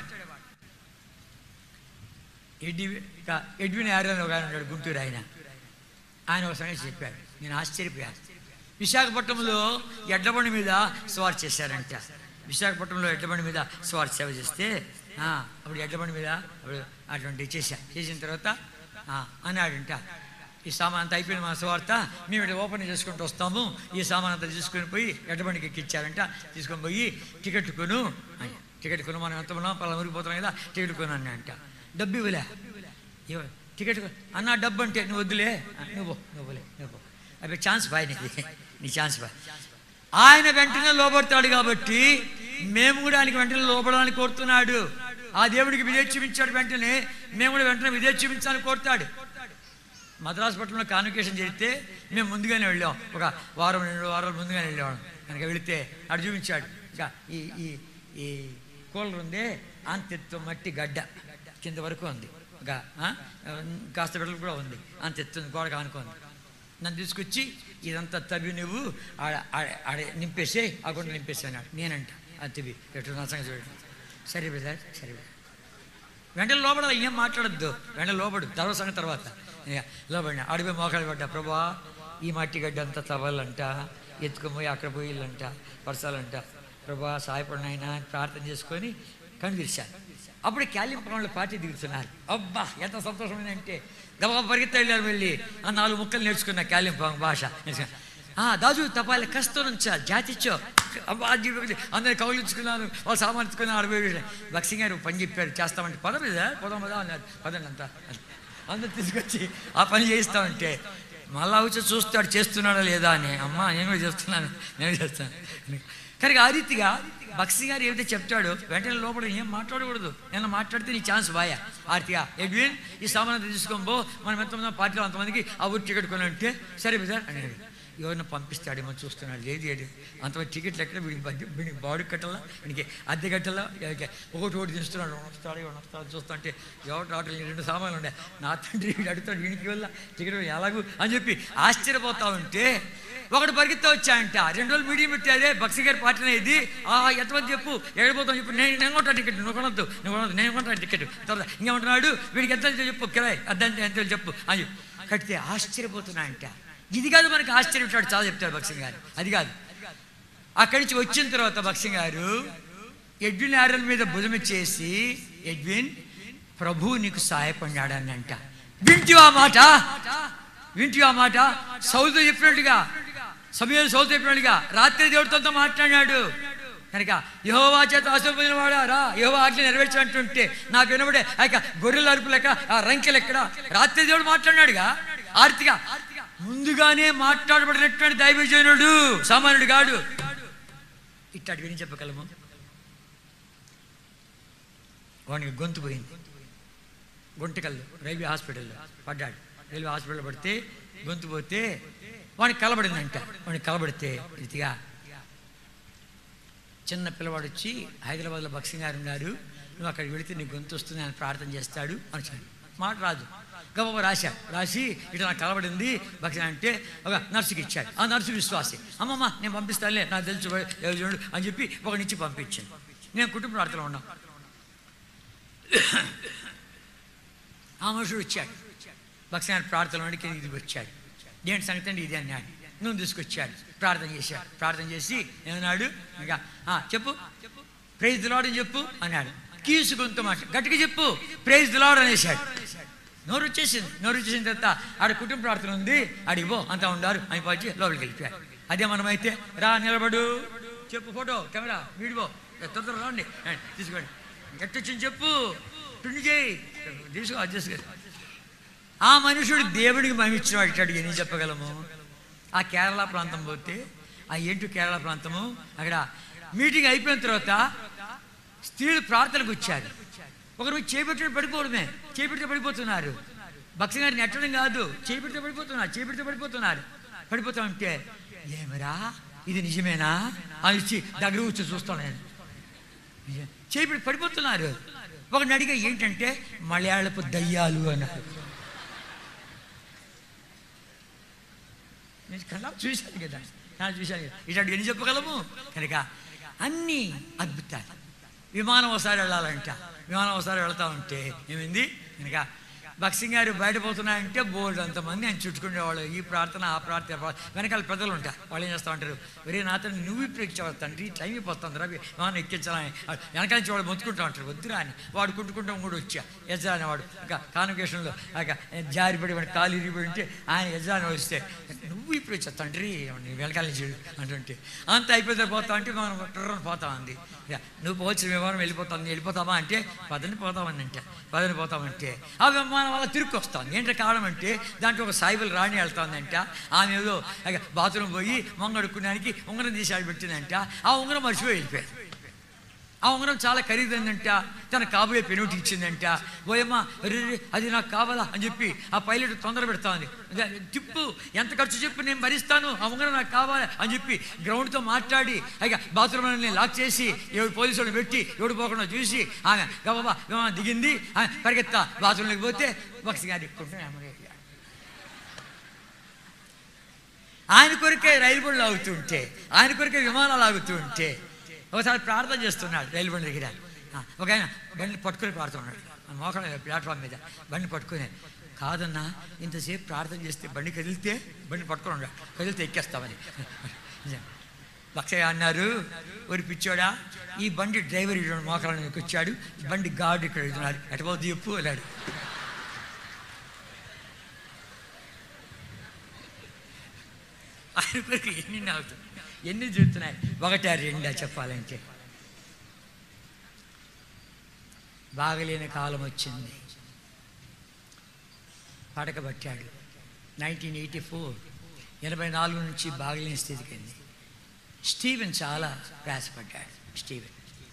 ఎడ్డి క- ఎడ్విన్ ఆర్యన్ ఒక ఆయన ఉన్నాడు గుంటూరు ఆయన ఆయన ఒక సంగతి చెప్పాడు నేను ఆశ్చర్యపోయాను విశాఖపట్నంలో ఎడ్లబండి మీద స్వార్ చేశారంట విశాఖపట్నంలో ఎడ్లబండి మీద స్వార్ సేవ చేస్తే ఆ, అప్పుడు ఎడ్లబండి మీద అప్పుడు అటువంటి చేశా చేసిన తర్వాత ఆ, అన్నాడంట ఈ సామాన్ అంతా అయిపోయిన మా సువార్త మేము ఇక్కడ ఓపెన్ చేసుకుంటూ వస్తాము ఈ సామాన్ అంతా తీసుకొని పోయి ఎడ్డబండికి ఎక్కిచ్చారంట తీసుకొని పోయి టికెట్ కొను అని. టికెట్ కొను మనం ఎంత ఉన్నాం పలా ఊరికి పోతున్నాం కదా టికెట్ కొను అని అంట డబ్బు ఇవ్వలే ఇవ్వ టికెట్ కొ- అన్న డబ్బు అంటే నువ్వు వద్దులే ఆ, నువ్వు పో, నువ్వు పోలే నువ్వు పో అవి ఛాన్స్ బాయ్ నీది నీ ఛాన్స్ బాయ్ ఆయన వెంటనే లోపడతాడు కాబట్టి మేము కూడా ఆయనకి వెంటనే లోపడాలని కోరుతున్నాడు ఆ దేవుడికి విధేయ చూపించాడు వెంటనే మేము కూడా వెంటనే విధేయ చూపించాలని కోరుతాడు మద్రాసు పట్టణంలో కాన్వికేషన్ చేస్తే మేము ముందుగానే వెళ్ళాం ఒక వారం రెండు వారాలు ముందుగానే వెళ్ళేవాళ్ళం కనుక వెళితే అటు చూపించాడు ఇంకా ఈ ఈ ఈ కూలర్ ఉందే అంతెత్తు మట్టి గడ్డ కింద వరకు ఉంది ఇంకా ఆ, కాస్త బిడ్డలు కూడా ఉంది అంతెత్తు గోడకు ఆనుకుంది నన్ను తీసుకొచ్చి ఇదంతా తవ్వి నువ్వు ఆడ ఆడ- ఆడ నింపేసే ఆ గుండె నింపేసే అన్నాడు నేనంట అది తవ్వి ఎటు నా సంగతి చూడండి సరే బ్రదర్ సరే బ్రదర్ వెంటనే లోపడ ఏం మాట్లాడద్దు వెంటనే లోపడు తర్వాత సంగతి తర్వాత ఇక లోపడిన అడిపోయి మోకాలు పడ్డా ప్రభా ఈ మట్టి గడ్డ అంతా తవ్వాలంట ఎత్తుకుపోయి అక్కడ పోయిల్లంట పరచాలంట ప్రభా సాయపడినాయన అని ప్రార్థన చేసుకొని కళ్ళు తెరిచాను అప్పుడు క్యాలింపంలో పార్టీ దిగుతున్నారు అబ్బా ఎంత సంతోషమైందంటే గబగబ పరిగెత్తి వెళ్ళారు వెళ్ళి ఆ నాలుగు ముక్కలు నేర్చుకున్న క్యాలింపం భాష నేర్చుకున్నా. ఆ దాజు తపాలి కష్టం నుంచా జాతిచ్చో అబ్బా జీవితం అందరు కౌలించుకున్నారు వాళ్ళు సామాన్చుకున్నారు అడిపోయి బక్సింగ్ గారు పని చెప్పారు చేస్తామంటే పదం మీద పదం పదా అన్నారు పదండి అంతా అందరు తీసుకొచ్చి ఆ పని చేయిస్తామంటే మళ్ళా వచ్చి చూస్తాడు చేస్తున్నాడా లేదా అని అమ్మ నేను కూడా చేస్తున్నాను నేను చేస్తాను కానీ ఆ రీతిగా బక్సి గారు ఏదైతే చెప్తాడో వెంటనే లోపల ఏం మాట్లాడకూడదు నేను మాట్లాడితే నీ ఛాన్స్ బాయా ఆర్తిగా ఎడ్విన్ ఈ సామాన్ తీసుకొని పో మనం ఎంతమంది పార్టీలో అంతమందికి ఆ ఊరి టికెట్ కొని అంటే సరే బిజార్ అని ఎవరిని పంపిస్తాడేమో చూస్తున్నాడు లేదు ఏడు అంతమంది టికెట్లు ఎక్కడ వీడికి బడ్జె వీడికి బాడీ కట్టాలా వీడికి అద్దె కట్టాలా ఎవరికి ఒకటి ఒకటి తీస్తున్నాడు వస్తాడు ఎవడు వస్తాడు చూస్తుంటే ఎవరు రావట్లేదు రెండు సామాన్లు ఉండే నా తండ్రి వీడు అడుగుతాడు వీడికి వల్ల టికెట్ ఎలాగూ అని చెప్పి ఆశ్చర్యపోతా ఉంటే ఒకటి పరిగెత్తా వచ్చాయంట రెండు రోజులు మీడియం పెట్టారే బక్సి గారి పార్టీనే ఇది ఆ ఎంతమంది చెప్పు ఎక్కడిపోతాం చెప్పు నేను నేను కొంటా టికెట్ నువ్వు కొనొద్దు నువ్వు కొనొద్దు నేను కొంటాను టికెట్ తర్వాత ఇంకేమంటున్నాడు వీడికి ఎంత చెప్పు కిరాయి అద్దంటే ఎంత చెప్పు అని కడితే ఆశ్చర్యపోతున్నాయంట ఇది కాదు మనకి ఆశ్చర్యం చాలా చెప్తారు బక్సింగ్ గారు అది కాదు అక్కడి నుంచి వచ్చిన తర్వాత బక్సింగ్ గారు ఎడ్విన్ ఆరల్ మీద భుజం చేసి ఎడ్విన్ ప్రభు నీకు సహాయపడినాడని అంట వింటివా మాట వింటివా మాట సౌత్ చెప్పినట్టుగా సమయం సౌత్ చెప్పినట్టుగా రాత్రి దేవుడితో మాట్లాడినాడు కనుక యహోవా చేత ఆశీర్వదిన వాడా రా యహోవా ఆజ్ఞ నెరవేర్చినట్టుంటే నాకు వినబడే ఆ యొక్క గొర్రెల అరుపు లెక్క ఆ రంకెలు ఎక్కడ రాత్రి దేవుడు మాట్లాడినాడుగా ఆర్తిగా ముందుగానే మాట్లాడబడినటువంటి దైవజనుడు సామాన్యుడు గాడు ఇట్లాంటి విని చెప్పగలము వానికి గొంతు పోయింది గుంటకల్లు రైల్వే హాస్పిటల్లో పడ్డాడు రైల్వే హాస్పిటల్లో పడితే గొంతు పోతే వానికి కలబడిందంట వానికి కలబడితే రీతిగా చిన్న పిల్లవాడు వచ్చి హైదరాబాద్లో బక్సింగ్ గారు ఉన్నారు నువ్వు అక్కడికి వెళితే నీ గొంతు వస్తుంది అని ప్రార్థన చేస్తాడు అని మాట రాదు గబగబా రాశాడు రాసి ఇటు నాకు కలబడింది బక్సింగ్ అంటే ఒక నర్సుకి ఇచ్చాడు ఆ నర్సు విశ్వాసి అమ్మమ్మ నేను పంపిస్తానులే నాకు తెలుసు చూడు అని చెప్పి ఒకనిచ్చి పంపించాను నేను కుటుంబ ప్రార్థనలో ఉన్నాం ఆ మనుషుడు వచ్చాడు భక్సాన్ని ప్రార్థనలోనికి ఇది వచ్చాడు దేని సంగతి అండి ఇది అన్నాడు నువ్వు తీసుకొచ్చాడు ప్రార్థన చేశాడు ప్రార్థన చేసి ఏమన్నాడు ఇంకా "ఆ, చెప్పు ప్రైజ్ దిలాడని చెప్పు అన్నాడు కీసు గొంతు మాట గట్టిగా చెప్పు ప్రైజ్ దిలాడు అనేసాడు నోరు వచ్చేసింది నోరు వచ్చేసిన తర్వాత ఆడ కుటుంబ ప్రార్థన ఉంది అడిగి పో అంతా ఉండారు అని పోయి లోపలికి వెళ్ళిపోయాడు అదే మనమైతే రా నిలబడు చెప్పు ఫోటో కెమెరా వీడిపో తొందర రాండి తీసుకోండి ఎట్టొచ్చింది చెప్పు పిండి చేయి తీసుకో అడ్జస్ట్ చేసి ఆ మనుషుడు దేవుడికి మహిమిచ్చిన వాడు ఏం చెప్పగలము ఆ కేరళ ప్రాంతం పోతే ఆ ఏంటి కేరళ ప్రాంతము అక్కడ మీటింగ్ అయిపోయిన తర్వాత స్త్రీలు ప్రార్థనకు వచ్చారు ఒకరు మీద చేపెట్టి పడిపోవడమే చేపెడితే పడిపోతున్నారు భక్తి గారిని నెట్టడం కాదు చేపెడితే పడిపోతున్నారు చేపెడితే పడిపోతున్నారు పడిపోతా ఉంటే ఏమరా ఇది నిజమేనా అని ఇచ్చి దగ్గర వచ్చి చూస్తాను నేను చేపెట్టి పడిపోతున్నారు ఒకరిని అడిగా ఏంటంటే మలయాళపు దయ్యాలు అన్నారు నేను కళ్ళ చూశాను కదా నా చూశాను కదా ఇట్లాంటి ఎన్ని చెప్పగలము కనుక అన్ని అద్భుతాలు విమానం ఒకసారి వెళ్ళాలంట విమానం ఒకసారి వెళ్తా ఉంటే ఏమైంది కనుక భక్సింగ్ గారు బయటపోతున్నాయంటే బోర్డు అంతమంది ఆయన చుట్టుకునేవాళ్ళు ఈ ప్రార్థన ఆ ప్రార్థన ఆ ప్రార్థన. వెనకాల పెద్దలు ఉంటారు వాళ్ళు ఏం చేస్తూ ఉంటారు ఒరే నాతో నువ్వు ఇప్పుడు ఎక్కేవాడు తండ్రి టైం అయిపోతుంది రవి మనం ఎక్కించాలని వెనకాల నుంచి వాడు మొత్తుకుంటూ ఉంటారు వద్దురా అని వాడు కుట్టుకుంటూ కూడా వచ్చా యజ్రా అనేవాడు ఇంకా కాన్వకేషన్లో ఇక జారిపడి వాడి కాలు ఇరిగిపడి ఉంటే ఆయన యజ్రా అని వస్తే నువ్వు ఇప్పుడు వచ్చా తండ్రి నీ వెనకాల నుంచి వెళ్ళు" అంటుంటే అంత అయిపోతే పోతా అంటే మనం ట్రర్రని పోతా ఉంది ఇక నువ్వు పోవచ్చు విమానం వెళ్ళిపోతాం వెళ్ళిపోతావా అంటే పదని పోతామని అంటే పదని పోతామంటే ఆ విమానం వల్ల తిరిగి వస్తాను ఏంటంటే కారణం అంటే దాంట్లో ఒక సాయిబుల్ రాణి వెళ్తాందంట ఆమె ఏదో ఇక బాత్రూమ్ పోయి మొంగడుక్కున్నానికి ఉంగరం తీసి ఆడ పెట్టిందంట ఆ ఉంగరం మర్చిపోయి వెళ్ళిపోయారు ఆ ఉంగరం చాలా ఖరీదైందంట తన కాబోయే పెనుటి ఇచ్చిందంట ఓయమ్మ రే రే, అది నాకు కావాలా అని చెప్పి ఆ పైలట్ తొందర పెడతా ఉంది అదే, తిప్పు ఎంత ఖర్చు చెప్పు నేను భరిస్తాను ఆ ఉంగరం నాకు కావాలి అని చెప్పి గ్రౌండ్తో మాట్లాడి ఇక బాత్రూమ్ లాక్ చేసి ఎవడు పోలీసులను పెట్టి ఎవడు పోకుండా చూసి ఆమె గబాబా గబా దిగింది ఆమె పరిగెత్తా బాత్రూంలోకి పోతే బక్స్ గారి ఎక్కుంటే అమ్మగారు ఆయన కొరికే రైలు బండ్లు ఆగుతుంటే ఆయన కొరికే విమానాలు ఆగుతుంటే ఒకసారి ప్రార్థన చేస్తున్నాడు రైలు బండి దగ్గర ఆ, ఒక ఆయన బండి పట్టుకొని పాడుతున్నాడు మోకడ ప్లాట్ఫామ్ మీద బండి పట్టుకుని కాదన్నా ఇంతసేపు ప్రార్థన చేస్తే బండి కదిలితే బండి పట్టుకొని ఉన్నాడు కదిలితే ఎక్కేస్తామని లక్షయ్య అన్నారు ఒరి పిచ్చోడా ఈ బండి డ్రైవర్ ఇటువంటి మోకాళ్ళకి వచ్చాడు బండి గార్డు ఇక్కడ ఇస్తున్నాడు ఎటపోద్ది చెప్పు అన్నాడు ఆయన కొరకు ఎన్ని నాకు ఎన్ని చూస్తున్నాయి ఒకటా రెండా చెప్పాలంటే బాగలేని కాలం వచ్చింది పడకబట్టాడు నైన్టీన్ ఎయిటీ ఫోర్ ఎనభై నాలుగు నుంచి బాగలేని స్థితికి అయింది స్టీవెన్ చాలా ప్రయాసపడ్డాడు స్టీవెన్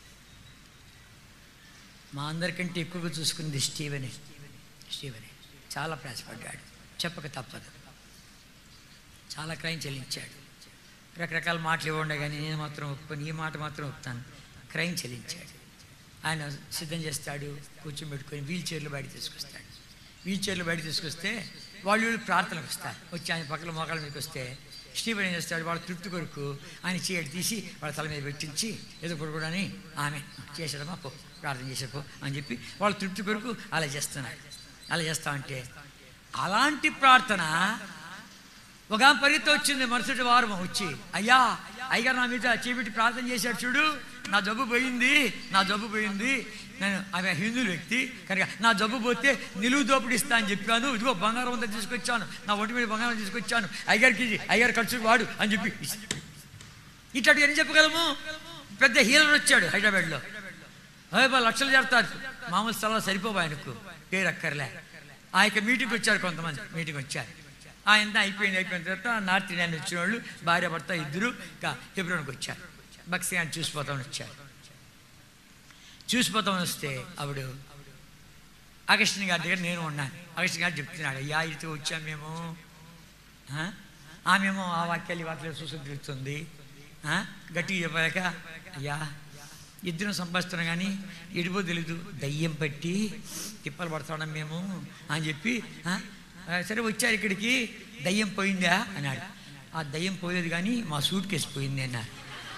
మా అందరికంటే ఎక్కువగా చూసుకున్నది స్టీవెనే స్టీవెనే చాలా ప్రయాసపడ్డాడు చెప్పక తప్పదు చాలా క్రైమ్ చెల్లించాడు రకరకాల మాటలు ఇవ్వండి కానీ నేను మాత్రం ఒప్పుకొని ఈ మాట మాత్రం ఒప్పుతాను క్రైమ్ చెల్లించాడు ఆయన సిద్ధం చేస్తాడు కూర్చోబెట్టుకొని వీల్ చైర్లు బయట తీసుకొస్తాడు వీల్ చైర్లు బయట తీసుకొస్తే వాళ్ళు వీళ్ళు ప్రార్థనకు వస్తారు వచ్చి ఆయన పక్కన మోకాళ్ళ మీదకి వస్తే స్టీవెన్ ఏం చేస్తాడు వాళ్ళ తృప్తి కొరకు ఆయన చీడ తీసి వాళ్ళ తల మీద పెట్టించి ఏదో కొడుకుడని ఆమె చేసాడమ్మా పో ప్రార్థన చేసేపో అని చెప్పి వాళ్ళ తృప్తి కొరకు అలా చేస్తున్నాడు అలా చేస్తా అంటే అలాంటి ప్రార్థన ఒక ఆమె పరిగెత్తి వచ్చింది మరుసటి వారం వచ్చి అయ్యా అయ్యగారు నా మీద చేపెట్టి ప్రార్థన చేశాడు చూడు నా జబ్బు పోయింది నా జబ్బు పోయింది నేను ఆమె హిందూ వ్యక్తి కనుక నా జబ్బు పోతే నిలువు దోపిడి ఇస్తా అని చెప్పాను ఇదిగో బంగారం అంతా తీసుకొచ్చాను నా ఒంటి మీద బంగారం తీసుకొచ్చాను అయ్యగారికి ఇది అయ్యగారు ఖర్చు వాడు అని చెప్పి ఇట్లాంటి ఏం చెప్పగలము పెద్ద హీలర్ వచ్చాడు హైదరాబాద్లో అదే లక్షలు చేస్తారు మామూలు స్థలాలు సరిపోవు ఆయనకు పేరు అక్కర్లే ఆ యొక్క మీటింగ్కి వచ్చారు కొంతమంది మీటింగ్ వచ్చారు ఆయన అయిపోయింది అయిపోయిన తర్వాత నార్త్ ఇండియన్ వచ్చిన వాళ్ళు భార్య భర్త ఇద్దరు ఇంకా హెబ్రోన్కి వచ్చారు బక్సీ ఆయన చూసిపోతామని వచ్చారు చూసిపోతామని వస్తే ఆవిడ అగస్టిన్ గారి దగ్గర నేను ఉన్నాను అగస్టిన్ గారు చెప్తున్నాడు అయ్యా ఇటు వచ్చాం మేము ఆ? ఆమెమో ఆ వాక్యాలు ఈ వాక్యాలు చూసి తిరుగుతుంది ఆ? గట్టిగా చెప్పాక అయ్యా ఇద్దరం సంపాదిస్తున్నాం కానీ ఎడిపో తెలీదు దయ్యం పట్టి తిప్పలు పడుతున్నాం మేము అని చెప్పి ఆ? ఆ, సరే వచ్చారు ఇక్కడికి దయ్యం పోయిందా అన్నాడు ఆ దయ్యం పోలేదు కానీ మా సూట్ కేసు పోయింది అన్నారు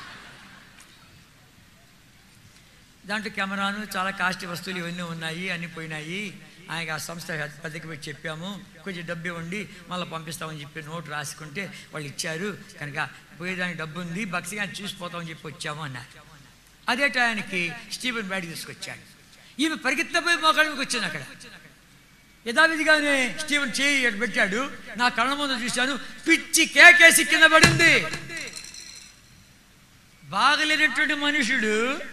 దాంట్లో కెమెరాను చాలా కాస్ట్ వస్తువులు ఇవన్నీ ఉన్నాయి అన్నీ పోయినాయి ఆయనకి ఆ సంస్థ పెద్దకి పెట్టి చెప్పాము కొంచెం డబ్బు ఇవ్వండి మళ్ళీ పంపిస్తామని చెప్పి నోటు రాసుకుంటే వాళ్ళు ఇచ్చారు కనుక పోయేదానికి డబ్బు ఉంది బక్సిగా చూసిపోతామని చెప్పి వచ్చాము అన్నారు అదే టయానికి స్టీవెన్ బయటకు తీసుకొచ్చాడు ఈమె పరిగెత్తపోయి మోకాళ్ళకి వచ్చింది అక్కడ యథావిధిగానే స్టీవెన్ చేయి అటు పెట్టాడు నా కళ్ళ ముందు చూశాను పిచ్చి కేకేసి కింద పడింది బాగలేనటువంటి మనుషుడు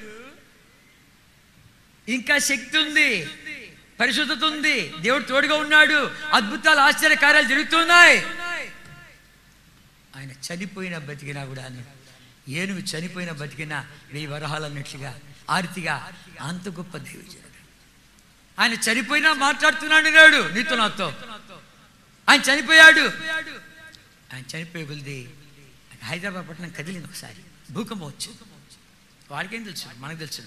ఇంకా శక్తి ఉంది పరిశుద్ధత ఉంది దేవుడు తోడుగా ఉన్నాడు అద్భుతాలు ఆశ్చర్య కార్యాలు జరుగుతున్నాయి ఆయన చనిపోయిన బతికినా కూడా ఏనుగు చనిపోయిన బతికినా వెయ్యి వరహాలు అన్నట్లుగా ఆర్తిగా అంత గొప్ప దైవజనుడు ఆయన చనిపోయినా మాట్లాడుతున్నాడు నాడు నీతో నాతో ఆయన చనిపోయాడు ఆయన చనిపోయే కొలిది హైదరాబాద్ పట్టణం కదిలింది ఒకసారి భూకంపం వచ్చింది వాడికేం తెలుసు మనకు తెలుసు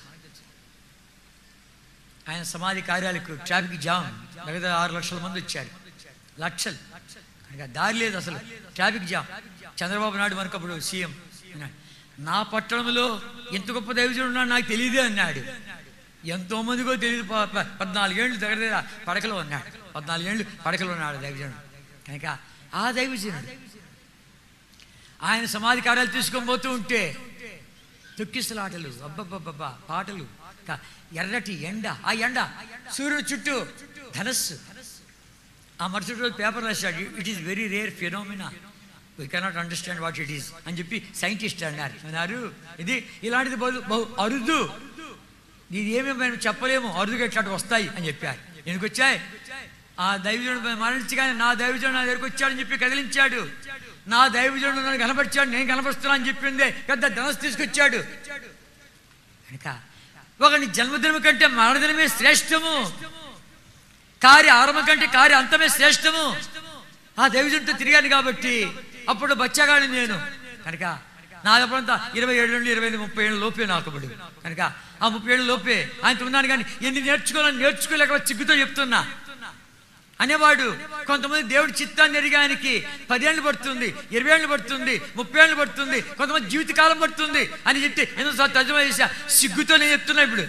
ఆయన సమాధి కార్యాలకు ట్రాఫిక్ జామ్ మిగతా ఆరు లక్షల మంది వచ్చారు లక్షలు కనుక దారి లేదు అసలు ట్రాఫిక్ జామ్ చంద్రబాబు నాయుడు మనకప్పుడు సీఎం అన్నాడు నా పట్టణంలో ఎంత గొప్ప దైవజనుడు ఉన్నాడు నాకు తెలియదే అన్నాడు ఎంతో మందికో తెలియదు ప- ప- పద్నాలుగేళ్ళు దగ్గర దగ్గర పడకలో ఉన్నాడు పద్నాలుగేళ్ళు పడకలో ఉన్నాడు దైవజనుడు కనుక ఆ దైవజనుడు ఆయన సమాధి కార్యాలు తీసుకొని పోతూ ఉంటే తొక్కిసలాటలు అబ్బబ్బబ్బబ్బా పాటలు క- ఎర్రటి ఎండ ఆ ఎండ సూర్యుడు చుట్టూ ధనస్సు ఆ మరుసటి రోజు పేపర్ రాశాడు it is very rare phenomena we cannot understand what it is అని చెప్పి సైంటిస్ట్ అన్నారు అన్నారు ఇది ఇలాంటిది బహు బహు అరుదు ఇది ఏమీ మేము చెప్పలేము అరుదుగా ఇట్లాంటి వస్తాయి అని చెప్పారు ఎందుకు వచ్చాయి ఆ దైవజనుడు మరణించగానే నా దైవజనుడు నా దగ్గరికి వచ్చాడని చెప్పి కదిలించాడు నా దైవజనుడు నన్ను కనపరిచాడు నేను కనపరుస్తున్నా అని చెప్పిందే పెద్ద ధనస్సు తీసుకొచ్చాడు కనుక ఒకని జన్మదినం కంటే మరణదినమే శ్రేష్టము కార్య ఆరంభం కంటే కార్య అంతమే శ్రేష్టము ఆ దైవజంతో తిరిగాను కాబట్టి అప్పుడు బచ్చగాడిని నేను కనుక నాదప్పుడంతా ఇరవై ఏడు నుండి ఇరవై ఎనిమిది ముప్పై ఏళ్ళు లోపే నాకు అప్పుడు కనుక ఆ ముప్పై ఏళ్ళు లోపే ఆయనతో ఉన్నాను కానీ ఎన్ని నేర్చుకోవాలని నేర్చుకోలేక చిగ్గుతో చెప్తున్నా అనేవాడు కొంతమంది దేవుడి చిత్తాన్ని ఎరిగి ఆయనకి పదేళ్ళు పడుతుంది ఇరవై ఏళ్ళు పడుతుంది ముప్పై ఏళ్ళు పడుతుంది కొంతమంది జీవితకాలం పడుతుంది అని చెప్తే ఎన్నోసార్లు తర్జమా చేశా సిగ్గుతో నేను చెప్తున్నా ఇప్పుడు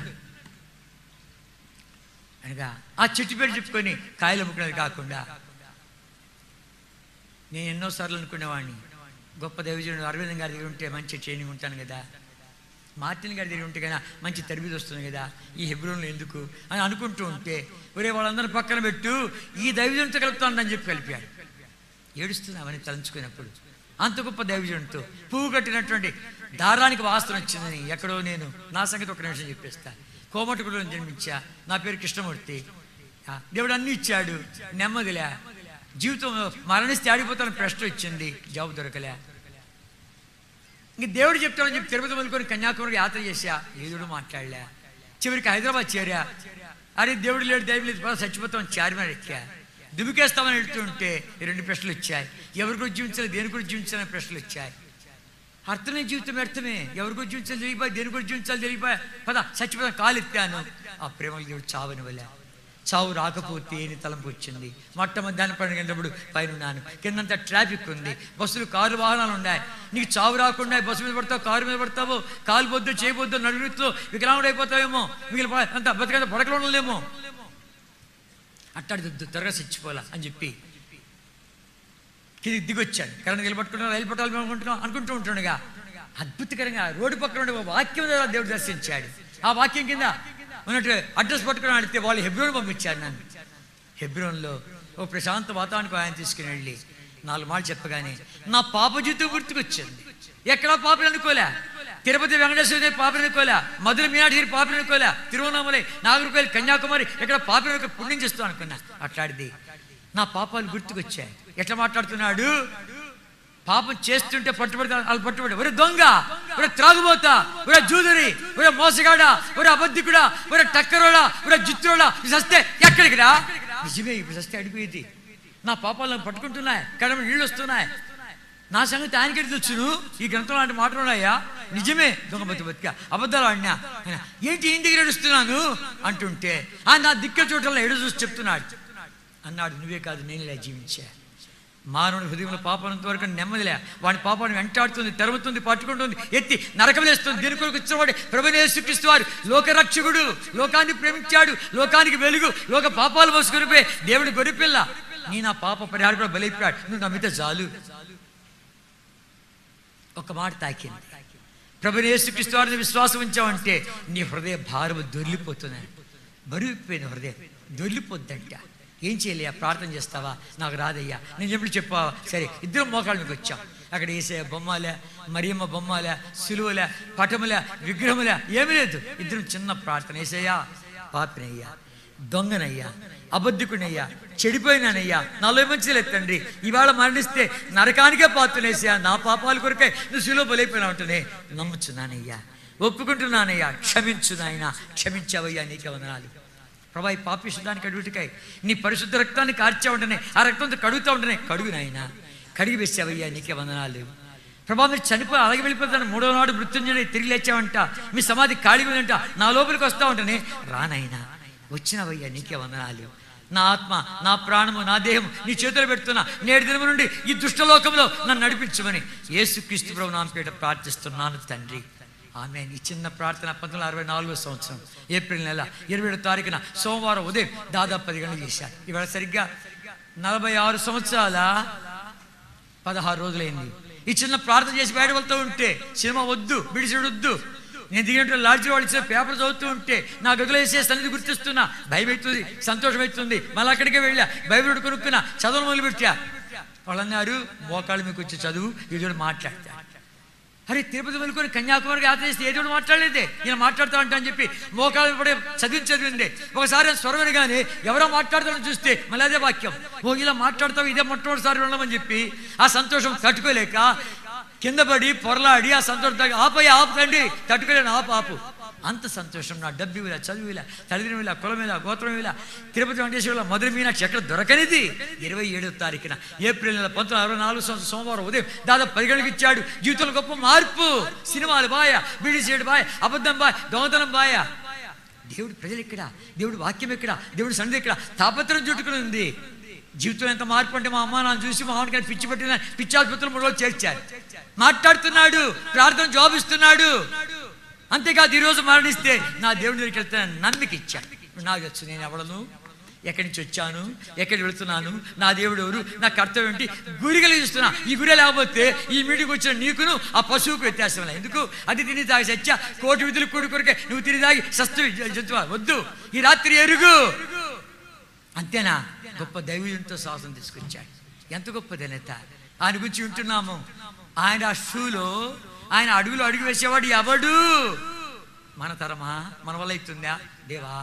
అనగా ఆ చెట్టు పేరు చెప్పుకొని కాయలు అమ్ముకునేది కాకుండా నేను ఎన్నోసార్లు అనుకునేవాడిని గొప్ప దైవజనుడు అరవింద్ గారి దగ్గర ఉంటే మంచి ట్రైనింగ్ ఉంటాను కదా మార్టిన్ గారి దగ్గర ఉంటే కదా మంచి తరబిది వస్తుంది కదా ఈ హెబ్రోన్లో ఎందుకు అని అనుకుంటూ ఉంటే ఒరే వాళ్ళందరిని పక్కన పెట్టు ఈ దైవజనుడితో కలుపుతానని చెప్పి కలిపాడు ఏడుస్తున్నామని తలంచుకున్నప్పుడు అంత గొప్ప దైవజనుడితో పువ్వు కట్టినటువంటి దారానికి వాసన వచ్చిందని ఎక్కడో నేను నా సంగతి ఒక నిమిషం చెప్పేస్తా కోమటకుడు జన్మించా నా పేరు కృష్ణమూర్తి ఆ, దేవుడు అన్ని ఇచ్చాడు నెమ్మదిలే జీవితం మరణిస్తే ఆడిపోతాను ప్రశ్న వచ్చింది జాబ్ దొరకలే ఇంక దేవుడు చెప్తాడని చెప్పి తిరుపతి మొదలుకొని కన్యాకుమారికి యాత్ర చేశా ఏదుడు మాట్లాడలే చివరికి హైదరాబాద్ చేరా అరే దేవుడు లేడు దైవం లేదు పద చచ్చిపోతామని చార్మినార్ ఎక్కా దుమికేస్తామని వెళ్తుంటే ఈ రెండు ప్రశ్నలు వచ్చాయి ఎవరి గురించి జీవించాలి దేని గురించి జీవించాలని ప్రశ్నలు వచ్చాయి అర్థమే జీవితం వ్యర్థమే ఎవరి గురించి జీవించాలి తెలియపోయి దేని గురించి జీవించాలి తెలియపోయి పద చచ్చిపోతాం కాలు ఎత్తాను ఆ ప్రేమలు దేవుడు చావని వల్ల చావు రాకపోతే అని తలంపు వచ్చింది మొట్టమధ్యాహ్నం పన్నెండు గంటప్పుడు పైన ఉన్నాను కిందంతా ట్రాఫిక్ ఉంది బస్సులు కారు వాహనాలు ఉన్నాయి నీకు చావు రాకుండా బస్సు మీద పడతావు కారు మీద పడతావు కాలు పొద్దు చేయబోద్దు నడుగుతో వికలాంగుడు అయిపోతావేమో మిగిలిన ప- అంత బతకంత పడకలు ఉండలేమో అట్టాడి త్వరగా చచ్చిపోలా అని చెప్పి కిందికి దిగొచ్చాడు కరెంట్ నిలబట్టుకుంటున్నా రైలు పట్టాలి అనుకుంటున్నాం అనుకుంటూ ఉంటుండగా అద్భుతకరంగా రోడ్డు పక్కన ఉండే ఒక వాక్యం ద్వారా దేవుడు దర్శించాడు ఆ వాక్యం కింద ఉన్నట్టు అడ్రస్ పట్టుకుని అడిగితే వాళ్ళు హెబ్రోన్ పంపించారు నన్ను హెబ్రోన్లో ఓ ప్రశాంత వాతావరణానికి ఆయన తీసుకుని వెళ్ళి నాలుగు మాటలు చెప్పగానే నా పాప జీవితం గుర్తుకొచ్చింది ఎక్కడా పాపలు అనుకోలే తిరుపతి వెంకటేశ్వర దేవి పాపలు అనుకోలే మధుర మీనాటి గారి పాపలు అనుకోలే తిరువన్నామలై నాగరికల్ కన్యాకుమారి ఎక్కడ పాపలు అనుకో పుణ్యం చేస్తాం అనుకున్నా అట్లాడిది నా పాపాలు గుర్తుకొచ్చాయి ఎట్లా మాట్లాడుతున్నాడు పాపం చేస్తుంటే పట్టుబడి వాళ్ళు పట్టుబడి ఒరే దొంగ ఒరే త్రాగుబోతా ఒరే జూదరి ఒరే మోసగాడ ఒరే అబద్ధికుడా ఒరే టక్కరోడా ఒరే జిత్రోడా ఇది సస్తే ఎక్కడికి రా నిజమే ఇప్పుడు సస్తే అడిపోయేది నా పాపాలను పట్టుకుంటున్నాయి కడమ నీళ్ళు వస్తున్నాయి నా సంగతి ఆయనకి తెలుసును ఈ గ్రంథంలో లాంటి మాటలు ఉన్నాయా నిజమే దొంగ బతు బతిక అబద్ధాలు ఆడినా ఆయన, ఏంటి ఈయన దగ్గర ఏడుస్తున్నాను అంటుంటే ఆయన నా దిక్క చోటల్లో ఎడు చూసి చెప్తున్నాడు అన్నాడు నువ్వే కాదు నేను ఇలా జీవించా మానవుని హృదయంలో పాపనంత వరకు నెమ్మదిలే వాడి పాపాన్ని వెంటాడుతుంది తెరవుతుంది పట్టుకుంటుంది ఎత్తి నరకలేస్తుంది దీని కొరకు వచ్చినవాడు ప్రభునేసుక్రీస్తు వారు లోకరక్షకుడు లోకాన్ని ప్రేమించాడు లోకానికి వెలుగు లోక పాపాలు మోసుకొని పోయి దేవుడి గొరిపిల్ల నీ నా పాప పరిహారం కూడా బలైపోయాడు నువ్వు నమ్మితే చాలు ఒక మాట తాకింది ప్రభుని యేసుక్రీస్తు వారిని విశ్వాసం ఉంచావంటే నీ హృదయ భారము దొర్లిపోతున్నాయి బరువుపోయిన హృదయం దొర్లిపోద్దంట ఏం చేయలేయా ప్రార్థన చేస్తావా నాకు రాదయ్యా నేను ఎప్పుడు చెప్పావా సరే ఇద్దరం మోకాళ్ళ మీకు వచ్చాం అక్కడ వేసే బొమ్మలే మరియమ్మ బొమ్మలే సులువులే పటములే విగ్రహములే ఏమీ లేదు ఇద్దరం చిన్న ప్రార్థన వేసయ్యా పాపినయ్యా దొంగనయ్యా అబద్ధికునయ్యా చెడిపోయినానయ్యా నాలో మంచి లేదు తండ్రి ఇవాళ మరణిస్తే నరకానికే పాత్రనేసా నా పాపాల కొరకే నువ్వు శిలో బలైపోయినా ఉంటేనే నమ్ముచున్నానయ్యా ఒప్పుకుంటున్నానయ్యా క్షమించు నాయనా క్షమించావయ్యా నీకే వందనాలు ప్రభా ఈ పాపిశుద్ధానికి అడుగుటికాయ నీ పరిశుద్ధ రక్తాన్ని కార్చా ఉంటేనే ఆ రక్తంతో కడుగుతా ఉంటేనే కడుగు నాయనా కడిగి వేసావయ్యా నీకే వందనాలు ప్రభా మీరు చనిపోయి అలాగే వెళ్ళిపోతాను మూడో నాడు మృత్యుంజని తిరిగి లేచావంట మీ సమాధి ఖాళీగా ఉందంట నా లోపలికి వస్తా ఉంటేనే రానైనా వచ్చినవయ్యా నీకే వందనాలు నా ఆత్మ నా ప్రాణము నా దేహం నీ చేతులు పెడుతున్నా నేటి దినము నుండి ఈ దుష్టలోకంలో నన్ను నడిపించమని యేసుక్రీస్తు ప్రభు నామపేట ప్రార్థిస్తున్నాను తండ్రి ఆమె ఈ చిన్న ప్రార్థన పంతొమ్మిది వందల అరవై నాలుగో సంవత్సరం ఏప్రిల్ నెల ఇరవై ఏడు తారీఖున సోమవారం ఉదయం దాదాపు పది గంటలు చేశారు ఇవాళ సరిగ్గా నలభై ఆరు సంవత్సరాల పదహారు రోజులైంది ఈ చిన్న ప్రార్థన చేసి బయట వెళ్తూ ఉంటే సినిమా వద్దు బిడిసిడు వద్దు నేను దిగినట్టు లాడ్జీ వాళ్ళు ఇచ్చిన పేపర్ చదువుతూ ఉంటే నా గదిలో వేసే సన్నిధి గుర్తిస్తున్నా భయం అవుతుంది సంతోషం అవుతుంది మళ్ళీ అక్కడికే వెళ్ళా బైబిల్ కొనుక్కున్నా చదువు మొదలుపెట్టా వాళ్ళన్నారు మోకాళ్ళు మీకు వచ్చి చదువు ఇది మాట్లాడతా అరే తిరుపతి వెళ్ళుకొని కన్యాకుమారికి యాత్ర చేస్తే ఏదో మాట్లాడలేదే ఈయన మాట్లాడుతా ఉంటా అని చెప్పి మోకాలు పడే చదివి చదివింది ఒకసారి స్వరం కానీ ఎవరో మాట్లాడుతారని చూస్తే మళ్ళీ అదే వాక్యం ఓ ఇలా మాట్లాడతావు ఇదే మొట్టమొదటిసారి ఉండమని చెప్పి ఆ సంతోషం తట్టుకోలేక కింద పడి పొరలాడి ఆ సంతోషం తగ్గ ఆపయ్య ఆపకండి తట్టుకోలేను ఆపు ఆపు అంత సంతోషం నా డబ్బు ఇలా చదువు ఇలా తల్లిదండ్రులు ఇలా కులం ఇలా గోత్రం ఇలా తిరుపతి వెంకటేశ్వర మధుర మీనాక్షి ఎక్కడ దొరకనిది ఇరవై ఏడవ తారీఖున ఏప్రిల్ నెల పంతొమ్మిది అరవై నాలుగు సంవత్సరం సోమవారం ఉదయం దాదాపు పది గంటలకు ఇచ్చాడు జీవితంలో గొప్ప మార్పు సినిమాలు బాయ బీడీ చేయడు బాయ అబద్ధం బాయ్ దొంగతనం బాయ దేవుడు ప్రజలు ఎక్కడ దేవుడు వాక్యం ఎక్కడ దేవుడు సన్నిధి ఎక్కడ తాపత్రం చుట్టుకుని ఉంది జీవితంలో ఎంత మార్పు అంటే మా అమ్మ నాన్న చూసి మా అమ్మకి పిచ్చి పట్టిన పిచ్చి ఆసుపత్రులు మూడు రోజులు చేర్చారు మాట్లాడుతున్నాడు ప్రార్థన జవాబు ఇస్తున్నాడు అంతేకాదు ఈరోజు మరణిస్తే నా దేవుడి దగ్గరికి వెళ్తాను నమ్మిక ఇచ్చాడు నాకు వచ్చు నేను ఎవడను ఎక్కడి నుంచి వచ్చాను ఎక్కడికి వెళుతున్నాను నా దేవుడు ఎవరు నా కర్తవ్యం ఏంటి గురి కలిగిస్తున్నా ఈ గురి లేకపోతే ఈ మీటింగ్ వచ్చిన నీకును ఆ పశువుకు వ్యత్యాసం లేదు ఎందుకు అది తిని తాగి సత్య కోటి విధులు కూడి కొరికే నువ్వు తిని తాగి సస్తు జంతువా వద్దు ఈ రాత్రి ఎరుగు అంతేనా గొప్ప దైవజంతో సాహసం తీసుకొచ్చాడు ఎంత గొప్ప ఘనత ఆయన గురించి వింటున్నాము ఆయన ఆ షూలో ఆయన అడుగులో అడుగు వేసేవాడు ఎవడు మన తరమా మన వల్ల అవుతుందా దేవా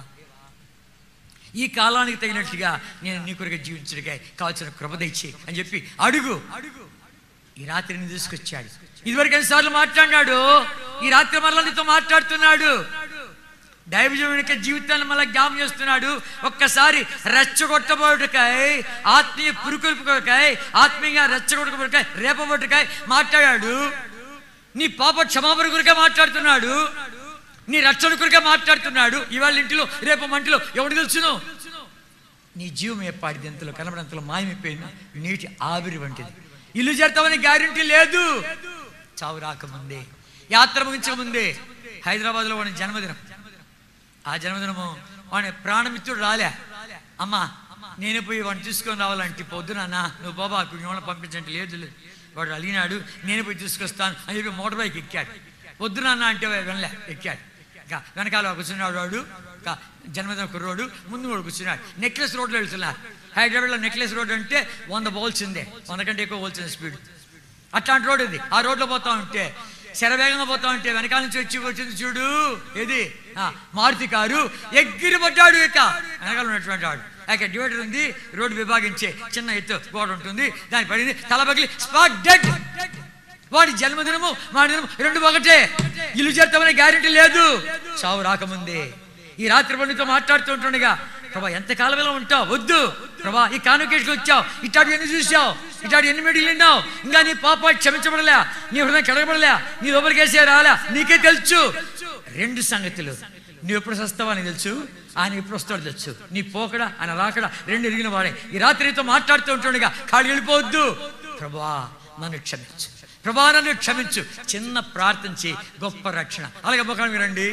ఈ కాలానికి తగినట్టుగా నేను నీ కొరకు జీవించడిగా కావాల్సిన కృప తెచ్చి అని చెప్పి అడుగు అడుగు ఈ రాత్రి నేను తీసుకొచ్చాడు ఇదివరకు ఎన్నిసార్లు మాట్లాడినాడు ఈ రాత్రి మరలా నీతో మాట్లాడుతున్నాడు దైవజం యొక్క జీవితాన్ని మళ్ళీ జ్ఞాపం చేస్తున్నాడు ఒక్కసారి రెచ్చగొట్టబోటుకాయ ఆత్మీయ పురుకొల్పుకోకాయ ఆత్మీయంగా రెచ్చగొట్టబోటుకాయ రేపబోటుకాయ మాట్లాడాడు నీ పాప క్షమాపణ కొరికే మాట్లాడుతున్నాడు నీ రక్షణ కొరికే మాట్లాడుతున్నాడు ఇవాళ ఇంటిలో రేపు మంటిలో ఎవడు తెలుసును నీ జీవం ఎప్పాడిది ఎంతలో కనబడంతలో మాయమైపోయిన నీటి ఆవిరి వంటిది ఇల్లు చేరుతామని గ్యారంటీ లేదు చావు రాకముందే యాత్ర ముగించక ముందే హైదరాబాద్లో వాడి జన్మదినం ఆ జన్మదినము వాడి ప్రాణమిత్రుడు రాలే అమ్మా నేనే పోయి వాడిని తీసుకొని రావాలంటే పొద్దున అన్న నువ్వు బాబా వాళ్ళని పంపించండి లేదు లేదు వాడు అలిగినాడు నేనే పోయి తీసుకొస్తాను అని చెప్పి మోటార్ బైక్ ఎక్కాడు పొద్దున అన్న అంటే వినలే ఎక్కాడు ఇంకా వెనకాల కూర్చున్నాడు వాడు ఇంకా జన్మదిన కుర్రోడు ముందు వాడు కూర్చున్నాడు నెక్లెస్ రోడ్లో వెళ్తున్నారు హైదరాబాద్లో నెక్లెస్ రోడ్ అంటే వంద పోల్చిందే వంద కంటే ఎక్కువ పోల్చింది స్పీడ్ అట్లాంటి రోడ్ ఇది ఆ రోడ్లో పోతా ఉంటే శరవేగంగా పోతా ఉంటే వెనకాల నుంచి వచ్చి వచ్చింది చూడు ఏది ఆ, మారుతి కారు ఎగిరి పడ్డాడు ఇక వెనకాల ఉన్నటువంటి వాడు ఇక డివైడర్ ఉంది రోడ్డు విభాగించే చిన్న ఎత్తు గోడ ఉంటుంది దాని పడింది తల పగిలి స్పాట్ డెడ్ వాడి జన్మదినము వాడి దినము రెండు ఒకటే ఇల్లు చేస్తామనే గ్యారెంటీ లేదు చావు రాకముందే ఈ రాత్రి పండితో మాట్లాడుతూ ఉంటుండగా ప్రభా ఎంత కాలం ఇలా ఉంటావు వద్దు ప్రభా ఈ కాన్వకేషన్ వచ్చావు ఇటాడు ఎన్ని చూసావు ఇటాడు ఎన్ని మెడిలు విన్నావు ఇంకా నీ పాప క్షమించబడలే నీ హృదయం కడగబడలే నీ లోపలికి వేసే రాలే నీకే తెలుసు రెండు సంగతులు నువ్వు ఎప్పుడు వస్తావా అని తెలుసు ఆయన ఎప్పుడు వస్తాడో తెలుసు నీ పోకడ ఆయన రాకడ రెండు ఎరిగిన వాడే ఈ రాత్రితో మాట్లాడుతూ ఉంటుండగా ఖాళీ వెళ్ళిపోవద్దు ప్రభా నన్ను క్షమించు ప్రభా నన్ను క్షమించు చిన్న ప్రార్థన చేయి గొప్ప రక్షణ అలాగే ముఖానికి రండి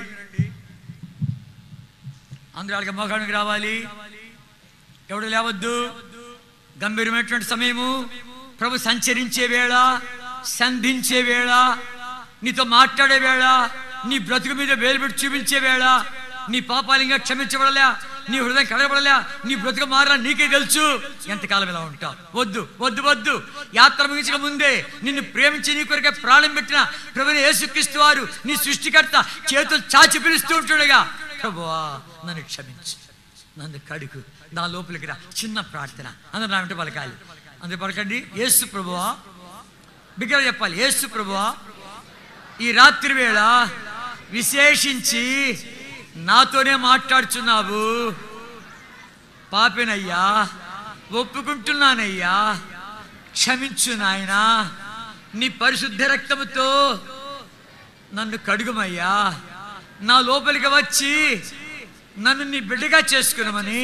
అందరూ అలాగే ముఖానికి రావాలి ఎవడు లేవద్దు గంభీరమైనటువంటి సమయము ప్రభు సంచరించే వేళ సంధించే వేళ నీతో మాట్లాడే వేళ నీ బ్రతుకు మీద వేలు పెట్టి చూపించే వేళ నీ పాపాలు ఇంకా క్షమించబడలే నీ హృదయం కడగబడలే నీ బ్రతుకు మారా నీకే తెలుసు ఎంతకాలం ఇలా ఉంటావు వద్దు వద్దు వద్దు యాత్ర ముగించక ముందే నిన్ను ప్రేమించి నీ కొరకే ప్రాణం పెట్టిన ప్రభుని యేసుక్రీస్తు వారు నీ సృష్టికర్త చేతులు చాచి పిలుస్తూ ఉంటుండగా ప్రభువా నన్ను క్షమించు నన్ను కడుగు నా లోపలికి రా చిన్న ప్రార్థన అందరూ నా వెంట పలకాలి అందరూ పలకండి యేసు ప్రభువా బిగ్గర చెప్పాలి యేసు ప్రభువా ఈ రాత్రి వేళ విశేషించి నాతోనే మాట్లాడుచున్నావు పాపినయ్యా ఒప్పుకుంటున్నానయ్యా క్షమించు నాయనా నీ పరిశుద్ధ రక్తముతో నన్ను కడుగుమయ్యా నా లోపలికి వచ్చి నన్ను నీ బిడ్డగా చేసుకునమని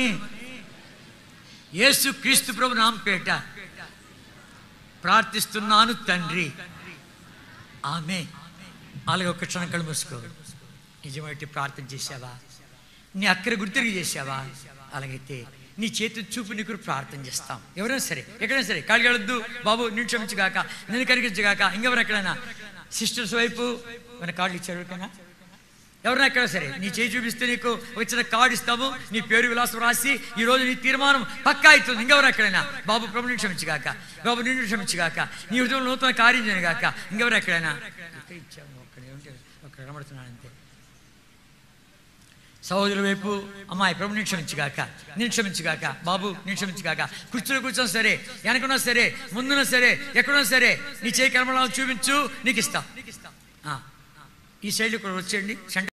యేసు క్రీస్తు ప్రభు నాంపేట ప్రార్థిస్తున్నాను తండ్రి ఆమె అలాగే ఒక్క క్షణం కళ్ళు మూసుకో నిజమైతే ప్రార్థన చేశావా నీ అక్కర గుర్తిరిగి చేశావా అలాగైతే నీ చేతి చూపు నీకు ప్రార్థన చేస్తాం ఎవరైనా సరే ఎక్కడైనా సరే కాళ్ళు వెళ్ళొద్దు బాబు నేను క్షమించగాక నేను కరిగించగాక ఇంకెవరు ఎక్కడైనా సిస్టర్స్ వైపు మన కాళ్ళు ఇచ్చారు ఎవరికైనా ఎవరైనా ఎక్కడ సరే నీ చేయి చూపిస్తే నీకు ఒక చిన్న కార్డు ఇస్తాము నీ పేరు విలాసం రాసి ఈ రోజు నీ తీర్మానం పక్కా అవుతుంది ఇంకెవరు ఎక్కడైనా బాబు ప్రభుని క్షమించగాక బాబు నిన్ను క్షమించగాక నీ హృదయంలో నూతన కార్యం చేయగాక ఇంకెవరు ఎక్కడైనా ఇక్కడ ఇచ్చాము ఒక్కడ ఏమిటి ఒక్కడ కనబడుతున్నాను అంతే సహోదరుల వైపు అమ్మాయి ప్రభు నేను క్షమించుగాక నేను క్షమించుగాక బాబు నేను క్షమించుగాక కుర్చీలో కూర్చొని సరే వెనకున్నా సరే ముందున్నా సరే ఎక్కడున్నా సరే నీ చేయి కనబడాలని చూపించు నీకు ఇస్తా ఆ. ఈ సైడ్ కూడా వచ్చేయండి సెంటర్